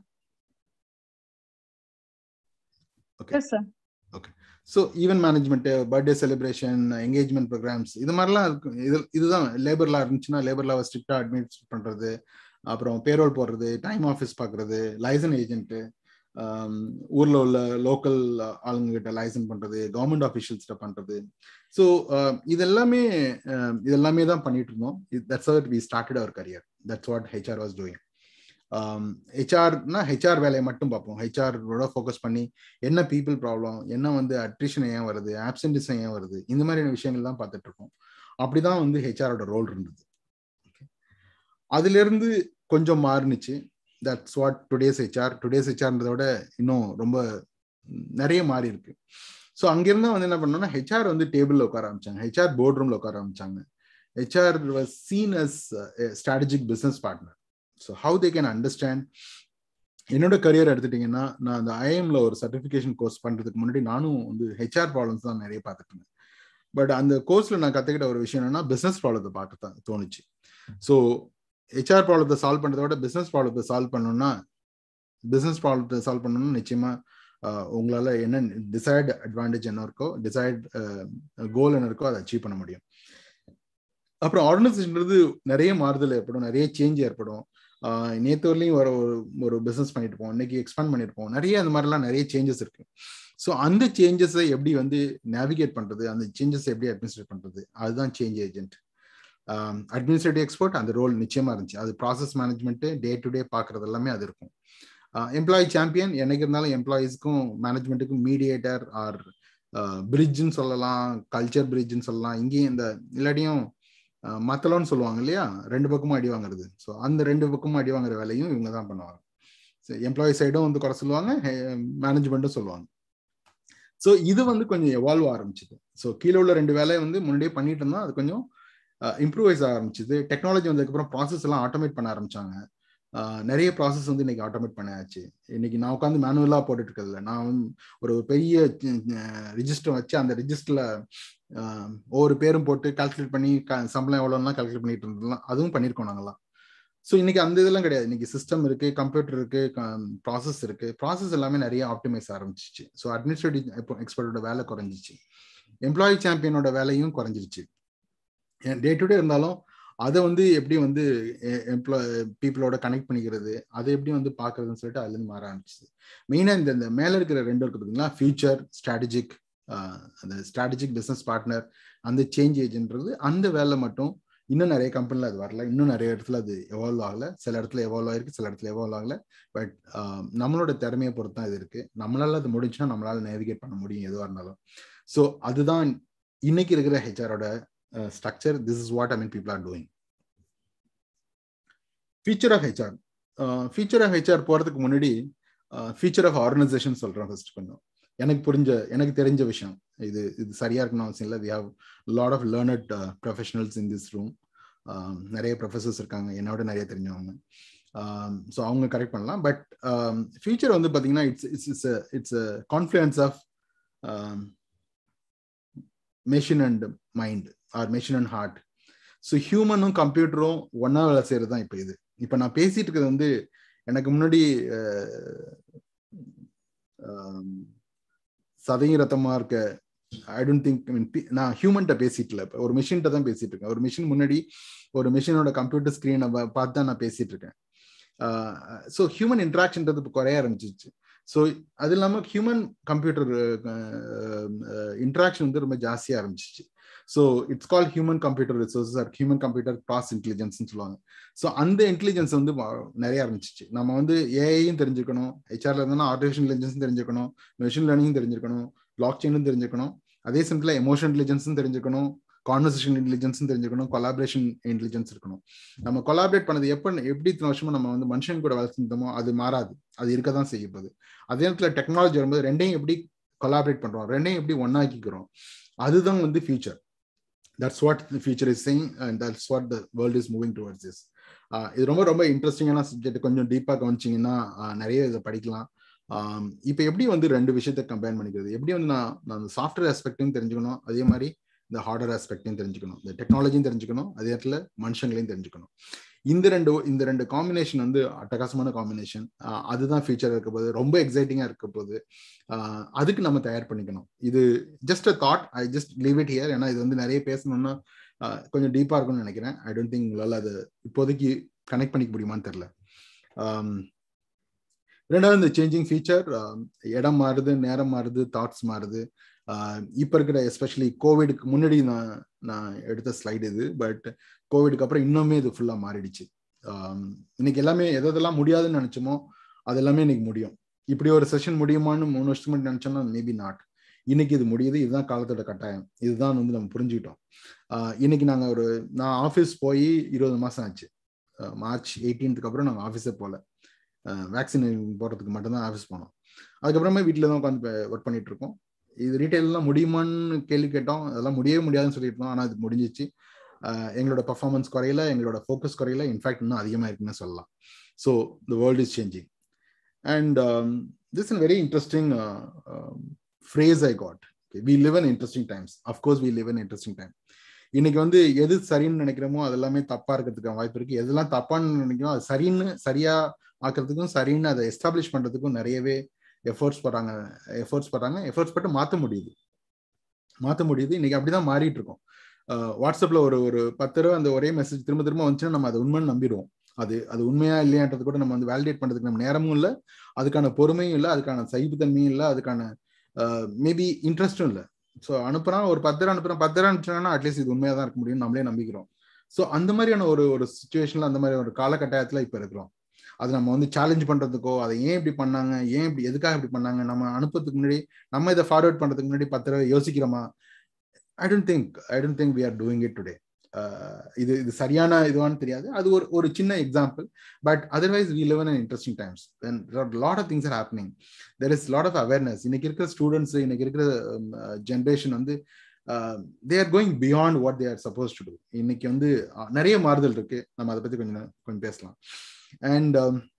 okay sir so event management birthday celebration engagement programs இது மாதிரிலாம் இருக்கும் இது இதுதான் லேபர்லாம் இருந்துச்சுன்னா லேபர்லாம் ஸ்ட்ரிக்டாக அட்மினிஸ்ட்ரேட் பண்ணுறது அப்புறம் பேரோல் போடுறது டைம் ஆஃபீஸ் பார்க்குறது லைசன் ஏஜென்ட்டு ஊரில் உள்ள லோக்கல் ஆளுங்க கிட்ட லைசன் பண்ணுறது கவர்மெண்ட் ஆஃபீஷியல்ஸ்கிட்ட பண்ணுறது ஸோ இதெல்லாமே இதெல்லாமே தான் பண்ணிட்டு இருந்தோம் that's our we started our career that's what HR was doing ஹெச்ஆர்னா ஹெச்ஆர் வேலையை மட்டும் பார்ப்போம் ஹெச்ஆரோட ஃபோக்கஸ் பண்ணி என்ன பீப்புள் ப்ராப்ளம் என்ன வந்து அட்ரிஷன் ஏன் வருது ஆப்சன்டிசம் ஏன் வருது இந்த மாதிரியான விஷயங்கள் தான் பார்த்துட்டு இருக்கோம் அப்படிதான் வந்து ஹெச்ஆரோட ரோல் இருந்தது அதுல இருந்து கொஞ்சம் மாறுனுச்சு that's what today's HR today's ஹெச்ஆர்ன்றத விட இன்னும் ரொம்ப நிறைய மாறி இருக்கு ஸோ அங்கிருந்தா வந்து என்ன பண்ணோம்னா ஹெச்ஆர் வந்து டேபிள்ல உட்கார ஆரம்பிச்சாங்க ஹெச்ஆர் போர்ட் ரூம்ல உட்கார ஆரம்பிச்சாங்க HR was seen as strategic business partner so how they can understand என்னோட கரியர் எடுத்துட்டீங்கன்னா நான் அந்த ஐஎம்ல ஒரு சர்டிஃபிகேஷன் கோர்ஸ் பண்றதுக்கு முன்னாடி நானும் வந்து ஹெச்ஆர் ப்ராப்ளம்ஸ் தான் நிறைய பார்த்துட்டு இருந்தேன் பட் அந்த கோர்ஸ்ல நான் கத்துக்கிட்ட ஒரு விஷயம் என்னன்னா பிசினஸ் ப்ராப்ளத்தை பார்க்க தான் தோணுச்சு ஸோ ஹெச்ஆர் ப்ராப்ளத்தை சால்வ் பண்றதை விட பிசினஸ் ப்ராப்ளத்தை சால்வ் பண்ணணும்னா பிசினஸ் ப்ராப்ளத்தை சால்வ் பண்ணணும்னா நிச்சயமா உங்களால என்ன டிசைட் அட்வான்டேஜ் என்ன இருக்கோ டிசைட் கோல் என்ன இருக்கோ அதை அச்சீவ் பண்ண முடியும் அப்புறம் ஆர்கனைசேஷன்றது நிறைய மாறுதல் ஏற்படும் நிறைய சேஞ்ச் ஏற்படும் நேற்று வரலையும் ஒரு ஒரு பிஸ்னஸ் பண்ணிட்டு இருப்போம் இன்னைக்கு எக்ஸ்பேண்ட் பண்ணிருப்போம் நிறைய அந்த மாதிரிலாம் நிறைய சேஞ்சஸ் இருக்கு ஸோ அந்த சேஞ்சஸை எப்படி வந்து நேவிகேட் பண்றது அந்த சேஞ்சஸ் எப்படி அட்மினிஸ்ட்ரேட் பண்றது அதுதான் சேஞ்ச் ஏஜென்ட் அட்மினிஸ்ட்ரேட்டிவ் எக்ஸ்பர்ட் அந்த ரோல் நிச்சயமா இருந்துச்சு அது process management day to day பார்க்கறது எல்லாமே அது இருக்கும் எம்ப்ளாயி சாம்பியன் என்னைக்கு இருந்தாலும் எம்ப்ளாயீஸ்க்கும் மேனேஜ்மெண்ட்டுக்கும் மீடியேட்டர் ஆர் பிரிட்ஜ்னு சொல்லலாம் கல்ச்சர் பிரிட்ஜ்னு சொல்லலாம் இங்கேயும் இந்த இல்லாட்டியும் மத்தலோன்னு சொல்லுவாங்க இல்லையா ரெண்டு பக்கமும் அடி வாங்குறது ஸோ அந்த ரெண்டு பக்கமும் அடி வாங்குற வேலையும் இவங்க தான் பண்ணுவாங்க எம்ப்ளாயி சைடும் வந்து குறை சொல்லுவாங்க மேனேஜ்மெண்ட்டும் சொல்லுவாங்க ஸோ இது வந்து கொஞ்சம் எவால்வ் ஆரம்பிச்சுது ஸோ கீழே உள்ள ரெண்டு வேலையை வந்து முன்னாடியே பண்ணிட்டு இருந்தோம் அது கொஞ்சம் இம்ப்ரூவைஸ் ஆரம்பிச்சுது டெக்னாலஜி வந்ததுக்கப்புறம் ப்ராசஸ் எல்லாம் ஆட்டோமேட் பண்ண ஆரம்பிச்சாங்க நிறைய ப்ராசஸ் வந்து இன்னைக்கு ஆட்டோமேட் பண்ணியாச்சு இன்னைக்கு நான் உட்காந்து மேனுவலாக போட்டுட்டு இருக்கிறதுல நான் ஒரு பெரிய ரிஜிஸ்டர் வச்சு அந்த ரிஜிஸ்டர்ல ஒவ்வொரு பேரும் போட்டு கால்குலேட் பண்ணி சம்பளம் எவ்வளோலாம் கால்குலேட் பண்ணிட்டு இருந்தோம் அதுவும் பண்ணியிருக்கோம் நாங்களாம் ஸோ இன்னைக்கு அந்த இதெல்லாம் கிடையாது இன்னைக்கு சிஸ்டம் இருக்கு கம்ப்யூட்டர் இருக்கு ப்ராசஸ் இருக்கு ப்ராசஸ் எல்லாமே நிறைய ஆப்டிமைஸ் ஆரம்பிச்சிச்சு ஸோ அட்மினிஸ்ட்ரேட்டிவ் எக்ஸ்பர்ட்டோட வேலை குறைஞ்சிச்சு எம்ப்ளாயி சாம்பியனோட வேலையும் குறைஞ்சிருச்சு டே டு டே இருந்தாலும் அதை வந்து எப்படி வந்து எம்ப்ளாய் பீப்புளோட கனெக்ட் பண்ணிக்கிறது அதை எப்படி வந்து பார்க்கறதுன்னு சொல்லிட்டு அதுலேருந்து மாற ஆரம்பிச்சிது மெயினாக இந்த இந்த மேலே இருக்கிற ரெண்டு இருக்கு பார்த்தீங்களா ஃபியூச்சர் ஸ்ட்ராட்டஜிக் அந்த ஸ்ட்ராட்டஜிக் பிஸ்னஸ் பார்ட்னர் அந்த சேஞ்ச் ஏஜென்ட்றது அந்த வேலை மட்டும் இன்னும் நிறைய கம்பெனியில் அது வரல இன்னும் நிறைய இடத்துல அது எவால்வ் ஆகல சில இடத்துல எவால்வ் ஆயிருக்கு சில இடத்துல எவால்வ் ஆகல பட் நம்மளோட திறமையை பொறுத்து தான் இது இருக்கு நம்மளால அது முடிஞ்சுன்னா நம்மளால நேவிகேட் பண்ண முடியும் எதுவாக இருந்தாலும் ஸோ அதுதான் இன்னைக்கு இருக்கிற ஹெச்ஆரோட structure this is what I mean people are doing future of HR future of HR போகிறதுக்கு முன்னாடி ஃபீச்சர் ஆஃப் ஆர்கனைசேஷன் சொல்கிறேன் ஃபர்ஸ்ட் கொஞ்சம் எனக்கு புரிஞ்ச எனக்கு தெரிஞ்ச விஷயம் இது இது சரியா இருக்கணும் அவசியம் இல்லை we have lot of learned professionals in this room நிறைய ப்ரொஃபஸர்ஸ் இருக்காங்க என்னோட நிறைய தெரிஞ்சவங்க ஸோ அவங்க கரெக்ட் பண்ணலாம் பட் ஃபியூச்சர் வந்து பார்த்தீங்கன்னா it's it's it's it's confluence of machine and mind or machine and heart so ஹியூமனும் கம்ப்யூட்டரும் ஒன்னா வேலை செய்யறது தான் இப்போ இது இப்போ நான் பேசிட்டு இருக்கிறது வந்து எனக்கு முன்னாடி சதையும் ரத்தமா இருக்க ஐ டோன்ட் திங்க் மீன் நான் ஹியூமன்கிட்ட பேசிட்டு இல்லை இப்போ ஒரு மிஷின்கிட்ட தான் பேசிட்டு இருக்கேன் ஒரு மிஷின் முன்னாடி ஒரு மிஷினோட கம்ப்யூட்டர் ஸ்க்ரீனை பார்த்து தான் நான் பேசிட்டு இருக்கேன் ஸோ ஹியூமன் இன்ட்ராக்ஷன்றது இப்போ குறைய ஆரம்பிச்சிச்சு ஸோ அது இல்லாமல் ஹியூமன் கம்ப்யூட்டர் இன்ட்ராக்ஷன் வந்து ரொம்ப ஜாஸ்தியாக ஆரம்பிச்சிச்சு so it's call human computer resources or human computer cross இன்டெலிஜென்ஸ்னு சொல்லுவாங்க ஸோ அந்த இன்டெலிஜென்ஸ் வந்து நிறைய ஆரம்பிச்சிச்சு நம்ம வந்து ஏஐயும் தெரிஞ்சுக்கணும் ஹெச்ஆர்ல இருந்தாலும் ஆர்டிஃபிஷியல் இன்டெலிஜென்ஸும் தெரிஞ்சுக்கணும் மெஷின் லேர்னிங்கும் தெரிஞ்சுக்கணும் பிளாக் செயினும் தெரிஞ்சுக்கணும் அதே சமயத்தில் எமோஷன் இன்டெலிஜென்ஸும் தெரிஞ்சுக்கணும் கான்வர்சேஷன் இன்டெலிஜென்ஸும் தெரிஞ்சுக்கணும் கொலாபரேஷன் இன்டெலிஜென்ஸ் இருக்கணும் நம்ம கொலாபரேட் பண்ணது எப்போ எப்படி இத்தனை வருஷமும் நம்ம வந்து மனுஷன் கூட வேலை செஞ்சோமோ அது மாறாது அது இருக்க தான் செய்யப்படுது அதே நேரத்தில் டெக்னாலஜி வரும்போது ரெண்டையும் எப்படி கொலாபரேட் பண்றோம் ரெண்டையும் எப்படி ஒன்னாக்கிக்கிறோம் அதுதான் வந்து future that's what the future is sing and that's what the world is moving towards this இது ரொம்ப ரொம்ப இன்ட்ரெஸ்டிங்கான சப்ஜெக்ட் கொஞ்சம் டீப்பாக கவனிச்சிங்கன்னா நிறைய இதை படிக்கலாம் இப்போ எப்படி வந்து ரெண்டு விஷயத்த கம்பைன் பண்ணிக்கிறது எப்படி வந்து நான் நான் சாஃப்ட்வேர் ஆஸ்பெக்டையும் தெரிஞ்சுக்கணும் அதே மாதிரி இந்த ஹார்டர் ஆஸ்பெக்டையும் தெரிஞ்சுக்கணும் இந்த டெக்னாலஜியும் தெரிஞ்சுக்கணும் அதே இடத்துல மனுஷங்களையும் தெரிஞ்சுக்கணும் இந்த ரெண்டு இந்த ரெண்டு காம்பினேஷன் வந்து அட்டகாசமான காம்பினேஷன் அதுதான் ஃபியூச்சர் இருக்க போது ரொம்ப எக்ஸைட்டிங்கா இருக்க போது அதுக்கு நம்ம தயார் பண்ணிக்கணும் இது just a thought I just leave it here ஏன்னா இது வந்து நிறைய பேசணும்னா கொஞ்சம் டீப்பா இருக்கும்னு நினைக்கிறேன் ஐ டோன்ட் திங்க் உங்களால் அது இப்போதைக்கு கனெக்ட் பண்ணிக்க முடியுமான்னு தெரில ரெண்டாவது இந்த சேஞ்சிங் ஃபீச்சர் இடம் மாறுது நேரம் மாறுது தாட்ஸ் மாறுது இப்போ இருக்கிற எஸ்பெஷலி கோவிடுக்கு முன்னாடி நான் நான் எடுத்த ஸ்லைடு இது பட் கோவிடுக்கு அப்புறம் இன்னுமே இது ஃபுல்லாக மாறிடுச்சு இன்னைக்கு எல்லாமே எதெல்லாம் முடியாதுன்னு நினைச்சோமோ அது எல்லாமே இன்னைக்கு முடியும் இப்படி ஒரு செஷன் முடியுமான்னு மூணு வருஷத்துக்கு முன்னாடி நினைச்சோம்னா மேபி நாட் இன்னைக்கு இது முடியுது இதுதான் காலத்தோட கட்டாயம் இதுதான் வந்து நம்ம புரிஞ்சுக்கிட்டோம் இன்னைக்கு நாங்கள் ஒரு நான் ஆஃபீஸ் போய் இருபது மாதம் ஆச்சு மார்ச் எயிட்டீன்த்துக்கு அப்புறம் நாங்கள் ஆஃபீஸே போகல வேக்சின் போடுறதுக்கு மட்டும்தான் ஆஃபீஸ் போனோம் அதுக்கப்புறமே வீட்டில் தான் உட்காந்து ஒர்க் பண்ணிட்டு இருக்கோம் இது ரீட்டைல்லாம் முடியுமான்னு கேள்வி கேட்டோம் அதெல்லாம் முடியவே முடியாதுன்னு சொல்லியிருந்தோம் ஆனால் அது முடிஞ்சிச்சு எங்களோட பர்ஃபார்மன்ஸ் குறையில எங்களோட ஃபோக்கஸ் குறையில இன்ஃபேக்ட் இன்னும் அதிகமாக இருக்குன்னு சொல்லலாம் so the world is changing and this in very interesting phrase I got we live an interesting times of course we live an interesting time இன்னைக்கு வந்து எது சரின்னு நினைக்கிறோமோ அது எல்லாமே தப்பா இருக்கிறதுக்கு வாய்ப்பு இருக்கு எதெல்லாம் தப்பான்னு நினைக்கிறோம் அது சரின்னு சரியா ஆக்கிறதுக்கும் சரின்னு அதை எஸ்டாப்ளிஷ் பண்றதுக்கும் நிறையவே எஃபர்ட்ஸ் போடுறாங்க எஃபர்ட்ஸ் போடுறாங்க எஃபர்ட்ஸ் போட்டு மாற்ற முடியுது மாற்ற முடியுது இன்னைக்கு அப்படிதான் மாறிட்டு இருக்கோம் வாட்ஸ்அப்ல ஒரு ஒரு பத்து ரூபா அந்த ஒரே மெசேஜ் திரும்ப திரும்ப வந்துச்சுன்னா நம்ம அதை உண்மைன்னு நம்பிடுவோம் அது அது உண்மையா இல்லையான்றது கூட நம்ம வந்து வேலிடேட் பண்றதுக்கு நம்ம நேரமும் இல்லை அதுக்கான பொறுமையும் இல்லை அதுக்கான சகிப்புத்தன்மையும் இல்லை அதுக்கான மேபி இன்ட்ரெஸ்டும் இல்லை ஸோ அனுப்புறான் ஒரு பத்து ரூபா அனுப்புறான் பத்து ரூபா அனுப்பிச்சாங்கன்னா அட்லீஸ்ட் இது உண்மையாக தான் இருக்க முடியும் நம்மளே நம்பிக்கிறோம் ஸோ அந்த மாதிரியான ஒரு ஒரு சுச்சுவேஷன்ல அந்த மாதிரி ஒரு காலகட்டாயத்தில் இப்போ இருக்கிறோம் அது நம்ம வந்து சேலஞ்ச் பண்றதுக்கோ அதை ஏன் இப்படி பண்ணாங்க ஏன் இப்படி எதுக்காக இப்படி பண்ணாங்க நம்ம அனுப்புறதுக்கு முன்னாடி நம்ம இதை ஃபார்வர்ட் பண்றதுக்கு முன்னாடி பத்து ரூபாய் யோசிக்கிறோமா I don't think I don't think we are doing it today இது இது சரியான இதுவான்னு தெரியாது அது ஒரு ஒரு சின்ன example but otherwise we live in interesting times lot of things are happening there is lot of awareness இன்னைக்கு இருக்கிற ஸ்டூடெண்ட்ஸ் இன்னைக்கு இருக்கிற ஜென்ரேஷன் வந்து they are going beyond what they are suppose to do இன்னைக்கு வந்து நிறைய மாறுதல் இருக்கு நம்ம அதை பத்தி கொஞ்சம் கொஞ்சம் பேசலாம் அண்ட்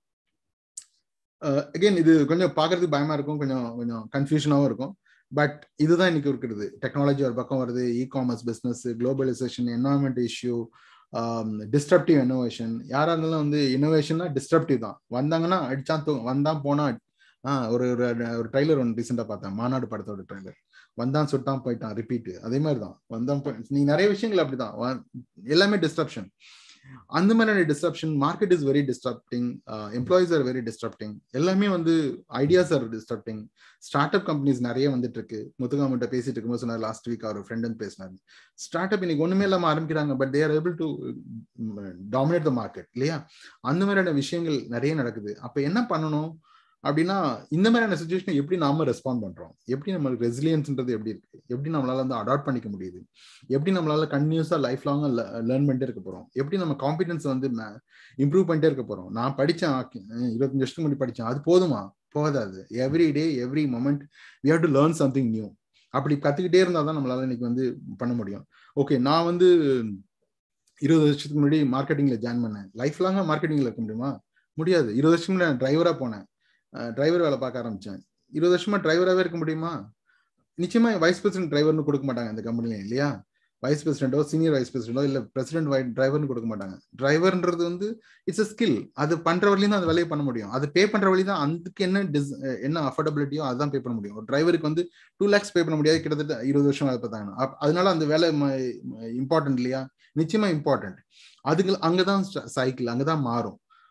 அகெயின் இது கொஞ்சம் பார்க்கறதுக்கு பயமா இருக்கும் கொஞ்சம் கொஞ்சம் கன்ஃபியூஷனாகவும் இருக்கும் பட் இதுதான் இன்னைக்கு இருக்கிறது டெக்னாலஜி ஒரு பக்கம் வருது e commerce business globalisation environment issue disruptive innovation யாரா இருந்தாலும் வந்து இன்னோவேஷன்னா டிஸ்ட்ரப்டிவ் தான் வந்தாங்கன்னா அடிச்சா வந்தான் போனா ஆஹ் ஒரு ஒரு ட்ரைலர் ஒன்று ரீசெண்டாக பார்த்தேன் மாநாடு படத்தோட ட்ரைலர் வந்தான் சுட்டான் போயிட்டான் ரிப்பீட் அதே மாதிரி தான் வந்தான் நீ நிறைய விஷயங்கள் அப்படிதான் எல்லாமே டிஸ்ட்ரப்ஷன் அந்த மாதிரியான disruption market is very disrupting employees are very disrupting எல்லாமே வந்து ideas are disrupting start up companies நிறைய வந்துட்டு இருக்கு முத்துகாமிட்ட பேசிட்டு இருக்கும்போது சொன்னார் லாஸ்ட் வீக் அவர் ஃப்ரெண்ட் பேசினார் ஸ்டார்ட் அப் இன்னைக்கு ஒண்ணுமே இல்லாம ஆரம்பிக்கிறாங்க but they're able to dominate the market இல்லையா அந்த மாதிரியான விஷயங்கள் நிறைய நடக்குது அப்ப என்ன பண்ணணும் அப்படின்னா இந்த மாதிரியான சுச்சுவேஷன் எப்படி நாம ரெஸ்பாண்ட் பண்றோம் எப்படி நம்மளுக்கு ரெசிலியன்ஸ்ன்றது எப்படி இருக்கு எப்படி நம்மளால வந்து அடாப்ட் பண்ணிக்க முடியுது எப்படி நம்மளால கண்டினியூஸா லைஃப் லாங்கா லேர்ன் பண்ணிட்டே இருக்க போறோம் எப்படி நம்ம காம்பிடன்ஸ் வந்து இம்ப்ரூவ் பண்ணிட்டே இருக்க போறோம் நான் படிச்சேன் இருபத்தஞ்சு வருஷத்துக்கு முன்னாடி படிச்சேன் அது போதுமா போகாது every day every moment we have to learn something new அப்படி கத்துக்கிட்டே இருந்தா தான் நம்மளால இன்னைக்கு வந்து பண்ண முடியும் ஓகே நான் வந்து இருபது வருஷத்துக்கு முன்னாடி மார்க்கெட்டிங்ல ஜாயின் பண்ணேன் லைஃப் லாங்கா மார்க்கெட்டிங்ல இருக்க முடியுமா முடியாது இருபது வருஷத்துக்கு முன்னாடி நான் டிரைவரா போனேன் டிரைவர் வேலை பார்க்க ஆரம்பிச்சேன் இருபது வருஷமா டிரைவராகவே இருக்க முடியுமா நிச்சயமா வைஸ் பிரசிடென்ட் டிரைவர்னு கொடுக்க மாட்டாங்க இந்த கம்பெனில இல்லையா வைஸ் பிரசிடென்டோ சீனியர் வைஸ் பிரசிடென்டோ இல்ல பிரசிடென்ட் வை டிரைவர்னு கொடுக்க மாட்டாங்க டிரைவர்ன்றது வந்து இட்ஸ் அ ஸ்கில் அது பண்ற வழியும் தான் அந்த வேலையை பண்ண முடியும் அது பே பண்ற வழி தான் அதுக்கு என்ன டிஸ் என்ன அஃபோர்டபிலிட்டியோ அதுதான் பே பண்ண முடியும் ஒரு டிரைவருக்கு வந்து டூ லேக்ஸ் பே பண்ண முடியாது கிட்டத்தட்ட இருபது வருஷம் வேலை பார்த்தாங்க அதனால அந்த வேலை இம்பார்ட்டன்ட் இல்லையா நிச்சயமா இம்பார்ட்டன்ட் அதுக்கு அங்கதான் சைக்கிள் அங்கதான் மாறும்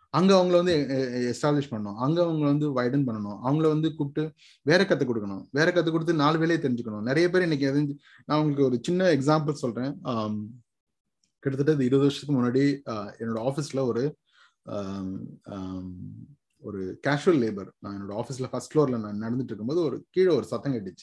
அங்க அவங்கள வந்து எஸ்டாப்ளிஷ் பண்ணணும் அங்க அவங்கள வந்து வைடன் பண்ணணும் அவங்கள வந்து கூப்பிட்டு வேற கத்து கொடுக்கணும் வேற கத்து கொடுத்து நாலு வேலையை தெரிஞ்சுக்கணும் நிறைய பேர் இன்னைக்கு எது நான் உங்களுக்கு ஒரு சின்ன எக்ஸாம்பிள் சொல்றேன் ஆம், கிட்டத்தட்ட இது இருபது வருஷத்துக்கு முன்னாடி ஆஹ், என்னோட ஆஃபீஸ்ல ஒரு ஆம், ஆம், ஒரு கேஷுவல் லேபர் நான் என்னோட ஆஃபீஸ்ல ஃபர்ஸ்ட் ஃப்ளோர்ல நான் நடந்துட்டு இருக்கும்போது ஒரு கீழே ஒரு சத்தம் கேட்டுச்சு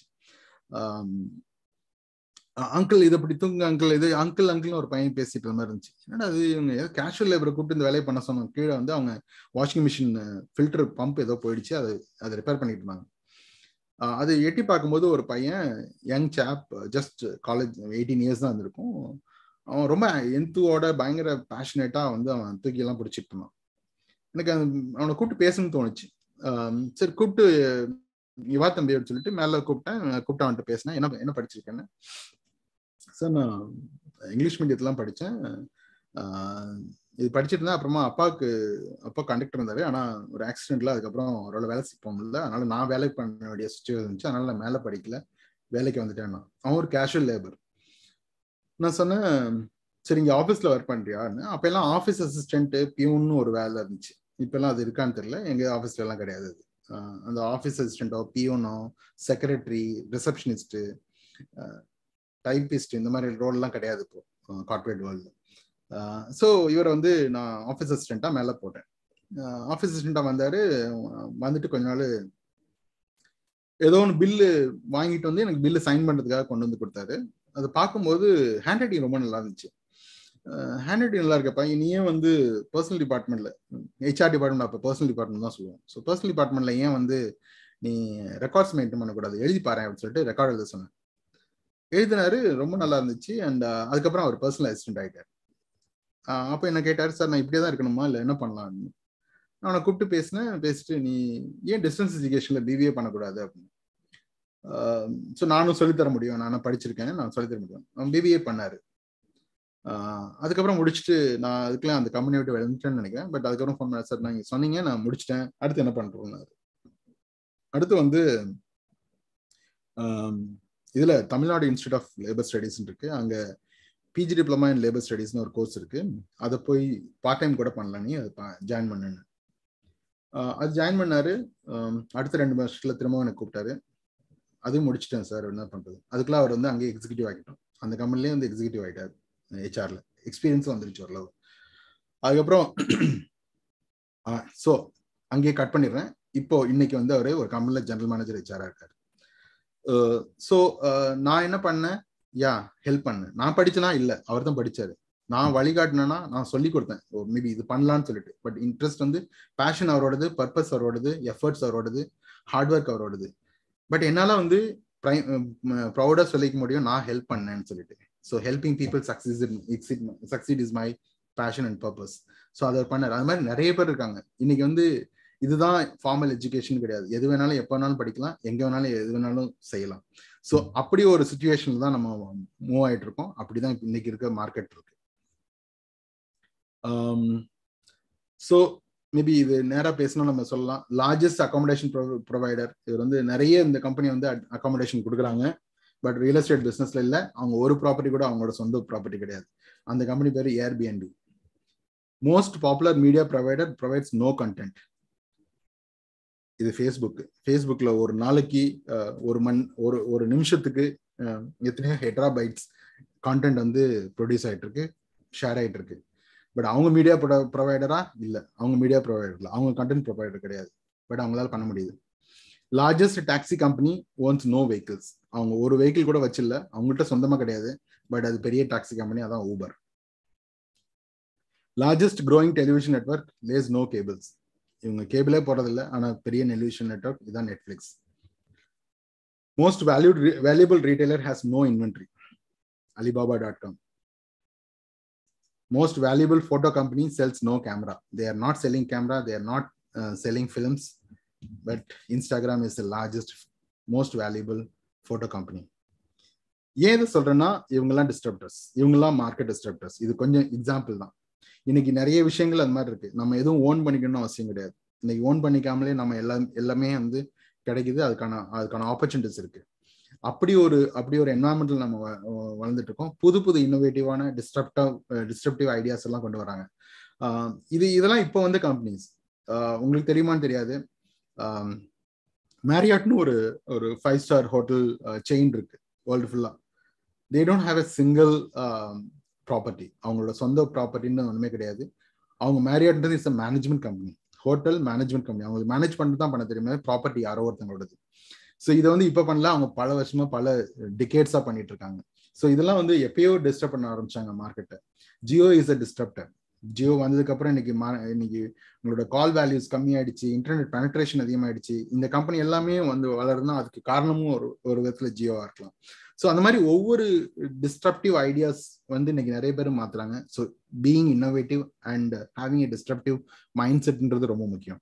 அங்கிள் இதை அப்படி தூங்க அங்கிள் இது அங்கிள் அங்கிள் ஒரு பையன் பேசிட்டு இருந்த மாதிரி இருந்துச்சு என்னடா அது இவங்க கேஷுவல் லேபரை கூப்பிட்டு இந்த வேலையை பண்ண சொன்னாங்க கீழே வந்து அவங்க வாஷிங் மிஷின் ஃபில்டர் பம்ப் ஏதோ போயிடுச்சு அதை அதை ரிப்பேர் பண்ணிட்டு இருந்தாங்க ஆஹ் அது எட்டி பார்க்கும்போது ஒரு பையன் யங் சாப் ஜஸ்ட் காலேஜ் எயிட்டீன் இயர்ஸ் தான் இருந்திருக்கும் அவன் ரொம்ப எந்துவோட பயங்கர பேஷனேட்டா வந்து அவன் தூக்கி எல்லாம் பிடிச்சிட்டு இருந்தான் எனக்கு அந்த அவனை கூப்பிட்டு பேசணும்னு தோணுச்சு ஆம், சரி கூப்பிட்டு இவா தம்பி அப்படின்னு சொல்லிட்டு மேல கூப்பிட்டேன் கூப்பிட்டு அவன்கிட்ட பேசினேன் என்ன என்ன படிச்சிருக்கேன்னு சார் நான் இங்கிலீஷ் மீடியத்துலாம் படித்தேன் இது படிச்சுட்டு இருந்தேன் அப்புறமா அப்பாவுக்கு அப்பா கண்டக்டர் இருந்தாரு ஆனா ஒரு ஆக்சிடென்ட்ல அதுக்கப்புறம் அவரோட வேலை போக முடியல அதனால நான் வேலைக்கு பண்ண வேண்டிய சுச்சுவேஷன் இருந்துச்சு அதனால நான் மேலே படிக்கல வேலைக்கு வந்துட்டேன் நான் அவன் ஒரு கேஷுவல் லேபர் நான் சொன்னேன் சரி இங்க ஆஃபீஸ்ல ஒர்க் பண்றியான்னு அப்ப எல்லாம் ஆஃபீஸ் அசிஸ்டன்ட் பியூன்னு ஒரு வேலை இருந்துச்சு இப்பெல்லாம் அது இருக்கான்னு தெரியல எங்க ஆஃபீஸ்ல எல்லாம் கிடையாது அது ஆஹ் அந்த ஆஃபீஸ் அசிஸ்டண்டோ பியூனோ செக்ரட்டரி ரிசப்ஷனிஸ்ட் டைப்பிஸ்ட் இந்த மாதிரி ரோல்லாம் கிடையாது இப்போ கார்பரேட் வேர்ல்டு ஸோ இவரை வந்து நான் ஆஃபீஸ் அசிஸ்டண்டா மேலே போட்டேன் ஆஃபீஸ் அசிஸ்டண்டா வந்தாரு வந்துட்டு கொஞ்ச நாள் ஏதோ ஒன்று பில்லு வாங்கிட்டு வந்து எனக்கு பில்லு சைன் பண்ணுறதுக்காக கொண்டு வந்து கொடுத்தாரு அதை பார்க்கும்போது ஹேண்ட் ரைட்டிங் ரொம்ப நல்லா இருந்துச்சு ஹேண்ட் ரைட்டிங் நல்லா இருக்கப்பா நீயே வந்து பர்சனல் டிபார்ட்மெண்ட்ல ஹெச்ஆர் டிபார்ட்மெண்ட் அப்போ பர்சனல் டிபார்ட்மெண்ட் தான் சொல்லுவோம் ஸோ பர்சனல் டிபார்ட்மெண்ட்ல ஏன் வந்து நீ ரெக்கார்ட்ஸ் மெயின்டைன் பண்ணக்கூடாது எழுதி பாரு அப்படின்னு சொல்லிட்டு ரெக்கார்ட் எழுத சொன்னேன் எழுதினாரு ரொம்ப நல்லா இருந்துச்சு அண்ட் அதுக்கப்புறம் அவர் பர்சனல் அசிஸ்டன்ட் ஆகிட்டார் அப்போ என்ன கேட்டார் சார் நான் இப்படியே தான் இருக்கணுமா இல்லை என்ன பண்ணலாம்னு நான் அவனை கூப்பிட்டு பேசினேன் பேசிட்டு நீ ஏன் டிஸ்டன்ஸ் எஜுகேஷன்ல பிபிஏ பண்ணக்கூடாது அப்படின்னு ஸோ நானும் சொல்லித்தர முடியும் நானும் படிச்சிருக்கேன் நான் சொல்லித்தர முடியும் அவன் பிபிஏ பண்ணாரு அதுக்கப்புறம் முடிச்சுட்டு நான் அதுக்கெல்லாம் அந்த கம்பெனி விட்டு வந்துட்டேன்னு நினைக்கிறேன் பட் அதுக்கப்புறம் ஃபோன் பண்ண சார் நீங்கள் சொன்னீங்க நான் முடிச்சிட்டேன் அடுத்து என்ன பண்ணுறோம்னாரு அடுத்து வந்து இதுல Tamil Nadu institute of labour studies இருக்கு அங்க பிஜி டிப்ளமா இன் லேபர் ஸ்டடீஸ்னு ஒரு கோர்ஸ் இருக்கு அதை போய் பார்ட் டைம் கூட பண்ணலாம் நீ அது ஜாயின் பண்ணுன்னு அது ஜாயின் பண்ணாரு அடுத்த ரெண்டு வருஷத்துல திரும்பவும் எனக்கு கூப்பிட்டாரு அதுவும் முடிச்சிட்டேன் சார் என்ன பண்றது அதுக்குள்ள அவர் வந்து அங்கேயே எக்ஸிக்யூட்டிவ் ஆகிட்டோம் அந்த கம்பெனிலேயே வந்து எக்ஸிக்யூட்டிவ் ஆகிட்டார் ஹெச்ஆர்ல எக்ஸ்பீரியன்ஸும் வந்துருச்சு ஓரளவு அதுக்கப்புறம் ஸோ அங்கேயே கட் பண்ணிடுறேன் இப்போ இன்னைக்கு வந்து அவர் ஒரு கம்பெனியில் ஜெனரல் மேனேஜர் ஹெச்ஆரா இருக்காரு ஸோ நான் என்ன பண்ணேன் யா ஹெல்ப் பண்ணேன் நான் படிச்சனா இல்லை அவர் தான் படிச்சாரு நான் வழிகாட்டினேன்னா நான் சொல்லி கொடுத்தேன் மேபி இது பண்ணலான்னு சொல்லிட்டு பட் இன்ட்ரெஸ்ட் வந்து பேஷன் அவரோடது பர்பஸ் அவரோடது எஃபர்ட்ஸ் அவரோடது ஹார்ட் ஒர்க் அவரோடது பட் என்னால் வந்து ப்ரௌடாக சொல்லிக்க முடியும் நான் ஹெல்ப் பண்ணேன்னு சொல்லிட்டு so helping people succeeds succeed is my passion and purpose so அதை பண்ணார் அது மாதிரி நிறைய பேர் இருக்காங்க இன்னைக்கு வந்து இதுதான் ஃபார்மல் எஜுகேஷன் கிடையாது எது வேணாலும் எப்போ வேணாலும் படிக்கலாம் எங்க வேணாலும் எது வேணாலும் செய்யலாம் ஸோ அப்படி ஒரு சுச்சுவேஷன்ல தான் நம்ம மூவ் ஆயிட்டு இருக்கோம் அப்படிதான் இன்னைக்கு இருக்க மார்க்கெட் இருக்கு ஸோ மேபி இது நேராக பேசணும் நம்ம சொல்லலாம் லார்ஜஸ்ட் அகாமடேஷன் ப்ரொவைடர் இவர் வந்து நிறைய இந்த கம்பெனி வந்து அகாமடேஷன் கொடுக்குறாங்க பட் ரியல் எஸ்டேட் பிஸ்னஸ்ல இல்லை அவங்க ஒரு ப்ராப்பர்ட்டி கூட அவங்களோட சொந்த ப்ராப்பர்ட்டி கிடையாது அந்த கம்பெனி பேர் Airbnb most popular media provider provides no content இது ஃபேஸ்புக் ஃபேஸ்புக்கில் ஒரு நாளைக்கு ஒரு மண் ஒரு ஒரு நிமிஷத்துக்கு எத்தனையோ ஹெட்ரா பைட்ஸ் கான்டென்ட் வந்து ப்ரொடியூஸ் ஆகிட்டு இருக்கு ஷேர் ஆகிட்டு இருக்கு பட் அவங்க மீடியா ப்ரொவைடரா இல்லை அவங்க மீடியா ப்ரொவைடர் இல்லை அவங்க கண்டென்ட் ப்ரொவைடர் கிடையாது பட் அவங்களால பண்ண முடியுது largest taxi company owns no vehicles அவங்க ஒரு வெஹிக்கிள் கூட வச்சில்ல அவங்ககிட்ட சொந்தமாக கிடையாது பட் அது பெரிய டாக்ஸி கம்பெனி அதான் Uber largest growing television network lays no cables இவங்க கேபிளே போறதில்ல ஆனா பெரிய டெலிவிஷன் நெட்ஒர்க் இதான் Netflix most valued valuable retailer has no inventory Alibaba dot com most valuable photo company sells no camera they are not selling camera they are not selling films but Instagram is the largest most valuable photo company ஏன் இதை சொல்றேன்னா இவங்கெல்லாம் டிஸ்டர்ப்டர்ஸ் இவங்கெல்லாம் மார்க்கெட் டிஸ்டர்ப்டர்ஸ் இது கொஞ்சம் எக்ஸாம்பிள் தான் இன்னைக்கு நிறைய விஷயங்கள் அது மாதிரி இருக்கு நம்ம எதுவும் ஓன் பண்ணிக்கணும்னு அவசியம் கிடையாது இன்னைக்கு ஓன் பண்ணிக்காமலே நம்ம எல்லாம் எல்லாமே வந்து கிடைக்குது அதுக்கான அதுக்கான ஆப்பர்ச்சுனிட்டிஸ் இருக்கு அப்படி ஒரு அப்படி ஒரு என்வரான்மெண்ட்ல நம்ம வளர்ந்துட்டு இருக்கோம் புது புது இன்னோவேட்டிவான டிஸ்ட்ரப்டிவ் டிஸ்ட்ரப்டிவ் ஐடியாஸ் எல்லாம் கொண்டு வராங்க இது இதெல்லாம் இப்போ வந்து கம்பெனிஸ் உங்களுக்கு தெரியுமான்னு தெரியாது மேரியாட்னு ஒரு ஒரு five star hotel chain world வேர்ல்டு ஃபுல்லா they don't have a single property அவங்களோட சொந்த ப்ராப்பர்ட்டின்னு ஒன்றுமே கிடையாது அவங்க மேரியாட்ன்றது is a management company hotel management company அவங்களுக்கு மேனேஜ் பண்ணிட்டு தான் பண்ண தெரியுமா ப்ராப்பர்ட்டி யாரோ ஒருத்தங்களோடது ஸோ இதை வந்து இப்போ பண்ணல அவங்க பல வருஷமா பல டிகேட்ஸா பண்ணிட்டு இருக்காங்க ஸோ இதெல்லாம் வந்து எப்பயோ டிஸ்டர்ப் பண்ண ஆரம்பிச்சாங்க மார்க்கெட்டை Jio is a disturber Jio வந்ததுக்கு அப்புறம் இன்னைக்கு இன்னைக்கு உங்களோட கால் வேல்யூஸ் கம்மியாயிடுச்சு இன்டர்நெட் பெனட்ரேஷன் அதிகமாயிடுச்சு இந்த கம்பெனி எல்லாமே வந்து வளருதுன்னா அதுக்கு காரணமும் ஒரு ஒரு விதத்துல ஜியோவா இருக்கலாம் ஸோ அந்த மாதிரி ஒவ்வொரு டிஸ்ட்ரப்டிவ் ஐடியாஸ் வந்து இன்னைக்கு நிறைய பேர் மாத்துறாங்க so being innovative and having a disruptive mind செட்ன்றது ரொம்ப முக்கியம்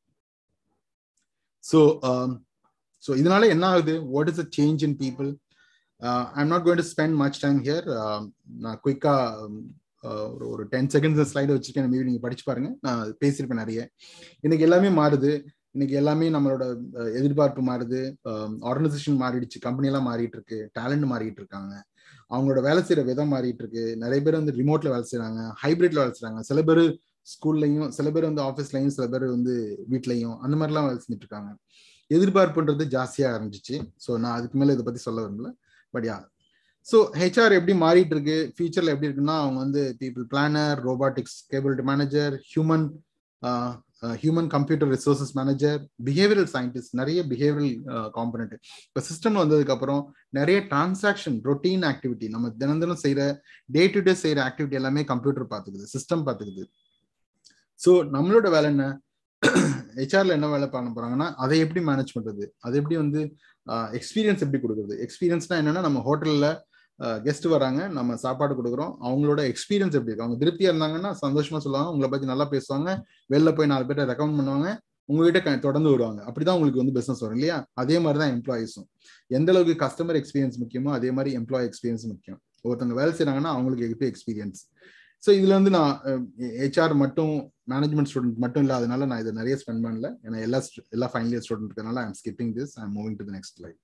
ஸோ ஸோ இதனால என்ன ஆகுது what is a change in people I'm not going to spend much time here நான் குயிக்கா ஒரு ஒரு டென் செகண்ட்ஸ் ஸ்லைடு வச்சிருக்கேன் மேபி நீங்க படிச்சு பாருங்க நான் பேசியிருப்பேன் நிறைய இன்னைக்கு எல்லாமே மாறுது இன்னைக்கு எல்லாமே நம்மளோட எதிர்பார்ப்பு மாறுது ஆர்கனைசேஷன் மாறிடுச்சு கம்பெனி எல்லாம் மாறிட்டு இருக்கு டேலண்ட் மாறிட்டு இருக்காங்க அவங்களோட வேலை செய்யற விதம் மாறிட்டு இருக்கு நிறைய பேர் வந்து ரிமோட்ல வேலை செய்யறாங்க ஹைபிரிட்ல வேலை செய்யறாங்க சில பேர் ஸ்கூல்லையும் சில பேர் வந்து ஆஃபீஸ்லயும் சில பேர் வந்து வீட்லயும் அந்த மாதிரிலாம் வேலை செஞ்சுட்டு இருக்காங்க எதிர்பார்ப்புன்றது ஜாஸ்தியா இருந்துச்சு ஸோ நான் அதுக்கு மேல இதை பத்தி சொல்ல விரும்பல பட் யா ஸோ ஹெச்ஆர் எப்படி மாறிட்டு இருக்கு ஃபியூச்சர்ல எப்படி இருக்குன்னா அவங்க வந்து people planner robotics capability manager human human computer resources manager behavioural scientist நிறைய பிஹேவியரல் காம்பனண்ட் இப்போ சிஸ்டம் வந்ததுக்கு அப்புறம் நிறைய டிரான்சாக்ஷன் ரொட்டீன் ஆக்டிவிட்டி நம்ம தினம் தினம் செய்யற டே டு டே செய்யற ஆக்டிவிட்டி எல்லாமே கம்ப்யூட்டர் பார்த்துக்குது சிஸ்டம் பார்த்துக்குது ஸோ நம்மளோட வேலை என்ன ஹெச்ஆர்ல என்ன வேலை பண்ண போறாங்கன்னா அதை எப்படி மேனேஜ் பண்றது அதை எப்படி வந்து எக்ஸ்பீரியன்ஸ் எப்படி கொடுக்குறது எக்ஸ்பீரியன்ஸ்னா என்னன்னா நம்ம ஹோட்டல்ல கெஸ்ட் வராங்க நம்ம சாப்பாடு கொடுக்குறோம் அவங்களோட எக்ஸ்பீரியன்ஸ் எப்படி இருக்கு அவங்க திருப்தியா இருந்தாங்கன்னா சந்தோஷமா சொல்லுவாங்க உங்களை பத்தி நல்லா பேசுவாங்க வெளில போய் நாலு பேர்ட்ட ரெக்கமெண்ட் பண்ணுவாங்க உங்ககிட்ட தொடர்ந்து வருவாங்க அப்படிதான் உங்களுக்கு வந்து பிசினஸ் வரும் இல்லையா அதே மாதிரி தான் எம்ப்ளாயிஸும் எந்த அளவுக்கு கஸ்டமர் எக்ஸ்பீரியன்ஸ் முக்கியமோ அதே மாதிரி எம்ப்ளாய் எக்ஸ்பீரியன்ஸ் முக்கியம் ஒருத்தவங்க வேலை செய்யறாங்கன்னா அவங்களுக்கு எப்படி எக்ஸ்பீரியன்ஸ் ஸோ இதுல வந்து நான் ஹெச்ஆர் மட்டும் மேனேஜ்மெண்ட் ஸ்டூடெண்ட் மட்டும் இல்லாதனால நான் இதை நிறைய ஸ்பெண்ட் பண்ணல ஏன்னா எல்லா எல்லா ஃபைனல் இயர் ஸ்டூடெண்ட் இருக்கனால I'm skipping this I'm moving to the next life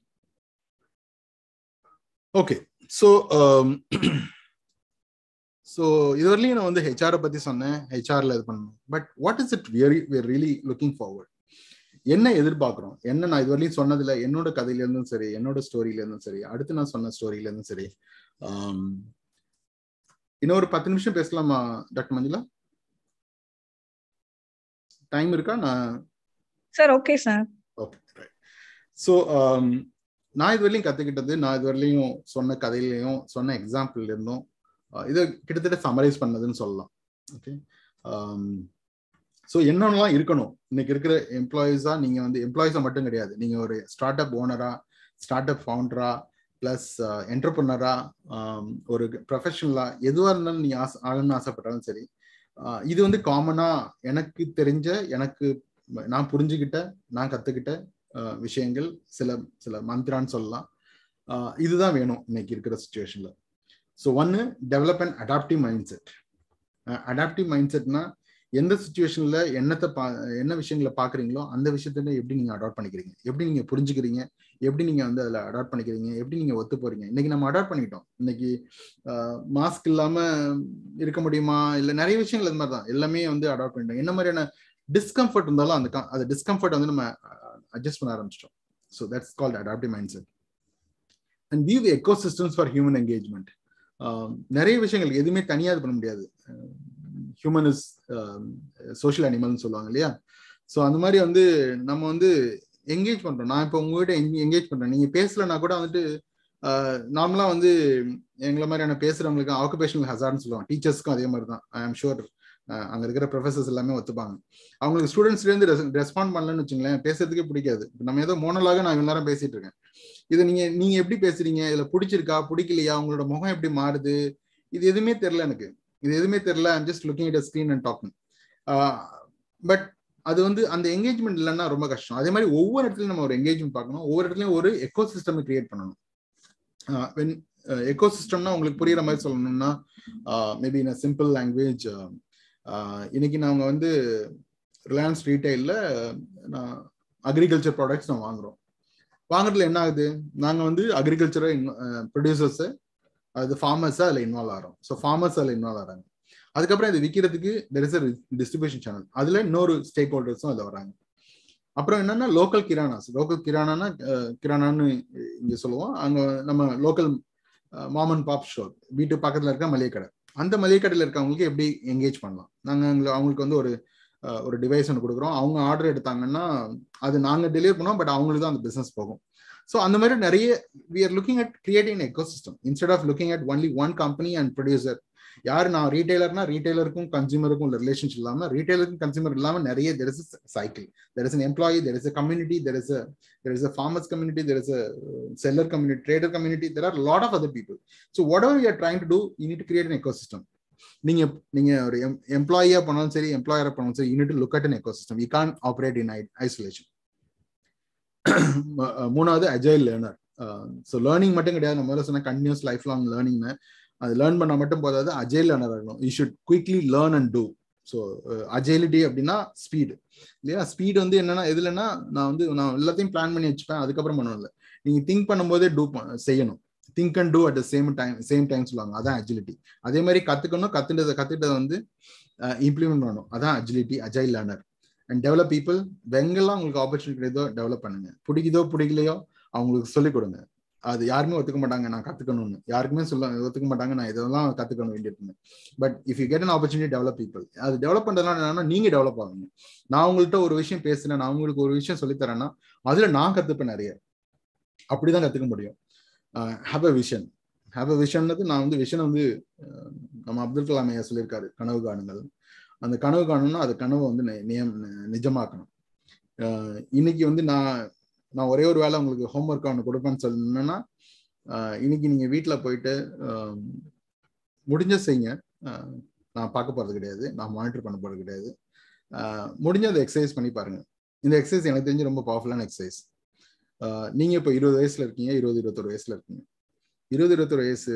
okay so so இதுவரையிலையும் நான் வந்து ஹெச்ஆரை பத்தி சொன்னேன் ஹெச்ஆர்ல இது பண்ணணும் but what is it very we're really looking forward என்ன எதிர்பார்க்குறோம் என்ன நான் இதுவரையும் சொன்னதுல என்னோட கதையில இருந்தும் சரி என்னோட ஸ்டோரியில இருந்தும் சரி அடுத்து நான் சொன்ன ஸ்டோரியில இருந்தும் சரி இன்னொரு பத்து நிமிஷம் பேசலாமா டாக்டர் மஞ்சுளா டைம் இருக்கா நான் sir okay sir okay right so நான் இது வரையிலும் கத்துக்கிட்டது நான் இது வரையிலையும் சொன்ன கதையிலையும் சொன்ன எக்ஸாம்பிள் இருந்தும் இதை கிட்டத்தட்ட சமரைஸ் பண்ணதுன்னு சொல்லலாம் ஓகே ஸோ என்னென்னலாம் இருக்கணும் இன்னைக்கு இருக்கிற எம்ப்ளாயீஸா நீங்க வந்து எம்ப்ளாயீஸா மட்டும் கிடையாது நீங்க ஒரு ஸ்டார்ட் அப் ஓனரா ஸ்டார்ட் அப் ஃபவுண்டரா பிளஸ் என்டர்பிரினரா ஒரு ப்ரொஃபஷனலா எதுவாக இருந்தாலும் நீ ஆசை ஆகணும்னு ஆசைப்பட்டாலும் சரி இது வந்து காமனா எனக்கு தெரிஞ்ச எனக்கு நான் புரிஞ்சுக்கிட்ட நான் கத்துக்கிட்ட விஷயங்கள் சில சில மந்த்ரான்னு சொல்லலாம் இதுதான் வேணும் இன்னைக்கு இருக்கிற சுச்சுவேஷன்ல ஸோ ஒன்னு develop and adaptive mind set adaptive mind செட்னா எந்த சுச்சுவேஷன்ல என்னத்தை பா என்ன விஷயங்களை பாக்குறீங்களோ அந்த விஷயத்துல எப்படி நீங்க அடாப்ட் பண்ணிக்கிறீங்க எப்படி நீங்க புரிஞ்சுக்கிறீங்க எப்படி நீங்க வந்து அதுல அடாப்ட் பண்ணிக்கிறீங்க எப்படி நீங்க ஒத்து போறீங்க இன்னைக்கு நம்ம அடாப்ட் பண்ணிட்டோம் இன்னைக்கு மாஸ்க் இல்லாம இருக்க முடியுமா இல்ல நிறைய விஷயங்கள் அது மாதிரி தான் எல்லாமே வந்து அடாப்ட் பண்ணிட்டோம் என்ன மாதிரியான டிஸ்கம்ஃபர்ட் இருந்தாலும் அந்த அந்த டிஸ்கம்ஃபர்ட் வந்து நம்ம அட்ஜஸ்ட் பண்ண ஆரம்பிச்சிட்டோம் so that's called adaptive mind set and view ecosystems for human engagement நிறைய விஷயங்கள் எதுவுமே தனியாக இது பண்ண முடியாது ஹியூமன் இஸ் சோஷியல் அனிமல்னு சொல்லுவாங்க இல்லையா ஸோ அந்த மாதிரி வந்து நம்ம வந்து என்கேஜ் பண்றோம் நான் இப்போ உங்ககிட்ட என்கேஜ் பண்றேன் நீங்க பேசலன்னா கூட வந்துட்டு நார்மலா வந்து எங்களை மாதிரியான பேசுறவங்களுக்கு ஆக்குபேஷனல் ஹசார்ட்னு சொல்லுவாங்க டீச்சர்ஸ்க்கும் அதே மாதிரி தான் ஐ ஆம் ஷுர் அங்க இருக்கிற ப்ரொஃபசர்ஸ் எல்லாமே ஒத்துப்பாங்க அவங்களுக்கு ஸ்டூடெண்ட்ஸ்ல இருந்து ரெஸ்பாண்ட் பண்ணலன்னு வச்சுங்களேன் பேசுறதுக்கே பிடிக்காது நம்ம ஏதோ மோனலாக நான் இவ்வளவு நேரம் பேசிட்டு இருக்கேன் இதை நீங்க நீங்க எப்படி பேசுறீங்க இதுல பிடிச்சிருக்கா பிடிக்கலையா உங்களோட முகம் எப்படி மாறுது இது எதுவுமே தெரியல எனக்கு இது எதுவுமே தெரியல I'm just looking it screen and talking but அது வந்து அந்த என்கேஜ்மெண்ட் இல்லைன்னா ரொம்ப கஷ்டம் அதே மாதிரி ஒவ்வொரு இடத்துலயும் நம்ம ஒரு என்கேஜ்மெண்ட் பார்க்கணும் ஒவ்வொரு இடத்துலயும் ஒரு எக்கோ சிஸ்டம் கிரியேட் பண்ணணும் வென் எக்கோ சிஸ்டம்னா உங்களுக்கு புரியுற மாதிரி சொல்லணும்னா மேபி இன் சிம்பிள் லாங்குவேஜ் இன்னைக்கு நாங்க வந்து ரிலையன்ஸ் ரீட்டைல்ல நான் அக்ரிகல்ச்சர் ப்ராடக்ட்ஸ் நான் வாங்குறோம் வாங்குறதுல என்ன ஆகுது நாங்க வந்து அக்ரிகல்ச்சரை ப்ரொடியூசர்ஸ் அது ஃபார்மர்ஸா அதில் இன்வால்வ் ஆகிறோம் ஸோ ஃபார்மர்ஸ் அதில் இன்வால்வ் ஆகிறாங்க அதுக்கப்புறம் இது விற்கிறதுக்கு there is a distribution channel அதுல இன்னொரு ஸ்டேக் ஹோல்டர்ஸும் அதில் வராங்க அப்புறம் என்னன்னா லோக்கல் கிரானாஸ் லோக்கல் கிரானானா கிரானான்னு இங்க சொல்லுவோம் அங்க நம்ம local mom and pop shop வீட்டு பக்கத்துல இருக்க மளிகை கடை அந்த மளிகை கடையில் இருக்கவங்களுக்கு எப்படி என்கேஜ் பண்ணலாம் நாங்கள் அவங்களுக்கு வந்து ஒரு ஒரு டிவைஸ் ஒன்று கொடுக்குறோம் அவங்க ஆர்டர் எடுத்தாங்கன்னா அது நாங்கள் டெலிவரி பண்ணுவோம் பட் அவங்களுக்கு தான் அந்த பிஸ்னஸ் போகும் ஸோ அந்த மாதிரி நிறைய we are looking at creating ecosystem instead of looking at only one company and producer யார் நான் ரீட்டைலர்னா ரீட்டைலருக்கும் கன்சியூமருக்கும் உள்ள ரிலேஷன்ஷிப் இல்லாம ரீட்டைலருக்கும் கன்சியூமர் இல்லாம நிறைய there is cycle there is an employee there is a community there is there is a farmers community there is a seller community trader community there are lot of other people so whatever you are trying to do you need create an ecosystem நீங்க நீங்க ஒரு எம்ப்ளாயியா பண்ணாலும் சரி எம்ப்ளாயரா பண்ணாலும் சரி you need look at an ecosystem you can operate in isolation மூணாவது அஜைல் லேர்னர் ஸோ லேர்னிங் மட்டும் கிடையாது நம்ம முதல்ல சொன்ன கண்டினியூஸ் லைஃப் லாங் லேர்னிங்னு அது லேர்ன் பண்ண மட்டும் போதாது அஜைல் லேர்னர் ஆகணும் you should quickly learn and do so agility அப்படின்னா ஸ்பீடு இல்லையா ஸ்பீடு வந்து என்னன்னா எதுலன்னா நான் வந்து நான் எல்லாத்தையும் பிளான் பண்ணி வச்சுப்பேன் அதுக்கப்புறம் பண்ணுவேன்ல நீங்க திங்க் பண்ணும்போதே டூ செய்யணும் think and do at the same time same time சொல்லுவாங்க அதான் அஜிலிட்டி அதே மாதிரி கத்துக்கணும் கத்துட்டதை கத்துட்டதை வந்து இம்ப்ளிமெண்ட் பண்ணணும் அதான் agility agile learner and develop people வெங்கெல்லாம் உங்களுக்கு ஆப்பர்ச்சுனிட்டி கிடையாதோ டெவலப் பண்ணுங்க பிடிக்குதோ பிடிக்கலையோ அவங்களுக்கு சொல்லிக் கொடுங்க அது யாருமே ஒத்துக்க மாட்டாங்க நான் கத்துக்கணும்னு யாருக்குமே சொல்ல ஒத்துக்க மாட்டாங்க நான் இதெல்லாம் கத்துக்கணும் வேண்டியது but if you get an opportunity develop people அது டெவலப் பண்றதுனால என்னன்னா நீங்க டெவலப் ஆகுங்க நான் உங்கள்கிட்ட ஒரு விஷயம் பேசுறேன் நான் உங்களுக்கு ஒரு விஷயம் சொல்லித்தரேன்னா அதுல நான் கத்துப்பேன் நிறைய அப்படிதான் கத்துக்க முடியும் have a vision have a விஷன்றது நான் வந்து விஷன் வந்து நம்ம அப்துல் கலாம் ஐயா சொல்லியிருக்காரு கனவு காணுங்கள் அந்த கனவு காணணும்னா அது கனவை வந்து நியம் நிஜமாக்கணும் இன்னைக்கு வந்து நான் நான் ஒரே ஒரு வேலை உங்களுக்கு ஹோம்ஒர்க் ஒன்று கொடுப்பேன்னு சொல்லணும்னா இன்னைக்கு நீங்க வீட்டில் போயிட்டு முடிஞ்ச செய்யுங்க நான் பார்க்க போறது கிடையாது நான் மானிட்டர் பண்ண போறது கிடையாது முடிஞ்ச அதை எக்ஸசைஸ் பண்ணி பாருங்க இந்த எக்ஸசைஸ் எனக்கு தெரிஞ்சு ரொம்ப பவர்ஃபுல்லான எக்ஸசைஸ் நீங்க இப்போ இருபது வயசுல இருக்கீங்க இருபது இருபத்தொரு வயசுல இருக்கீங்க இருபது இருபத்தொரு வயசு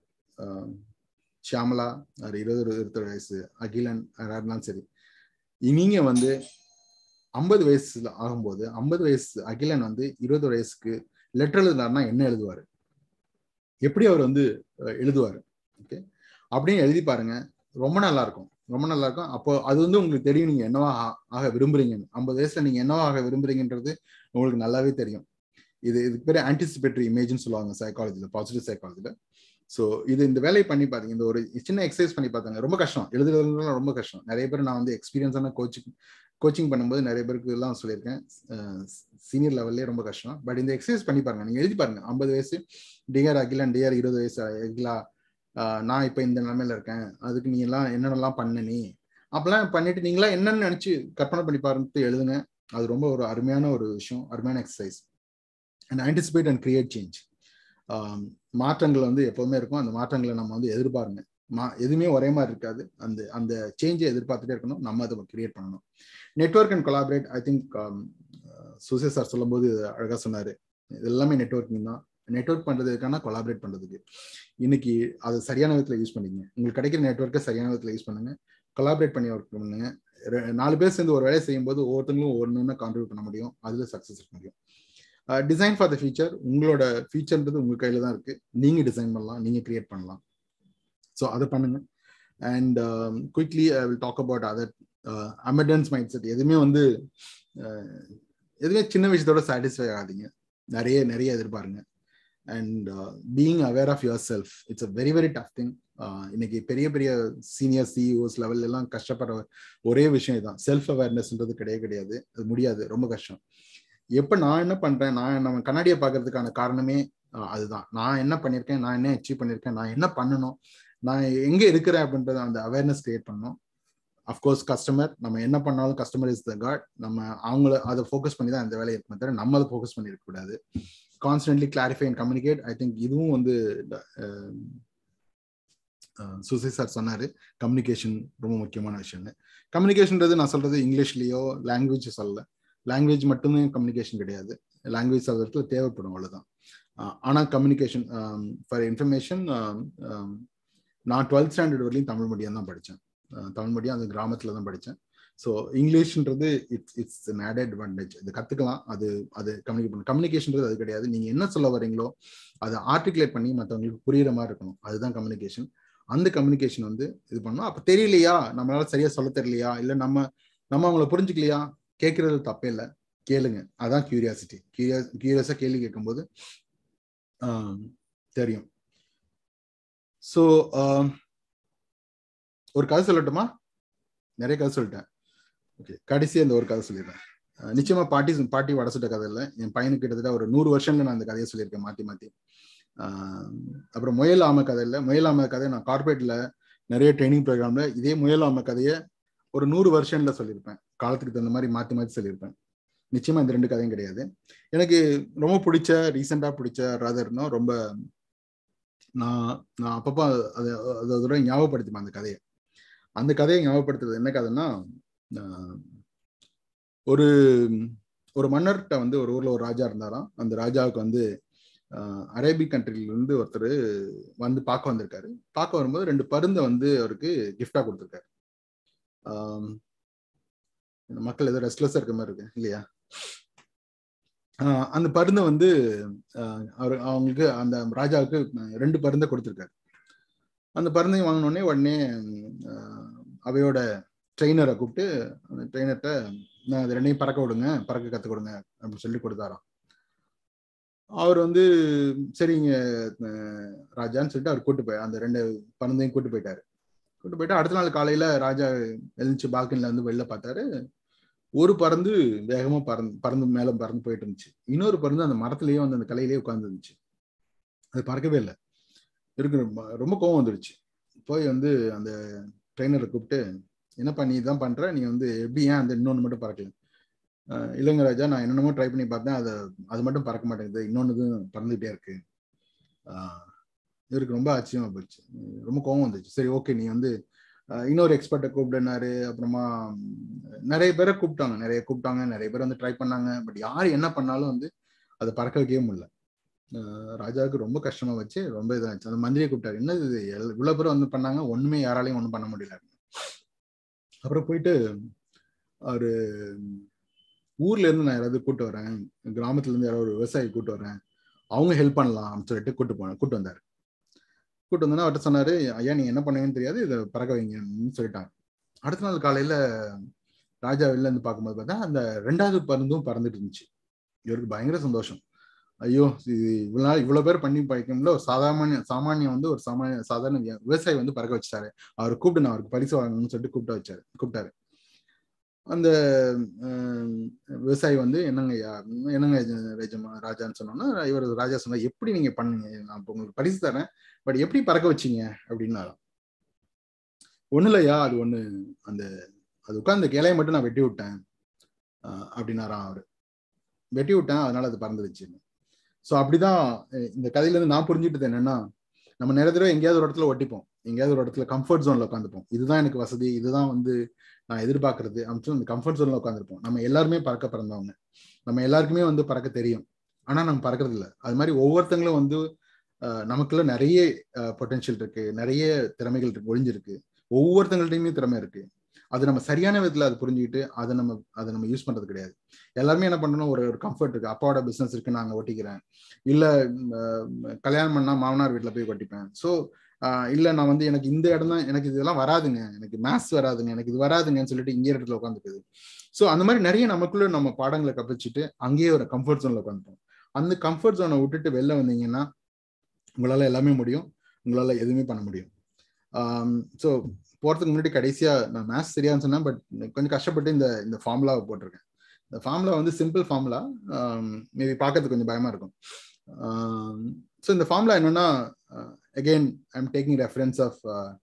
ஷியாமலா அது இருபது இருபத்தொரு வயசு அகிலன் யாருனாலும் சரி நீங்க வந்து ஐம்பது வயசுல ஆகும்போது ஐம்பது வயசு அகிலன் வந்து இருபது வயசுக்கு லெட்டர் எழுதினார்னா என்ன எழுதுவாரு எப்படி அவர் வந்து எழுதுவாரு ஓகே அப்படின்னு எழுதி பாருங்க ரொம்ப நல்லா இருக்கும் ரொம்ப நல்லா இருக்கும் அப்போ அது வந்து உங்களுக்கு தெரியும் நீங்க என்னவா ஆக விரும்புறீங்கன்னு ஐம்பது வயசுல நீங்க என்னவா ஆக விரும்புறீங்கன்றது உங்களுக்கு நல்லாவே தெரியும் இது இதுக்கு பேர் ஆன்டிசிபேட்டரி இமேஜ்னு சொல்லுவாங்க சைக்காலஜில பாசிட்டிவ் சைக்காலஜில ஸோ இது இந்த வேலையை பண்ணி பாத்தீங்க இந்த ஒரு சின்ன எக்ஸசைஸ் பண்ணி பார்த்தாங்க ரொம்ப கஷ்டம் எழுதுறதுலாம் ரொம்ப கஷ்டம் நிறைய பேர் நான் வந்து எக்ஸ்பீரியன்ஸான கோச்சிங் கோச்சிங் பண்ணும்போது நிறைய பேருக்கு எல்லாம் சொல்லியிருக்கேன் சீனியர் லெவல்லே ரொம்ப கஷ்டம் பட் இந்த எக்ஸசைஸ் பண்ணி பாருங்க நீங்க எழுதி பாருங்க ஐம்பது வயசு டிஆர் அகிலன் டிஆர் இருபது வயசு அகிலா நான் இப்போ இந்த நிலைமையில இருக்கேன் அதுக்கு நீ எல்லாம் என்னென்னலாம் பண்ண நீ அப்பெல்லாம் பண்ணிட்டு நீங்களா என்னன்னு நினைச்சு கற்பனை பண்ணி பாருன்னு எழுதுங்க அது ரொம்ப ஒரு அருமையான ஒரு விஷயம் அருமையான exercise and anticipate and create change மாற்றங்கள் வந்து எப்போதுமே இருக்கும் அந்த மாற்றங்களை நம்ம வந்து எதிர்பாருங்க மா எதுவுமே ஒரே மாதிரி இருக்காது அந்த அந்த சேஞ்சை எதிர்பார்த்துட்டே இருக்கணும் நம்ம அதை கிரியேட் பண்ணணும் network and collaborate I think சுசே சார் சொல்லும்போது அழகாக சொன்னார் இது எல்லாமே நெட்ஒர்க்கிங் தான் நெட்ஒர்க் பண்ணுறதுக்கான கொலாபரேட் பண்ணுறதுக்கு இன்னைக்கு அது சரியான விதத்தில் யூஸ் பண்ணிங்க உங்களுக்கு கிடைக்கிற நெட்ஒர்க்கை சரியான விதத்தில் யூஸ் பண்ணுங்க கொலாபரேட் பண்ணி ஒர்க் பண்ணுங்க நாலு பேர் சேர்ந்து ஒரு வேலையை செய்யும்போது ஒவ்வொருத்தங்களும் ஒன்று கான்ட்ரிபியூட் பண்ண முடியும் அதில் சக்ஸஸ் இருக்க முடியும் டிசைன் ஃபார் த ஃபியூச்சர் உங்களோட ஃபியூச்சர்ன்றது உங்க கையில தான் இருக்கு நீங்க டிசைன் பண்ணலாம் நீங்க கிரியேட் பண்ணலாம் ஸோ அதை பண்ணுங்க and quickly I will talk about other amendments mind set எதுவுமே வந்து எதுவுமே சின்ன விஷயத்தோட சாட்டிஸ்ஃபை ஆகாதீங்க நிறைய நிறைய எதிர்பாருங்க and being aware of yourself it's a very very tough thing இன்னைக்கு பெரிய பெரிய சீனியர் சிஇஓஸ் லெவல் எல்லாம் கஷ்டப்படுற ஒரே விஷயம் இதுதான் செல்ஃப் அவேர்னஸ்ன்றது கிடையவே கிடையாது அது முடியாது ரொம்ப கஷ்டம் எப்ப நான் என்ன பண்றேன் நான் நம்ம கண்ணாடியை பாக்குறதுக்கான காரணமே அதுதான் நான் என்ன பண்ணிருக்கேன் நான் என்ன அச்சீவ் பண்ணிருக்கேன் நான் என்ன பண்ணணும் நான் எங்க இருக்கிறேன் அப்படின்றத அந்த அவேர்னஸ் கிரியேட் பண்ணணும் அஃப்கோர்ஸ் கஸ்டமர் நம்ம என்ன பண்ணாலும் கஸ்டமர் இஸ் த காட் நம்ம அவங்கள அதை ஃபோக்கஸ் பண்ணி தான் இந்த வேலையை இருக்குமே தவிர நம்ம அதை ஃபோக்கஸ் பண்ணி இருக்கக்கூடாது constantly clarify and communicate I think இதுவும் வந்து சுசி சார் சொன்னாரு கம்யூனிகேஷன் ரொம்ப முக்கியமான விஷயம்னு கம்யூனிகேஷன்ன்றது நான் சொல்றது இங்கிலீஷ்லயோ லாங்குவேஜ் சொல்லல லாங்குவேஜ் மட்டுமே கம்யூனிகேஷன் கிடையாது லாங்குவேஜ் அது இடத்துல தேவைப்படும் அவ்வளவுதான் ஆனால் கம்யூனிகேஷன் ஃபார் இன்ஃபர்மேஷன் நான் டுவெல்த் ஸ்டாண்டர்ட் வரையும் தமிழ் மீடியம் தான் படித்தேன் தமிழ் மீடியம் அது கிராமத்தில் தான் படித்தேன் ஸோ இங்கிலீஷ்ன்றது it's it's an add advantage இது கற்றுக்கலாம் அது அது கம்யூனிகேட் பண்ணணும் கம்யூனிகேஷன்றது அது கிடையாது நீங்கள் என்ன சொல்ல வரீங்களோ அதை ஆர்டிகுலேட் பண்ணி மற்றவங்களுக்கு புரியுற மாதிரி இருக்கணும் அதுதான் கம்யூனிகேஷன் அந்த கம்யூனிகேஷன் வந்து இது பண்ணணும் அப்ப தெரியலையா நம்மளால சரியா சொல்ல தெரியலையா இல்ல நம்ம நம்ம அவங்கள புரிஞ்சுக்கலையா கேட்கறது தப்பே இல்லை கேளுங்க அதான் கியூரியாசிட்டி கியூரியாஸ் கியூரியஸா கேள்வி கேட்கும்போது தெரியும் ஸோ ஒரு கதை சொல்லட்டுமா நிறைய கதை சொல்லிட்டேன் ஓகே கடைசி அந்த ஒரு கதை சொல்லிடுறேன் நிச்சயமா பாட்டி பாட்டி வட சுட்ட கதை இல்லை என் பையனுக்கு கிட்டத்தட்ட ஒரு நூறு வருஷம்ல நான் அந்த கதையை சொல்லியிருக்கேன் மாத்தி மாத்தி அப்புறம் முயல் ஆமை கதை இல்லை முயல் ஆமை கதை நான் கார்பரேட்ல நிறைய ட்ரைனிங் ப்ரோக்ராம்ல இதே முயல் ஆமை கதையை ஒரு நூறு வருஷன்ல சொல்லியிருப்பேன் காலத்துக்கு தகுந்த மாதிரி மாத்தி மாத்தி சொல்லியிருப்பேன் நிச்சயமா இந்த ரெண்டு கதையும் கிடையாது எனக்கு ரொம்ப பிடிச்ச ரீசெண்டா பிடிச்ச ராதர்னா ரொம்ப நான் நான் அப்பப்போ அதை அதோட ஞாபகப்படுத்திப்பேன் அந்த கதையை அந்த கதையை ஞாபகப்படுத்துறது என்ன கதைன்னா ஒரு ஒரு மன்னர்கிட்ட வந்து ஒரு ஊர்ல ஒரு ராஜா இருந்தாராம் அந்த ராஜாவுக்கு வந்து அரேபிக் கண்ட்ரில இருந்து ஒருத்தர் வந்து பார்க்க வந்திருக்காரு பார்க்க வரும்போது ரெண்டு பருந்தை வந்து அவருக்கு கிஃப்டா கொடுத்துருக்காரு மக்கள் ஏதோ ரெஸ்ட்லெஸ்ஸா இருக்க மாதிரி இருக்கு இல்லையா அந்த பருந்தை வந்து அவர் அவங்களுக்கு அந்த ராஜாவுக்கு ரெண்டு பருந்தை கொடுத்துருக்காரு அந்த பருந்தையும் வாங்கினோடனே உடனே அவையோட ட்ரெயினரை கூப்பிட்டு அந்த ட்ரெயினர்கிட்ட நான் அது ரெண்டையும் பறக்க விடுங்க பறக்க கற்றுக் கொடுங்க அப்படின்னு சொல்லி கொடுத்தாராம் அவர் வந்து சரிங்க ராஜான்னு சொல்லிட்டு அவர் கூட்டு போய் அந்த ரெண்டு பருந்தையும் கூட்டு போயிட்டாரு கூட்டு போயிட்டு அடுத்த நாள் காலையில ராஜா எழுந்துச்சு பால்கனில வந்து வெளில பார்த்தாரு ஒரு பறந்து வேகமா பறந்து பறந்து மேல பறந்து போயிட்டு இருந்துச்சு இன்னொரு பறந்து அந்த மரத்திலேயே வந்து அந்த கலையிலேயே உட்கார்ந்து இருந்துச்சு அது பறக்கவே இல்லை இருக்கு ரொம்ப கோவம் வந்துருச்சு போய் வந்து அந்த ட்ரெயினரை கூப்பிட்டு என்னப்பா நீ இதான் பண்ற நீ வந்து எப்படி ஏன் அந்த இன்னொன்று மட்டும் பறக்கல இல்லைங்க ராஜா நான் என்னென்னமோ ட்ரை பண்ணி பார்த்தேன் அது அது மட்டும் பறக்க மாட்டேங்குது இன்னொன்று பறந்துகிட்டே இருக்கு இவருக்கு ரொம்ப ஆச்சரியமா போச்சு ரொம்ப கோவம் வந்துச்சு சரி ஓகே நீ வந்து இன்னொரு எக்ஸ்பர்ட்டை கூப்பிடுனாரு அப்புறமா நிறைய பேரை கூப்பிட்டாங்க நிறைய கூப்பிட்டாங்க நிறைய பேர் வந்து ட்ரை பண்ணாங்க பட் யார் என்ன பண்ணாலும் வந்து அதை பறக்க வைக்கவே முடியல ராஜாவுக்கு ரொம்ப கஷ்டமா வச்சு ரொம்ப இதாச்சு அந்த மந்திரியை கூப்பிட்டாரு என்ன இது இவ்வளவு பேர் வந்து பண்ணாங்க ஒண்ணுமே யாராலையும் ஒன்றும் பண்ண முடியல அப்புறம் போயிட்டு அவரு ஊர்ல இருந்து நான் யாராவது கூட்டு வரேன் கிராமத்துல இருந்து யாராவது ஒரு விவசாயி கூட்டு வரேன் அவங்க ஹெல்ப் பண்ணலாம் அப்படின்னு சொல்லிட்டு கூட்டு போன கூட்டு வந்தாரு கூட்டு வந்தோன்னா அவர்கிட்ட சொன்னாரு ஐயா நீங்க என்ன பண்ணுவீங்கன்னு தெரியாது இதை பறக்க வைங்கன்னு சொல்லிட்டாங்க அடுத்த நாள் காலையில ராஜா வெளில இருந்து பார்க்கும்போது பார்த்தா அந்த ரெண்டாவது பருந்தும் பறந்துட்டு இருந்துச்சு இவருக்கு பயங்கர சந்தோஷம் ஐயோ இது இவ்வளவு நாள் இவ்வளவு பேர் பண்ணி பழிக்கும்ல ஒரு சாதாரண சாமானியம் வந்து ஒரு சாமானிய சாதாரண விவசாயி வந்து பறக்க வச்சுட்டாரு அவர் கூப்பிட்டு நான் அவருக்கு பரிசு வாங்கணும்னு சொல்லிட்டு கூப்பிட்டு வச்சாரு கூப்பிட்டாரு அந்த விவசாயி வந்து என்னங்க என்னங்க ரேஜமா ராஜான்னு சொன்னோன்னா இவர் ராஜா சொன்னா எப்படி நீங்க பண்ணீங்க நான் இப்போ உங்களுக்கு பரிசு தரேன் பட் எப்படி பறக்க வச்சீங்க அப்படின்னாராம் ஒண்ணு இல்லையா அது ஒண்ணு அந்த அது உட்கார்ந்த கிளையை மட்டும் நான் வெட்டி விட்டேன் அப்படின்னாராம் அவரு வெட்டி விட்டேன் அதனால அது பறந்துருச்சு ஸோ அப்படிதான் இந்த கதையில இருந்து நான் புரிஞ்சுட்டது என்னன்னா நம்ம நிறைய தடவை எங்கேயாவது ஒரு இடத்துல ஒட்டிப்போம் எங்கேயாவது ஒரு இடத்துல கம்ஃபர்ட் ஜோன்ல உட்காந்துப்போம் இதுதான் எனக்கு வசதி இதுதான் வந்து நான் எதிர்பார்க்கறது அப்படின்னு அந்த கம்ஃபர்ட் ஜோன்ல உட்காந்துருப்போம் நம்ம எல்லாருமே பறக்க பிறந்தவங்க நம்ம எல்லாருக்குமே வந்து பறக்க தெரியும் ஆனா நம்ம பறக்கிறது இல்லை அது மாதிரி ஒவ்வொருத்தங்களும் வந்து நமக்குள்ள நிறைய பொட்டென்ஷியல் இருக்கு நிறைய திறமைகள் இருக்கு ஒழிஞ்சிருக்கு ஒவ்வொருத்தங்கள்ட்டையுமே திறமை இருக்கு அது நம்ம சரியான விதத்துல அதை புரிஞ்சுக்கிட்டு அதை நம்ம அதை நம்ம யூஸ் பண்றது கிடையாது எல்லாருமே என்ன பண்ணணும் ஒரு ஒரு கம்ஃபர்ட் இருக்கு அப்பாவோட பிசினஸ் இருக்கு நாங்க ஒட்டிக்கிறேன் இல்ல கல்யாணம் பண்ணா மாமனார் வீட்டுல போய் ஒட்டிப்பேன் ஸோ இல்ல நான் வந்து எனக்கு இந்த இடம் தான் எனக்கு இதெல்லாம் வராதுங்க எனக்கு மேத்ஸ் வராதுங்க எனக்கு இது வராதுங்கன்னு சொல்லிட்டு இங்கே இடத்துல உட்காந்துக்குது ஸோ அந்த மாதிரி நிறைய நமக்குள்ள நம்ம பாடங்களை கப்பிச்சுட்டு அங்கேயே ஒரு கம்ஃபர்ட் ஜோன்ல உட்காந்துட்டோம் அந்த கம்ஃபர்ட் ஜோனை விட்டுட்டு வெளில வந்தீங்கன்னா உங்களால எல்லாமே முடியும் உங்களால எதுவுமே பண்ண முடியும் ஸோ போறதுக்கு முன்னாடி கடைசியா நான் மேத்ஸ் சரியான்னு சொன்னேன் பட் கொஞ்சம் கஷ்டப்பட்டு இந்த இந்த ஃபார்முலாவை போட்டிருக்கேன் இந்த ஃபார்முலா வந்து சிம்பிள் ஃபார்முலா மேபி பார்க்கறதுக்கு கொஞ்சம் பயமா இருக்கும் ஸோ இந்த ஃபார்முலா என்னன்னா again I am taking reference of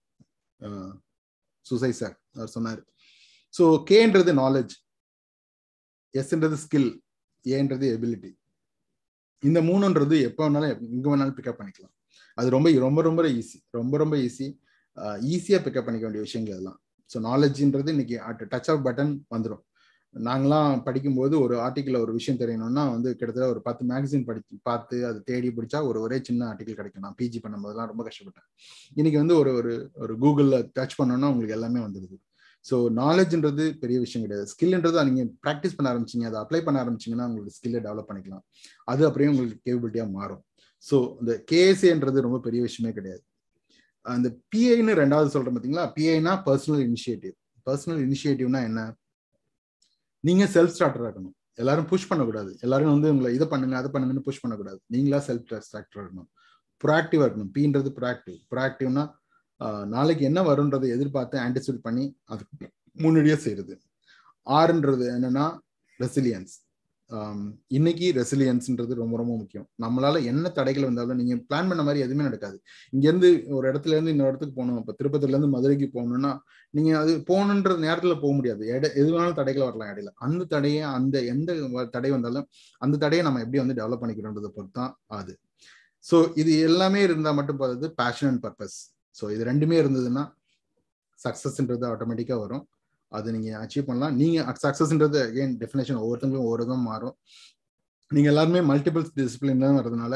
Susai sir அவர் சொன்னார் ஸோ கேன்றது நாலேஜ் எஸ்ன்றது ஸ்கில் ஏன்றது எபிலிட்டி இந்த மூணுன்றது எப்போ வேணாலும் எங்க வேணாலும் பிக்கப் பண்ணிக்கலாம் அது ரொம்ப ரொம்ப ரொம்ப ஈஸி ரொம்ப ரொம்ப ஈஸி ஈஸியாக பிக்கப் பண்ணிக்க வேண்டிய விஷயங்கள் எல்லாம் ஸோ நாலேஜ்ன்றது இன்னைக்கு அட் டச் ஆஃப் பட்டன் வந்துடும் நாங்களாம் படிக்கும்போது ஒரு ஆர்டிக்கிள் ஒரு விஷயம் தெரியணும்னா வந்து கிட்டத்தட்ட ஒரு பத்து மேகசின் படி பார்த்து அது தேடி பிடிச்சா ஒரு ஒரே சின்ன ஆர்டிக்கல் கிடைக்கும் நான் பிஜி பண்ணும்போதெல்லாம் ரொம்ப கஷ்டப்பட்டேன் இன்னைக்கு வந்து ஒரு ஒரு ஒரு கூகுளில் டச் பண்ணோம்னா உங்களுக்கு எல்லாமே வந்துடுது ஸோ நாலேஜ்ன்றது பெரிய விஷயம் கிடையாது ஸ்கில்ன்றது நீங்கள் ப்ராக்டிஸ் பண்ண ஆரம்பிச்சிங்க அதை அப்ளை பண்ண ஆரம்பிச்சிங்கன்னா உங்களுக்கு ஸ்கில்லை டெவலப் பண்ணிக்கலாம் அது அப்படியே உங்களுக்கு கேபிலிட்டியாக மாறும் ஸோ இந்த கேஎஸ்ஏன்றது ரொம்ப பெரிய விஷயமே கிடையாது அந்த பிஐன்னு ரெண்டாவது சொல்றேன் பாத்தீங்களா பிஐனா பர்சனல் இனிஷியேட்டிவ் பர்சனல் இனிஷியேட்டிவ்னா என்ன நீங்க செல்ஃப் ஸ்டார்டர் இருக்கணும் எல்லாரும் புஷ் பண்ணக்கூடாது எல்லாரும் வந்து உங்களை இதை பண்ணுங்க அதை பண்ணுங்கன்னு புஷ் பண்ணக்கூடாது நீங்களா செல்ஃப் ஸ்டார்டர் இருக்கணும் ப்ராக்டிவா இருக்கணும் பீன்றது ப்ராக்டிவ் ப்ராக்டிவ்னா நாளைக்கு என்ன வரும்ன்றதை எதிர்பார்த்து ஆன்டிசிபேட் பண்ணி அதுக்கு முன்னாடியே செய்யறது ஆறுன்றது என்னன்னா ரெசிலியன்ஸ் இன்னைக்கு ரெசிலியன்ஸ்ன்றது ரொம்ப ரொம்ப முக்கியம் நம்மளால என்ன தடைகள் வந்தாலும் நீங்க பிளான் பண்ண மாதிரி எதுவுமே நடக்காது இங்க இருந்து ஒரு இடத்துல இருந்து இன்னொரு இடத்துக்கு போகணும் இப்ப திருப்பதில இருந்து மதுரைக்கு போகணும்னா நீங்க அது போகணுன்ற நேரத்துல போக முடியாது எட எது வேணாலும் தடைகள் வரலாம் இடையில அந்த தடையை அந்த எந்த தடை வந்தாலும் அந்த தடையை நம்ம எப்படி வந்து டெவலப் பண்ணிக்கிறோன்றதை பொறுத்து தான் அது ஸோ இது எல்லாமே இருந்தா மட்டும் போதாது பேஷன் அண்ட் பர்பஸ் ஸோ இது ரெண்டுமே இருந்ததுன்னா சக்சஸ்ன்றது ஆட்டோமேட்டிக்கா வரும் அது நீங்க அச்சீவ் பண்ணலாம் நீங்க சக்சஸ்ன்றது அகைன் டெஃபினேஷன் ஒவ்வொருத்தங்களும் ஒவ்வொரு விதம் மாறும் நீங்க எல்லாருமே மல்டிபிள் டிசிப்ளின் தான் வரதுனால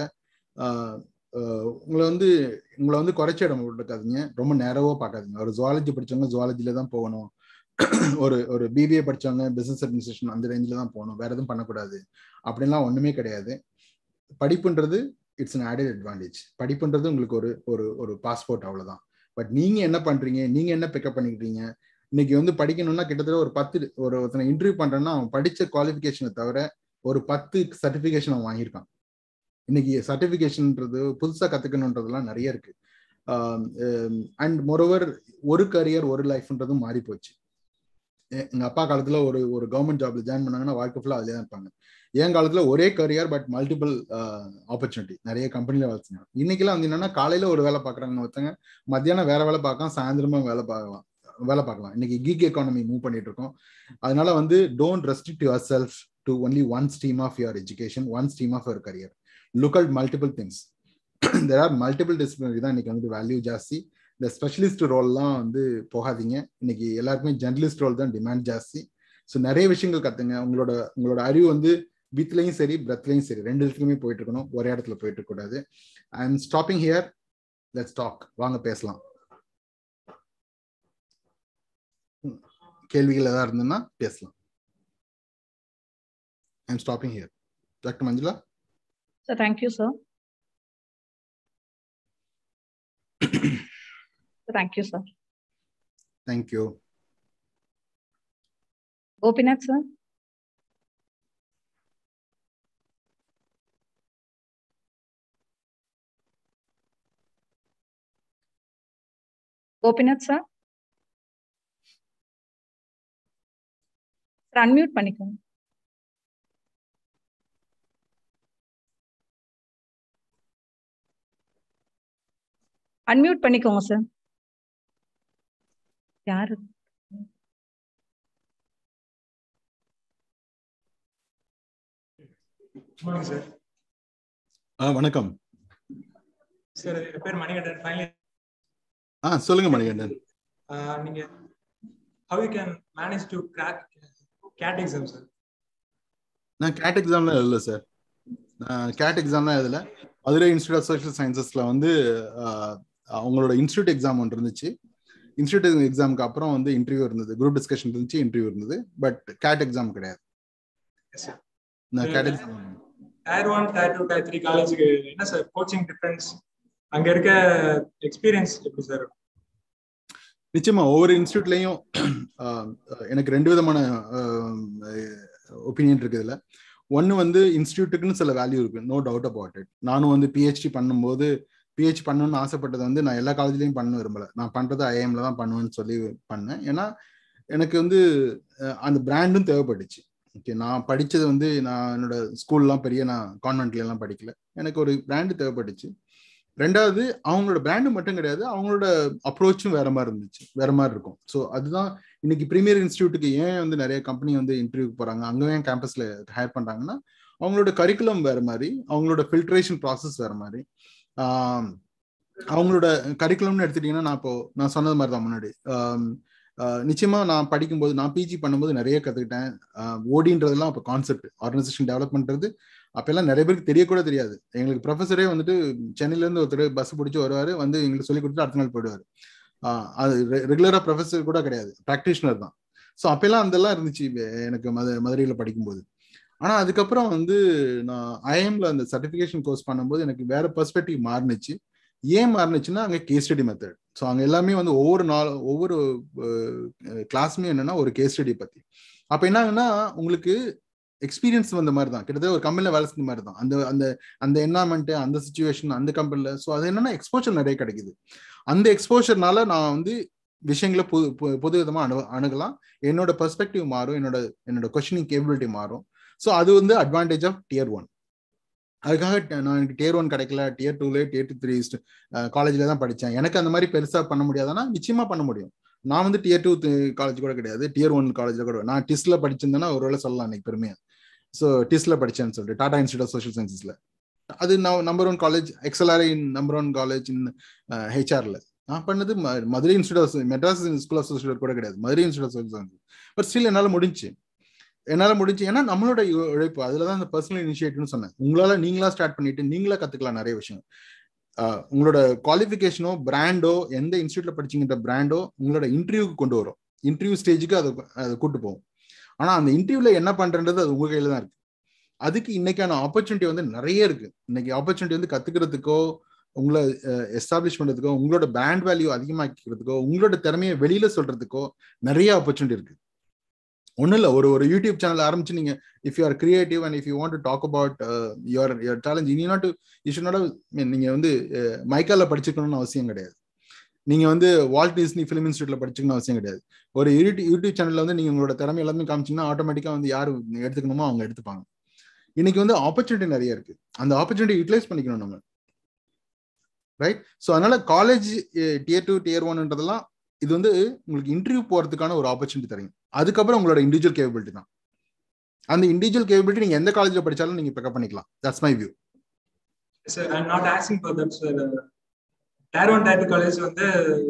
உங்களை வந்து உங்களை வந்து குறைச்ச இடம் விட்டுக்காதீங்க ரொம்ப நேரவோ பார்க்காதீங்க ஒரு ஜுவாலஜி படிச்சவங்க ஜுவாலஜில தான் போகணும் ஒரு ஒரு பிபிஏ படிச்சவங்க பிசினஸ் அட்மினிஸ்ட்ரேஷன் அந்த ரேஞ்சில் தான் போகணும் வேற எதுவும் பண்ணக்கூடாது அப்படின்லாம் ஒண்ணுமே கிடையாது படிப்புன்றது இட்ஸ் அன் ஆடட் அட்வான்டேஜ் படிப்புன்றது உங்களுக்கு ஒரு ஒரு ஒரு பாஸ்போர்ட் அவ்வளவுதான் பட் நீங்க என்ன பண்றீங்க நீங்க என்ன பிக்கப் பண்ணிக்கிறீங்க இன்னைக்கு வந்து படிக்கணும்னா கிட்டத்தட்ட ஒரு பத்து ஒரு ஒருத்தனை இன்டர்வியூ பண்றேன்னா அவன் படிச்ச குவாலிஃபிகேஷனை தவிர ஒரு பத்து சர்டிபிகேஷன் அவன் வாங்கியிருக்கான் இன்னைக்கு சர்டிபிகேஷன்ன்றது புதுசா கத்துக்கணுன்றதுலாம் நிறைய இருக்கு அண்ட் மொரோவர் ஒரு கரியர் ஒரு லைஃப்ன்றதும் மாறி போச்சு எங்க அப்பா காலத்துல ஒரு ஒரு கவர்மெண்ட் ஜாப்ல ஜாயின் பண்ணாங்கன்னா வாழ்க்கை ஃபுல்லா அதுல தான் இருப்பாங்க என் காலத்துல ஒரே கரியர் பட் மல்டிபிள் ஆப்பர்ச்சுனிட்டி நிறைய கம்பெனில வேலை செஞ்சாங்க இன்னைக்கெல்லாம் வந்து என்னன்னா காலையில ஒரு வேலை பாக்குறாங்க ஒருத்தங்க மத்தியானம் வேற வேலை பார்க்கலாம் சாயந்தரமா வேலை பார்க்கலாம் வேலை பார்க்கலாம் இன்னைக்கு கீக் எக்கானமி மூவ் பண்ணிட்டு இருக்கோம் அதனால வந்து don't restrict yourself to only one stream of your education one stream of your career look at multiple things there are multiple disciplinary தான் இன்னைக்கு வந்து வேல்யூ ஜாஸ்தி இந்த ஸ்பெஷலிஸ்ட் ரோல்லாம் வந்து போகாதீங்க இன்னைக்கு எல்லாருக்குமே ஜெர்னலிஸ்ட் ரோல் தான் டிமாண்ட் ஜாஸ்தி ஸோ நிறைய விஷயங்கள் கத்துங்க உங்களோட உங்களோட அறிவு வந்து வித்லையும் சரி பிரத்லையும் சரி ரெண்டு இடத்துலையுமே போயிட்டு இருக்கணும் ஒரே இடத்துல போயிட்டு கூடாது I am stopping here let's talk வாங்க பேசலாம் கேள்விகள் ஏதாவது இருந்ததுன்னா பேசலாம் I am stopping here doctor Manjula Sir, thank you, sir. Thank you, sir. Thank you Gopinath, sir. Gopinath, sir. Sir, unmute பண்ணிக்கோங்க அன்மியூட் பண்ணிக்கோங்க சார் யாரு மார்னிங் சார் ஆ வணக்கம் சார் என் பேர் மணிகண்டன் ஃபைனல் ஆ சொல்லுங்க மணிகண்டன் நீங்க how you can manage to crack CAT exam sir நான் கேட் எக்ஸாம்லாம் எழுதல சார் நான் கேட் எக்ஸாம்லாம் எழுதல மதுரை இன்ஸ்டியூட் ஆஃப் சோஷியல் சயின்சஸ்ல வந்து அவங்களோட இன்ஸ்டியூட் எக்ஸாம் ஒன்று இருந்துச்சு இன்ஸ்டியூட் எக்ஸாமுக்கு அப்புறம் வந்து இன்டர்வியூ இருந்தது குரூப் டிஸ்கஷன் இருந்துச்சு இன்டர்வியூ இருந்தது பட் கேட் எக்ஸாம் கிடையாது சார் நான் CAT exam tier one tier two tier three காலேஜுக்கு என்ன சார் கோச்சிங் டிஃபரன்ஸ் அங்க இருக்க எக்ஸ்பீரியன்ஸ் எப்படி சார் நிச்சயமா ஒவ்வொரு இன்ஸ்டியூட்லயும் எனக்கு ரெண்டு விதமான ஒப்பீனியன் இருக்கு இதுல ஒன்னு வந்து இன்ஸ்டியூட்டுக்குன்னு சில வேல்யூ இருக்கு நோ டவுட் அபவுட் இட் நானும் வந்து பிஹெச்டி பண்ணும்போது பிஹெச் பண்ணணும்னு ஆசைப்பட்டது வந்து நான் எல்லா காலேஜ்லயும் பண்ண விரும்பல நான் பண்றது ஐஎம்ல தான் பண்ணுவேன்னு சொல்லி பண்ணேன் ஏன்னா எனக்கு வந்து அந்த பிராண்டும் தேவைப்பட்டுச்சு ஓகே நான் படிச்சது வந்து நான் என்னோட ஸ்கூல்லாம் பெரிய நான் கான்வென்ட்ல எல்லாம் படிக்கல எனக்கு ஒரு பிராண்டு தேவைப்பட்டுச்சு ரெண்டாவது அவங்களோட பிராண்டு மட்டும் கிடையாது அவங்களோட அப்ரோச்சும் வேற மாதிரி இருந்துச்சு வேற மாதிரி இருக்கும் ஸோ அதுதான் இன்னைக்கு ப்ரீமியர் இன்ஸ்டியூட்டுக்கு ஏன் வந்து நிறைய கம்பெனி வந்து இன்டர்வியூக்கு போறாங்க அங்கே ஏன் கேம்பஸ்ல ஹையர் பண்றாங்கன்னா அவங்களோட கரிக்குலம் வேற மாதிரி அவங்களோட ஃபில்ட்ரேஷன் ப்ராசஸ் வேற மாதிரி அவங்களோட கரிக்குலம்னு எடுத்துட்டீங்கன்னா நான் இப்போ நான் சொன்னது மாதிரி தான் முன்னாடி நிச்சயமா நான் படிக்கும்போது நான் பிஜி பண்ணும்போது நிறைய கத்துக்கிட்டேன் ஓடின்றதெல்லாம் இப்போ கான்செப்ட் ஆர்கனைசேஷன் டெவலப்மெண்ட்றது அப்பெல்லாம் நிறைய பேருக்கு தெரியக்கூட தெரியாது எங்களுக்கு ப்ரொஃபஸரே வந்துட்டு சென்னையில இருந்து ஒருத்தர் பஸ் பிடிச்சி வருவாரு வந்து எங்களுக்கு சொல்லி கொடுத்துட்டு அடுத்த நாள் போயிடுவாரு அது ரெகுலரா ப்ரொஃபஸர் கூட கிடையாது ப்ராக்டிஷனர் தான் ஸோ அப்பெல்லாம் அதெல்லாம் இருந்துச்சு எனக்கு மது மதுரையில் படிக்கும்போது ஆனா அதுக்கப்புறம் வந்து நான் ஐஎம்ல அந்த சர்டிஃபிகேஷன் கோர்ஸ் பண்ணும்போது எனக்கு வேற பெர்ஸ்பெக்டிவ் மாறுனுச்சு ஏன் மாறுனுச்சுன்னா அங்கே கேஸ் ஸ்டடி மெத்தட் ஸோ அங்கே எல்லாமே வந்து ஒவ்வொரு நாள் ஒவ்வொரு கிளாஸுமே என்னன்னா ஒரு கேஸ் ஸ்டடி பற்றி அப்போ என்ன ஆகுன்னா உங்களுக்கு எக்ஸ்பீரியன்ஸ் வந்த மாதிரி தான் கிட்டத்தட்ட ஒரு கம்பெனியில் வேலை செஞ்ச மாதிரி தான் அந்த அந்த அந்த என்வரான்மெண்ட் அந்த சுச்சுவேஷன் அந்த கம்பெனியில் ஸோ அது என்னன்னா எக்ஸ்போஷர் நிறைய கிடைக்குது அந்த எக்ஸ்போஷர்னால நான் வந்து விஷயங்களை புது புது விதமாக அணு அணுகலாம் என்னோட பெர்ஸ்பெக்டிவ் மாறும் என்னோட என்னோட கொஸ்டினிங் கேபிலிட்டி மாறும் ஸோ அது வந்து அட்வான்டேஜ் ஆஃப் டியர் ஒன் அதுக்காக நான் எனக்கு டியர் ஒன் கிடைக்கல டியர் டூல டியர் டூ த்ரீ காலேஜில் தான் படித்தேன் எனக்கு அந்த மாதிரி பெருசாக பண்ண முடியாதுன்னா நிச்சயமாக பண்ண முடியும் நான் வந்து டியர் டூ காலேஜ் கூட கிடையாது டியர் ஒன் காலேஜில் கூட நான் டிஸ்ல படிச்சிருந்தேன்னா ஒரு வேளை சொல்லலாம் அன்னைக்கு பெருமையா ஸோ டிஸ்ல படித்தேன்னு சொல்லிட்டு டாடா இன்ஸ்டியூட் ஆஃப் சோஷியல் சயின்சஸ்ல அது நான் number one college XLRI number one college in ஹெச்ஆர்ல நான் பண்ணது Madurai institute of Madras school of social கூட கிடையாது Madurai institute of social science but still என்னால் முடிஞ்சு என்னால் முடிஞ்சு ஏன்னா நம்மளோட உழைப்பு அதில் தான் இந்த பர்சனல் இனிஷியேட்டிவ்னு சொன்னேன் உங்களால் நீங்களா ஸ்டார்ட் பண்ணிட்டு நீங்களா கற்றுக்கலாம் நிறைய விஷயம் உங்களோட குவாலிஃபிகேஷனோ பிராண்டோ எந்த இன்ஸ்டியூட்ல படிச்சிங்கிற பிராண்டோ உங்களோட இன்டர்வியூக்கு கொண்டு வரும் இன்டர்வியூ ஸ்டேஜுக்கு அதை அதை கூட்டு போகும் ஆனால் அந்த இன்டர்வியூல என்ன பண்றது அது உங்க கையில தான் இருக்கு அதுக்கு இன்னைக்கான ஆப்பர்ச்சுனிட்டி வந்து நிறைய இருக்கு இன்னைக்கு ஆப்பர்ச்சுனிட்டி வந்து கத்துக்கிறதுக்கோ உங்களை எஸ்டாப்ளிஷ் பண்றதுக்கோ உங்களோட பிராண்ட் வேல்யூ அதிகமாக்கிறதுக்கோ உங்களோட திறமையை வெளியில சொல்றதுக்கோ நிறைய ஆப்பர்ச்சுனிட்டி இருக்கு ஒன்றும் இல்லை ஒரு ஒரு யூடியூப் சேனல் ஆரம்பிச்சு நீங்க if you are creative and if you want to talk about your your challenge இனி நாட் யூ ஷுட் நாட் நீங்க வந்து மைக்கால படிச்சுக்கணும்னு அவசியம் கிடையாது நீங்க வந்து வால்ட் டிஸ்னி ஃபிலிம் இன்ஸ்டியூட்ல படிச்சுக்கணும் அவசியம் கிடையாது ஒரு யூடியூப் யூடியூப் சேனல்ல வந்து நீங்க உங்களோட திறமை எல்லாமே காமிச்சீங்கன்னா ஆட்டோமேட்டிக்கா வந்து யார் எடுத்துக்கணுமோ அவங்க எடுத்துப்பாங்க இன்னைக்கு வந்து ஆப்பர்ச்சுனிட்டி நிறைய இருக்கு அந்த ஆப்பர்ச்சுனிட்டி யூட்டிலைஸ் பண்ணிக்கணும் நம்ம ரைட் ஸோ அதனால காலேஜ் டியர் டூ டியர் ஒன்ன்றதெல்லாம் இது வந்து உங்களுக்கு இன்டர்வியூ போறதுக்கான ஒரு ஆப்பர்ச்சுனிட்டி தரீங்க அதுக்கப்புறம் உங்களோட இண்டிவிஜுவல் கேபிலிட்டி தான் அந்த இண்டிவிஜுவல் கேபிலிட்டி நீங்க எந்த காலேஜ்ல படிச்சாலும் நீங்க பிக்கப் பண்ணிக்கலாம் that's my view sir I not asking for that sir tier one tier college வந்து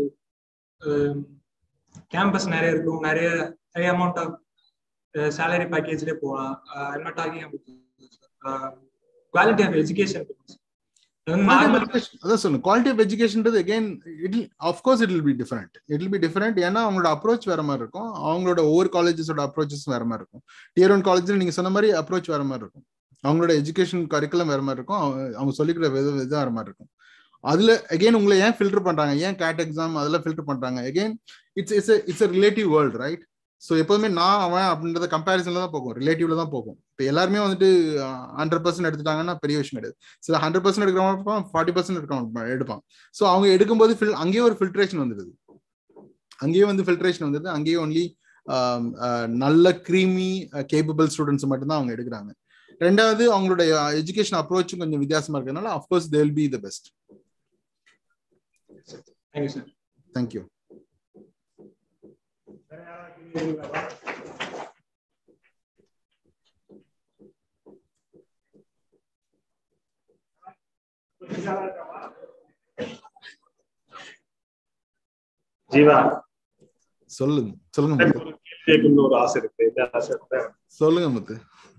கேம்பஸ் நிறைய இருக்கும் நிறைய ஹை அமௌண்ட் ஆஃப் சேலரி பேக்கேஜ்லேயே போகலாம் I not talking quality of education அதான் சொல்லணும் குவாலிட்டி ஆஃப் எஜுகேஷன்றது again it of course it will be different it will be different ஏன்னா அவங்களோட அப்ரோச் வேற மாதிரி இருக்கும் அவங்களோட ஒவ்வொரு காலேஜஸோட அப்ரோச்சஸ் வேற மாதிரி இருக்கும் டியர் ஒன் காலேஜில் நீங்க சொன்ன மாதிரி அப்ரோச் வேற மாதிரி இருக்கும் அவங்களோட எஜுகேஷன் கரிக்குலம் வேற மாதிரி இருக்கும் அவங்க சொல்லிக்கிற வித விதம் வேற மாதிரி இருக்கும் அதுல அகைன் உங்களை ஏன் ஃபில்டர் பண்றாங்க ஏன் கேட் எக்ஸாம் அதெல்லாம் ஃபில்டர் பண்றாங்க again it's it's it's relative world right so எப்போதுமே நான் அவன் அப்படின்றத கம்பேரிசன்ல தான் போகும் ரிலேட்டிவ்ல தான் போகும் இப்போ எல்லாருமே வந்துட்டு ஹண்ட்ரட் பர்சன்ட் எடுத்துட்டாங்கன்னா பெரிய விஷயம் கிடையாது சில ஹண்ட்ரட் பர்சன்ட் எடுக்கிறவங்க ஃபார்ட்டி பர்சன்ட் எடுக்கிறவங்க எடுப்பான் ஸோ அவங்க எடுக்கும்போது ஃபில் அங்கேயே ஒரு ஃபில்ட்ரேஷன் வந்துடுது அங்கேயே வந்து ஃபில்ட்ரேஷன் வந்துடுது அங்கேயே ஒன்லி நல்ல க்ரீமி கேப்பபிள் ஸ்டூடெண்ட்ஸ் மட்டும்தான் அவங்க எடுக்கிறாங்க ரெண்டாவது அவங்களோட எஜுகேஷன் அப்ரோச்சும் கொஞ்சம் வித்தியாசமா இருக்கிறதுனால of course they will be the best thank you sir thank you Jeeva சொல்லுங்க சொல்லுங்க முத்து கேட்கணும்னு ஒரு ஆசை இருக்கு என்ன ஆசை இருக்கு சொல்லுங்க முத்து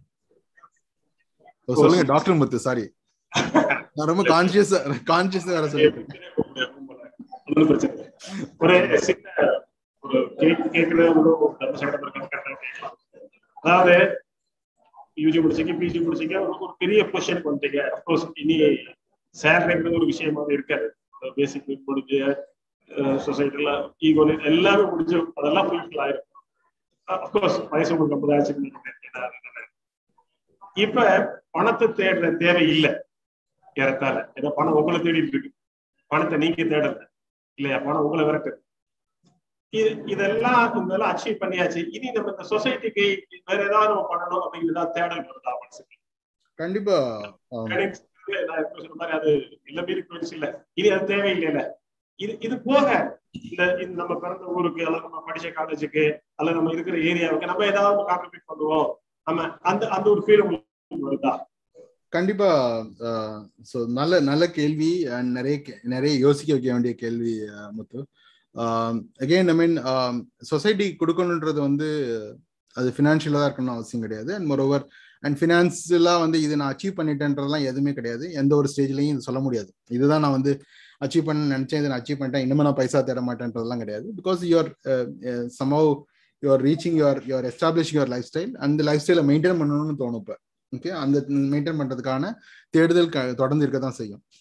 ஓ, சொல்லுங்க டாக்டர் முத்து சாரி நான் ரொம்ப கான்சியஸ் கான்சியஸ் வேற சொல்லிட்டேன் ஒண்ணும் பிரச்சனை இல்லை. ஒரு சின்ன ஒரு கேக் கேட்கறது ஒரு நம்ம சைடு கேட்கலாம் அதாவது யூஜி முடிச்சீங்க பிஜி முடிச்சீங்க ஒரு ஒரு பெரிய பொசிஷனுக்கு வந்துட்டீங்க அப்கோர்ஸ் இனி சேலரிங்கிறது ஒரு விஷயமாவே இருக்காது பேசிக் முடிஞ்சு சொசைட்டில ஈகோ எல்லாமே முடிஞ்சு அதெல்லாம் ஃபுல்ஃபில் ஆயிருக்கும் அப்கோர்ஸ் வயசு உங்களுக்கு ஐம்பது ஆச்சு இப்ப பணத்தை தேடுற தேவை இல்லை ஏறத்தால ஏன்னா பணம் உங்களை தேடிட்டு இருக்கு பணத்தை நீங்க தேடல இல்லையா பணம் உங்களை விரட்டுது இது இதெல்லாம் இதெல்லாம் அச்சீவ் பண்ணியாச்சு இனி நம்ம இந்த சொசைட்டிக்கு வேற ஏதாவது நம்ம பண்ணணும் அப்படிங்கிறதா தேடல் வருதா மனசுக்கு கண்டிப்பா ஆம். Credits, நான் இப்ப சொன்ன மாதிரி அது இல்ல மீறி போயிடுச்சு இல்ல இனி அது தேவையில்லைல இது இது போக இந்த இந்த நம்ம பிறந்த ஊருக்கு அல்லது நம்ம படிச்ச காலேஜுக்கு அல்லது நம்ம இருக்கிற ஏரியாவுக்கு நம்ம ஏதாவது கான்ட்ரிபியூட் பண்ணுவோம் நம்ம அந்த அந்த ஒரு ஃபீல் உங்களுக்கு வருதா கண்டிப்பா ஸோ நல்ல நல்ல கேள்வி and நிறைய கே- நிறைய யோசிக்க வைக்க வேண்டிய கேள்வி அஹ், முத்து அகெயின் ஐ மீன் சொசைட்டி கொடுக்கணுன்றது வந்து அது ஃபினான்ஷியலாக தான் இருக்கணும்னு அவசியம் கிடையாது அண்ட் மொரோவர் அண்ட் ஃபினான்ஷியலாக வந்து இது நான் அச்சீவ் பண்ணிட்டேன்றதெல்லாம் எதுவுமே கிடையாது எந்த ஒரு ஸ்டேஜ்லையும் இது சொல்ல முடியாது இதுதான் நான் வந்து அச்சீவ் பண்ண நினைச்சேன் இதை நான் அச்சீவ் பண்ணிட்டேன் இன்னும் நான் பைசா தேட மாட்டேன்றதெல்லாம் கிடையாது because your somehow your reaching your your establishing your lifestyle அந்த லைஃப் ஸ்டைலை மெயின்டைன் பண்ணணும்னு தோணும் இப்போ ஓகே அந்த மெயின்டைன் பண்றதுக்கான தேடுதல் க- தொடர்ந்து இருக்க தான் செய்யும்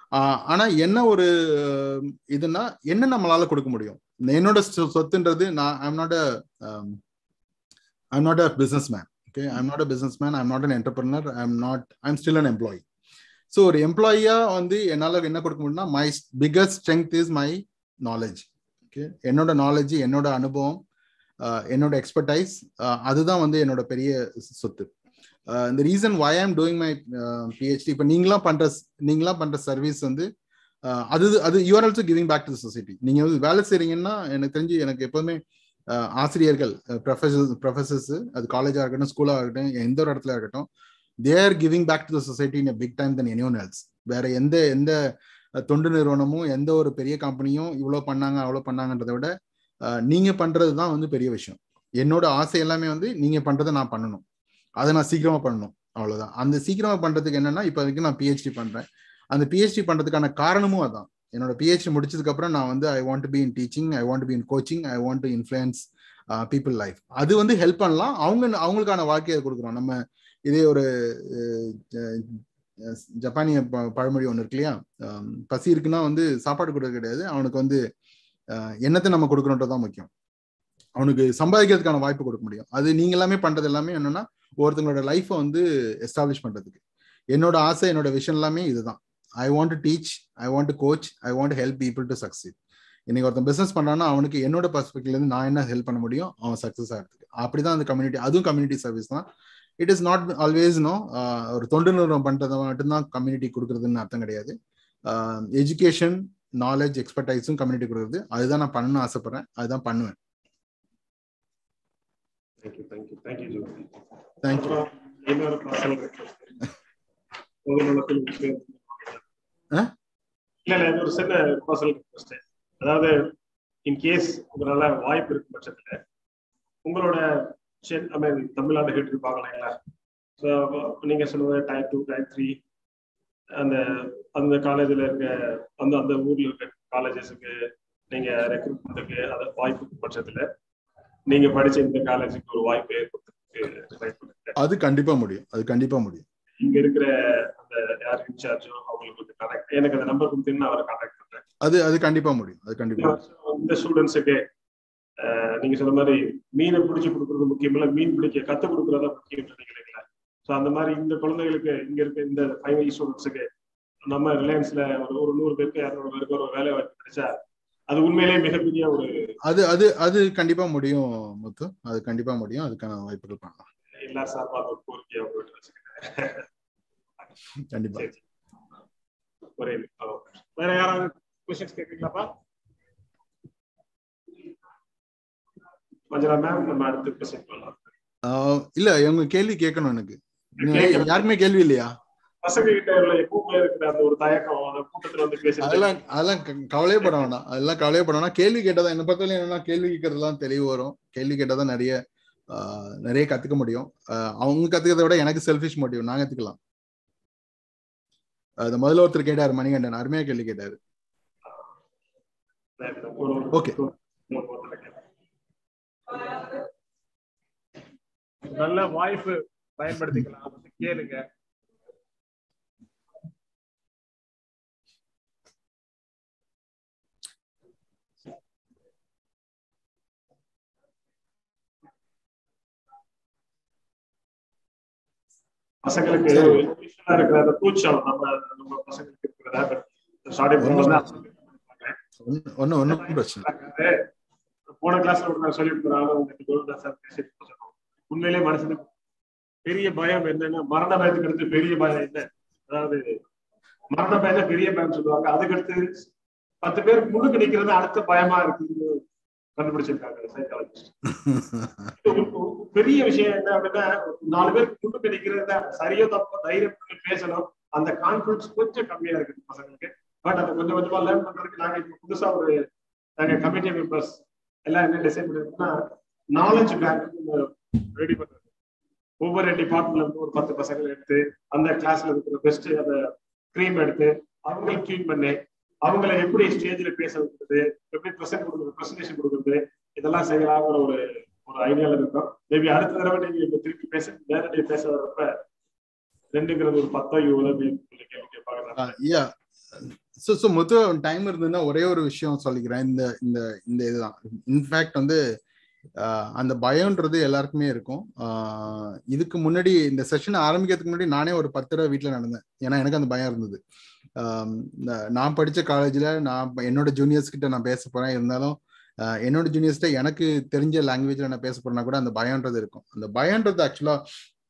ஆனா என்ன ஒரு இதுன்னா என்ன நம்மளால கொடுக்க முடியும் என்னோட சொத்துன்றது நான் I'm not I'm not a businessman okay I'm not a businessman I'm not an entrepreneur I'm not I'm still an employee so ஒரு எம்ப்ளாயியா வந்து என்னால் என்ன கொடுக்க முடியும்னா my biggest strength is my knowledge okay என்னோட நாலேஜ் என்னோட அனுபவம் என்னோட எக்ஸ்பர்டைஸ் அதுதான் வந்து என்னோட பெரிய சொத்து இந்த reason why I'm doing my PhD இப்போ நீங்களாம் பண்ற நீங்களாம் பண்ற சர்வீஸ் வந்து அது அது you are also giving back to society நீங்க வந்து வேலை செய்றீங்கன்னா எனக்கு தெரிஞ்சு எனக்கு எப்பவுமே ஆசிரியர்கள் ப்ரொஃபசர்ஸ் ப்ரொஃபசர்ஸ் அது காலேஜாக இருக்கட்டும் ஸ்கூலாக இருக்கட்டும் எந்த ஒரு இடத்துல இருக்கட்டும் they are giving back to the society in big time than anyone else வேற எந்த எந்த தொண்டு நிறுவனமும் எந்த ஒரு பெரிய கம்பெனியும் இவ்வளோ பண்ணாங்க அவ்வளோ பண்ணாங்கன்றதை விட நீங்க பண்றது தான் வந்து பெரிய விஷயம் என்னோட ஆசை எல்லாமே வந்து நீங்க பண்றதை நான் பண்ணணும் அதை நான் சீக்கிரமா பண்ணணும் அவ்வளவுதான் அந்த சீக்கிரமா பண்றதுக்கு என்னன்னா இப்போ வரைக்கும் நான் பிஹெச்டி பண்றேன் அந்த பிஹெச்டி பண்றதுக்கான காரணமும் அதான் என்னோட பிஹெச்டி முடிச்சதுக்கு அப்புறம் நான் வந்து I want be in teaching I want be in coaching I want to influence people life அது வந்து ஹெல்ப் பண்ணலாம் அவங்க அவங்களுக்கான வாழ்க்கையை கொடுக்குறோம் நம்ம இதே ஒரு ஜப்பானிய பழமொழி ஒன்று இருக்கு இல்லையா பசி இருக்குன்னா வந்து சாப்பாடு கொடுக்க கிடையாது அவனுக்கு வந்து என்னத்தை நம்ம கொடுக்கணுன்றதான் முக்கியம் அவனுக்கு சம்பாதிக்கிறதுக்கான வாய்ப்பு கொடுக்க முடியும் அது நீங்க எல்லாமே பண்றது எல்லாமே என்னன்னா ஒருத்தங்களோட லைஃப்பை வந்து எஸ்டாப்ளிஷ் பண்றதுக்கு என்னோட ஆசை என்னோட விஷன் எல்லாமே இதுதான் I want to teach I want to coach I want help people to succeed இன்னைக்கு ஒருத்தன் பிசினஸ் பண்ணான்னா அவனுக்கு என்னோட பர்ஸ்பெக்டிவ்ல இருந்து நான் என்ன ஹெல்ப் பண்ண முடியும் அவன் சக்சஸ் ஆகிறதுக்கு அப்படிதான் அந்த கம்யூனிட்டி அதுவும் கம்யூனிட்டி சர்வீஸ் தான் it is not always no ஒரு தொண்டு நிறுவனம் பண்றதை மட்டும்தான் கம்யூனிட்டி கொடுக்குறதுன்னு அர்த்தம் கிடையாது எஜுகேஷன் நாலேஜ் எக்ஸ்பர்டைஸும் கம்யூனிட்டி கொடுக்குறது அதுதான் நான் பண்ணணும்னு ஆசைப்படுறேன் அதுதான் பண்ணுவேன் தேங்க்யூ தேங்க்யூ தேங்க்யூ தேங்க்யூ இன்னொரு பர்சனல் பொதுநலத்தில் இல்ல இல்ல இன்னொரு சின்ன பர்சனல் ரிக்வஸ்ட் அதாவது இன் கேஸ் உங்களால வாய்ப்பு இருக்கும் பட்சத்துல உங்களோட சென் ஐ மீன் தமிழ்நாடு கேட்டிருப்பாங்க இல்லைங்களா ஸோ நீங்க சொன்னது டயர் டூ டயர் த்ரீ அந்த அந்த காலேஜில் இருக்க அந்த அந்த ஊர்ல இருக்க காலேஜஸுக்கு நீங்க ரெக்ரூட்மெண்ட்டுக்கு அது வாய்ப்பு பட்சத்துல நீங்க படிச்ச இந்த காலேஜுக்கு ஒரு வாய்ப்பு ஏற்படுத்துறதுக்கு அது கண்டிப்பா முடியும் அது கண்டிப்பா முடியும் இங்க இருக்கிற அந்த யார் இன்சார்ஜோ அவங்களுக்கு வந்து கனெக்ட் எனக்கு அந்த நம்பர் கொடுத்தீங்கன்னா அவரை கான்டாக்ட் பண்றேன் அது அது கண்டிப்பா முடியும் அது கண்டிப்பா இந்த ஸ்டூடெண்ட்ஸுக்கு நீங்க சொன்ன மாதிரி மீனை பிடிச்சி கொடுக்கறது முக்கியம் இல்ல மீன் பிடிக்க கத்து கொடுக்கறதா முக்கியம் இல்லைங்களா ஸோ அந்த மாதிரி இந்த குழந்தைகளுக்கு இங்க இருக்க இந்த ஃபைனல் ஸ்டூடெண்ட்ஸுக்கு நம்ம ரிலையன்ஸ்ல ஒரு ஒரு நூறு பேருக்கு இரநூறு பேருக்கு ஒரு வேலை வாய்ப்பு கிடைச்சா அது உண்மையிலேயே மிகப்பெரிய ஒரு அது அது அது கண்டிப்பா முடியும் முத்து அது கண்டிப்பா முடியும் அதுக்கான வாய்ப்புகள் பண்ணலாம் எல்லா சார்பாக ஒரு கோரிக்கை அவங்க வச்சுக்கிறேன் கண்டிப்பா ஒரே வேற யாராவது கொஸ்டின்ஸ் கேட்குறீங்களாப்பா மஞ்சளா மேம் நம்ம அடுத்த கொஸ்டின் பண்ணலாம் இல்ல இவங்க கேள்வி கேட்கணும் எனக்கு யாருக்குமே கேள்வி இல்லையா பசங்க கிட்ட எப்பவுமே இருக்கிற அந்த ஒரு தயக்கம் அந்த கூட்டத்துல வந்து பேசி அதெல்லாம் அதெல்லாம் கவலையே பட வேணாம் அதெல்லாம் கவலையே பட வேணாம் கேள்வி கேட்டதான் என்ன பொறுத்தவரை என்னன்னா கேள்வி கேட்கறதுலாம் தெளிவு வரும் கேள்வி கேட்டாதான் நிறைய நிறைய கத்துக்க முடியும் அவங்க கத்துக்கிறத விட எனக்கு செல்ஃபிஷ் மோட்டிவ் நான் கத்துக்கலாம் அது முதல்ல ஒருத்தர் கேட்டாரு மணிகண்டன் அருமையா கேள்வி கேட்டாரு ஓகே நல்ல வாய்ப்பு பயன்படுத்திக்கலாம் கேளுங்க பசங்களுக்கு இருக்கிற அந்த கூச்சம் நம்ம நம்ம பசங்களுக்கு இருக்கிற ஒன்னும் ஒன்னும் பிரச்சனை போன கிளாஸ்ல ஒரு நான் சொல்லிட்டு உங்களுக்கு சார் பேசிட்டு உண்மையிலே மனசுக்கு பெரிய பயம் என்னன்னா மரண பயத்துக்கு அடுத்து பெரிய பயம் என்ன அதாவது மரண பயம் பெரிய பயம் சொல்லுவாங்க அதுக்கடுத்து பத்து பேருக்கு முன்னுக்கு நிக்கிறது அடுத்த பயமா இருக்குன்னு கண்டுபிடிச்சிருக்காங்க சைக்காலஜிஸ்ட் பெரிய விஷயம் என்ன அப்படின்னா நாலு பேருக்கு முன்னுக்கு நிக்கிறது சரியோ தப்போ தைரியம் பேசணும் அந்த கான்பிடன்ஸ் கொஞ்சம் கம்மியா இருக்குது பசங்களுக்கு பட் அதை கொஞ்சம் கொஞ்சமா லேர்ன் பண்றதுக்கு நாங்க இப்ப புதுசா ஒரு நாங்க கமிட்டி மெம்பர்ஸ் எல்லாம் என்ன டிசைன் பண்ணிருக்கோம்னா நாலேஜ் பேங்க் ரெடி பண்றது ஒவ்வொரு டிபார்ட்மெண்ட்ல இருந்து ஒரு பத்து பசங்களை எடுத்து அந்த கிளாஸ்ல இருக்கிற பெஸ்ட் அந்த க்ரீம் எடுத்து அவங்களுக்கு கிளீன் பண்ணி அவங்கள எப்படி ஸ்டேஜ்ல பேச வைக்கிறது எப்படி ப்ரெசென்ட் கொடுக்குறது ப்ரெசன்டேஷன் கொடுக்குறது இதெல்லாம் செய்யலாங்கிற ஒரு ஒரு ஐடியால இருக்கும் மேபி அடுத்த தடவை நீங்க இப்ப திருப்பி பேச நேரடியாக பேச வர்றப்ப ரெண்டுங்கிறது ஒரு பத்தோ இருபதோ கேள்வி கேட்பாங்க ஸோ ஸோ மொத்தம் டைம் இருந்ததுன்னா ஒரே ஒரு விஷயம் சொல்லிக்கிறேன் இந்த இந்த இந்த இதுதான் இன்ஃபேக்ட் வந்து ஆஹ் அந்த பயம்ன்றது எல்லாருக்குமே இருக்கும் ஆஹ் இதுக்கு முன்னாடி இந்த செஷன் ஆரம்பிக்கிறதுக்கு முன்னாடி நானே ஒரு பத்து தடவை வீட்டில் நடந்தேன் ஏன்னா எனக்கு அந்த பயம் இருந்தது ஆஹ் இந்த- நான் படித்த காலேஜில் நான் ப- என்னோட ஜூனியர்ஸ் கிட்ட நான் பேச போகிறேன் இருந்தாலும் ஆஹ் என்னோட ஜூனியர்ஸ்கிட்ட எனக்கு தெரிஞ்ச லாங்குவேஜில் நான் பேச போறேன்னா கூட அந்த பயம்ன்றது இருக்கும் அந்த பயம்ன்றது ஆக்சுவலாக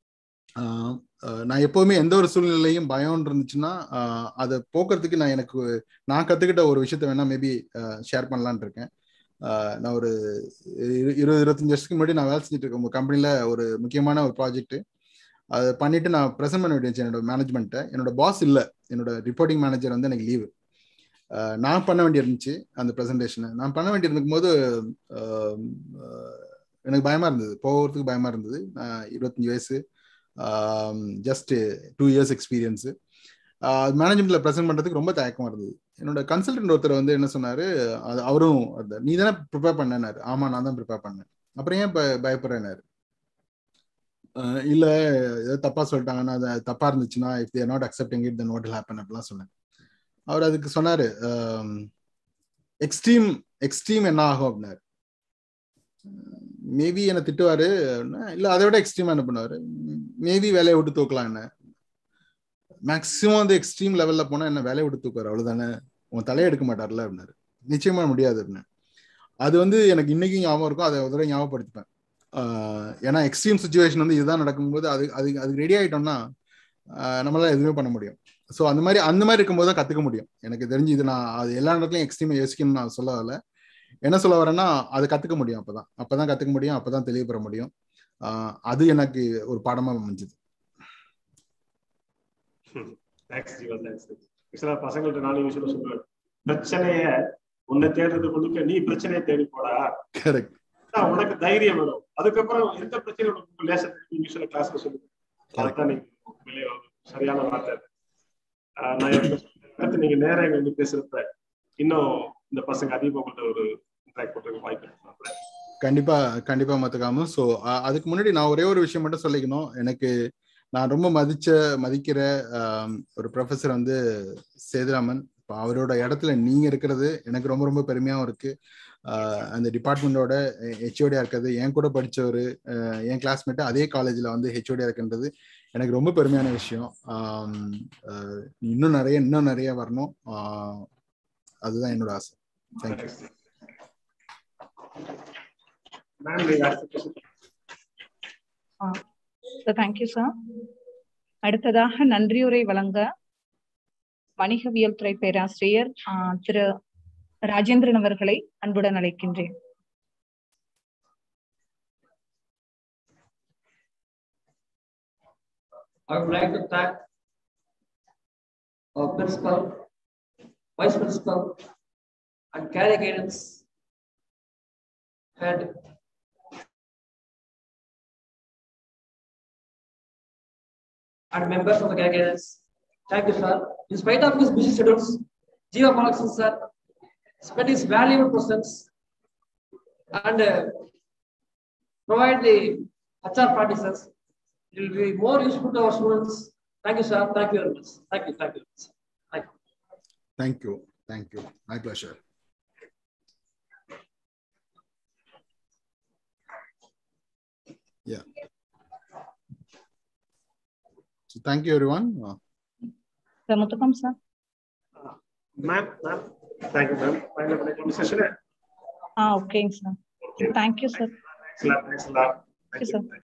நான் எப்போவுமே எந்த ஒரு சூழ்நிலையும் பயம் இருந்துச்சுன்னா ஆஹ் அதை போக்குறதுக்கு நான் எனக்கு நான் கத்துக்கிட்ட ஒரு விஷயத்த வேணா மேபி ஷேர் பண்ணலான்னு இருக்கேன் ஆஹ் நான் ஒரு இரு- இருபது இருபத்தஞ்சு வருஷத்துக்கு முன்னாடி நான் வேலை செஞ்சுட்டு இருக்கேன் உங்க கம்பெனில ஒரு முக்கியமான ஒரு ப்ராஜெக்ட் அதை பண்ணிட்டு நான் ப்ரெசென்ட் பண்ண வேண்டிய என்னோட மேனேஜ்மெண்ட்டை என்னோட பாஸ் இல்லை என்னோட ரிப்போர்ட்டிங் மேனேஜர் வந்து எனக்கு லீவு நான் பண்ண வேண்டி இருந்துச்சு அந்த ப்ரெசன்டேஷனை நான் பண்ண வேண்டி இருக்கும் போது ஆஹ் ஆஹ் எனக்கு பயமா இருந்தது போகிறதுக்கு பயமா இருந்தது நான் இருபத்தஞ்சு வயசு ஜஸ்ட் டூ இயர்ஸ் எக்ஸ்பீரியன்ஸு மேனேஜ்மெண்ட்ல ப்ரெசென்ட் பண்றதுக்கு ரொம்ப தயக்கமா இருந்தது என்னோட கன்சல்டன்ட் ஒருத்தர் வந்து என்ன சொன்னாரு அது அவரும் அந்த நீ தானே ப்ரிப்பேர் பண்ணனாரு ஆமா நான் தான் ப்ரிப்பேர் பண்ணேன் அப்புறம் ஏன் ப- பயப்படுறேனாரு அஹ் இல்ல ஏதோ தப்பா சொல்லிட்டாங்கன்னா அது தப்பா இருந்துச்சுன்னா if there not accepting it then what happen அப்படிலாம் சொன்னேன் அவர் அதுக்கு சொன்னாரு எக்ஸ்ட்ரீம் எக்ஸ்ட்ரீம் என்ன ஆகும் அப்படின்னாரு மேபி என்ன திட்டுவாரு அப்படின்னா, இல்ல அதை விட எக்ஸ்ட்ரீமா என்ன பண்ணுவாரு மேபி வேலையை விட்டு தூக்கலாம் என்ன மேக்ஸிமம் வந்து எக்ஸ்ட்ரீம் லெவல்ல போனா என்ன வேலையை விட்டு தூக்குவார் அவ்வளவுதானே உன் தலையை எடுக்க மாட்டார்ல அப்படின்னாரு நிச்சயமா முடியாது அப்படின்னு அது வந்து எனக்கு இன்னைக்கும் ஞாபகம் இருக்கும் அதை ஒரு தடவை ஞாபகப்படுத்திப்பேன் ஆஹ் ஏன்னா எக்ஸ்ட்ரீம் சுச்சுவேஷன் வந்து இதுதான் நடக்கும்போது அது அது அதுக்கு ரெடி ஆயிட்டோம்னா ஆஹ் நம்மளால எதுவுமே பண்ண முடியும் ஸோ அந்த மாதிரி அந்த மாதிரி இருக்கும்போது தான் கத்துக்க முடியும் எனக்கு தெரிஞ்சு இது நான் அது எல்லா இடத்துலையும் எக்ஸ்ட்ரீம் யோசிக்கணும்னு நான் சொல்ல வரல என்ன சொல்ல வரேன்னா அதை கத்துக்க முடியும் அப்பதான் அப்பதான் கத்துக்க முடியும் அப்பதான் தெளிவு பெற முடியும் ஆஹ் அது எனக்கு ஒரு பாடமா அமைஞ்சது தேங்க்ஸ் ஜீவா தேங்க்ஸ் ஆக்சுவலா பசங்கள்ட்ட நானும் யூஸ்வலா சொல்லுவேன் பிரச்சனைய உன்னை தேடுறது கொடுக்க நீ பிரச்சனையை தேடி போடா கரெக்ட் அதான் உனக்கு தைரியம் வரும் அதுக்கப்புறம் எந்த பிரச்சனையும் உனக்கு லேசா யூஸ்வலா கிளாஸ்ல சொல்லுங்க அதுதான் நீங்க உண்மையிலேயே ஒரு சரியான வார்த்தை அது. ஆஹ் நான் எப்ப சொன்னேன், அடுத்து நீங்க நேரா இங்க வந்து பேசுறப்ப இன்னும் இந்த பசங்க அதிகமா உங்கள்ட்ட ஒரு இன்ட்ராக்ட் பண்றதுக்கு வாய்ப்பு இருக்கு கண்டிப்பா கண்டிப்பா மத்துக்காம ஸோ அதுக்கு முன்னாடி நான் ஒரே ஒரு விஷயம் மட்டும் சொல்லிக்கணும் எனக்கு நான் ரொம்ப மதிச்ச மதிக்கிற ஆம், ஒரு ப்ரொஃபஸர் வந்து சேதுராமன் இப்போ அவரோட இடத்துல நீங்க இருக்கிறது எனக்கு ரொம்ப ரொம்ப பெருமையாவும் இருக்கு ஆஹ் அந்த டிபார்ட்மெண்டோட ஹெச்ஓடியா இருக்கிறது என் கூட படிச்சவர் என் கிளாஸ்மேட் அதே காலேஜ்ல வந்து ஹெச்ஓடியா இருக்கின்றது எனக்கு ரொம்ப பெருமையான விஷயம் ஆம், ஆஹ் இன்னும் நிறைய இன்னும் நிறைய வரணும் ஆஹ் அதுதான் என்னோட ஆசை தேங்க்யூ மேம் நீங்க அடுத்த question. தேங்க்யூ சார் அடுத்ததாக நன்றியுரை வழங்க வணிகவியல் துறை பேராசிரியர் ஆஹ், திரு ராஜேந்திரன் அவர்களை அன்புடன் அழைக்கின்றேன் I would like to thank our principal, vice principal, and career guidance head. And members of the career guidance. Thank you, sir. In spite of his busy schedules, Jiva Malaksan sir spent his valuable presence and uh, provide the HR practices it will be more useful to our students. Thank you, sir. Thank you very much. Thank you. Thank you. Thank you. Thank you. Thank you. My pleasure. Yeah. So thank you, everyone. Uh, sir முத்துக்கம் sir ma'am ma'am thank you ma'am final பண்ணிக்கலாம் செஷனை ஆ ஓகேங்க sir thank you sir thanks lot thanks lot Yes, sir.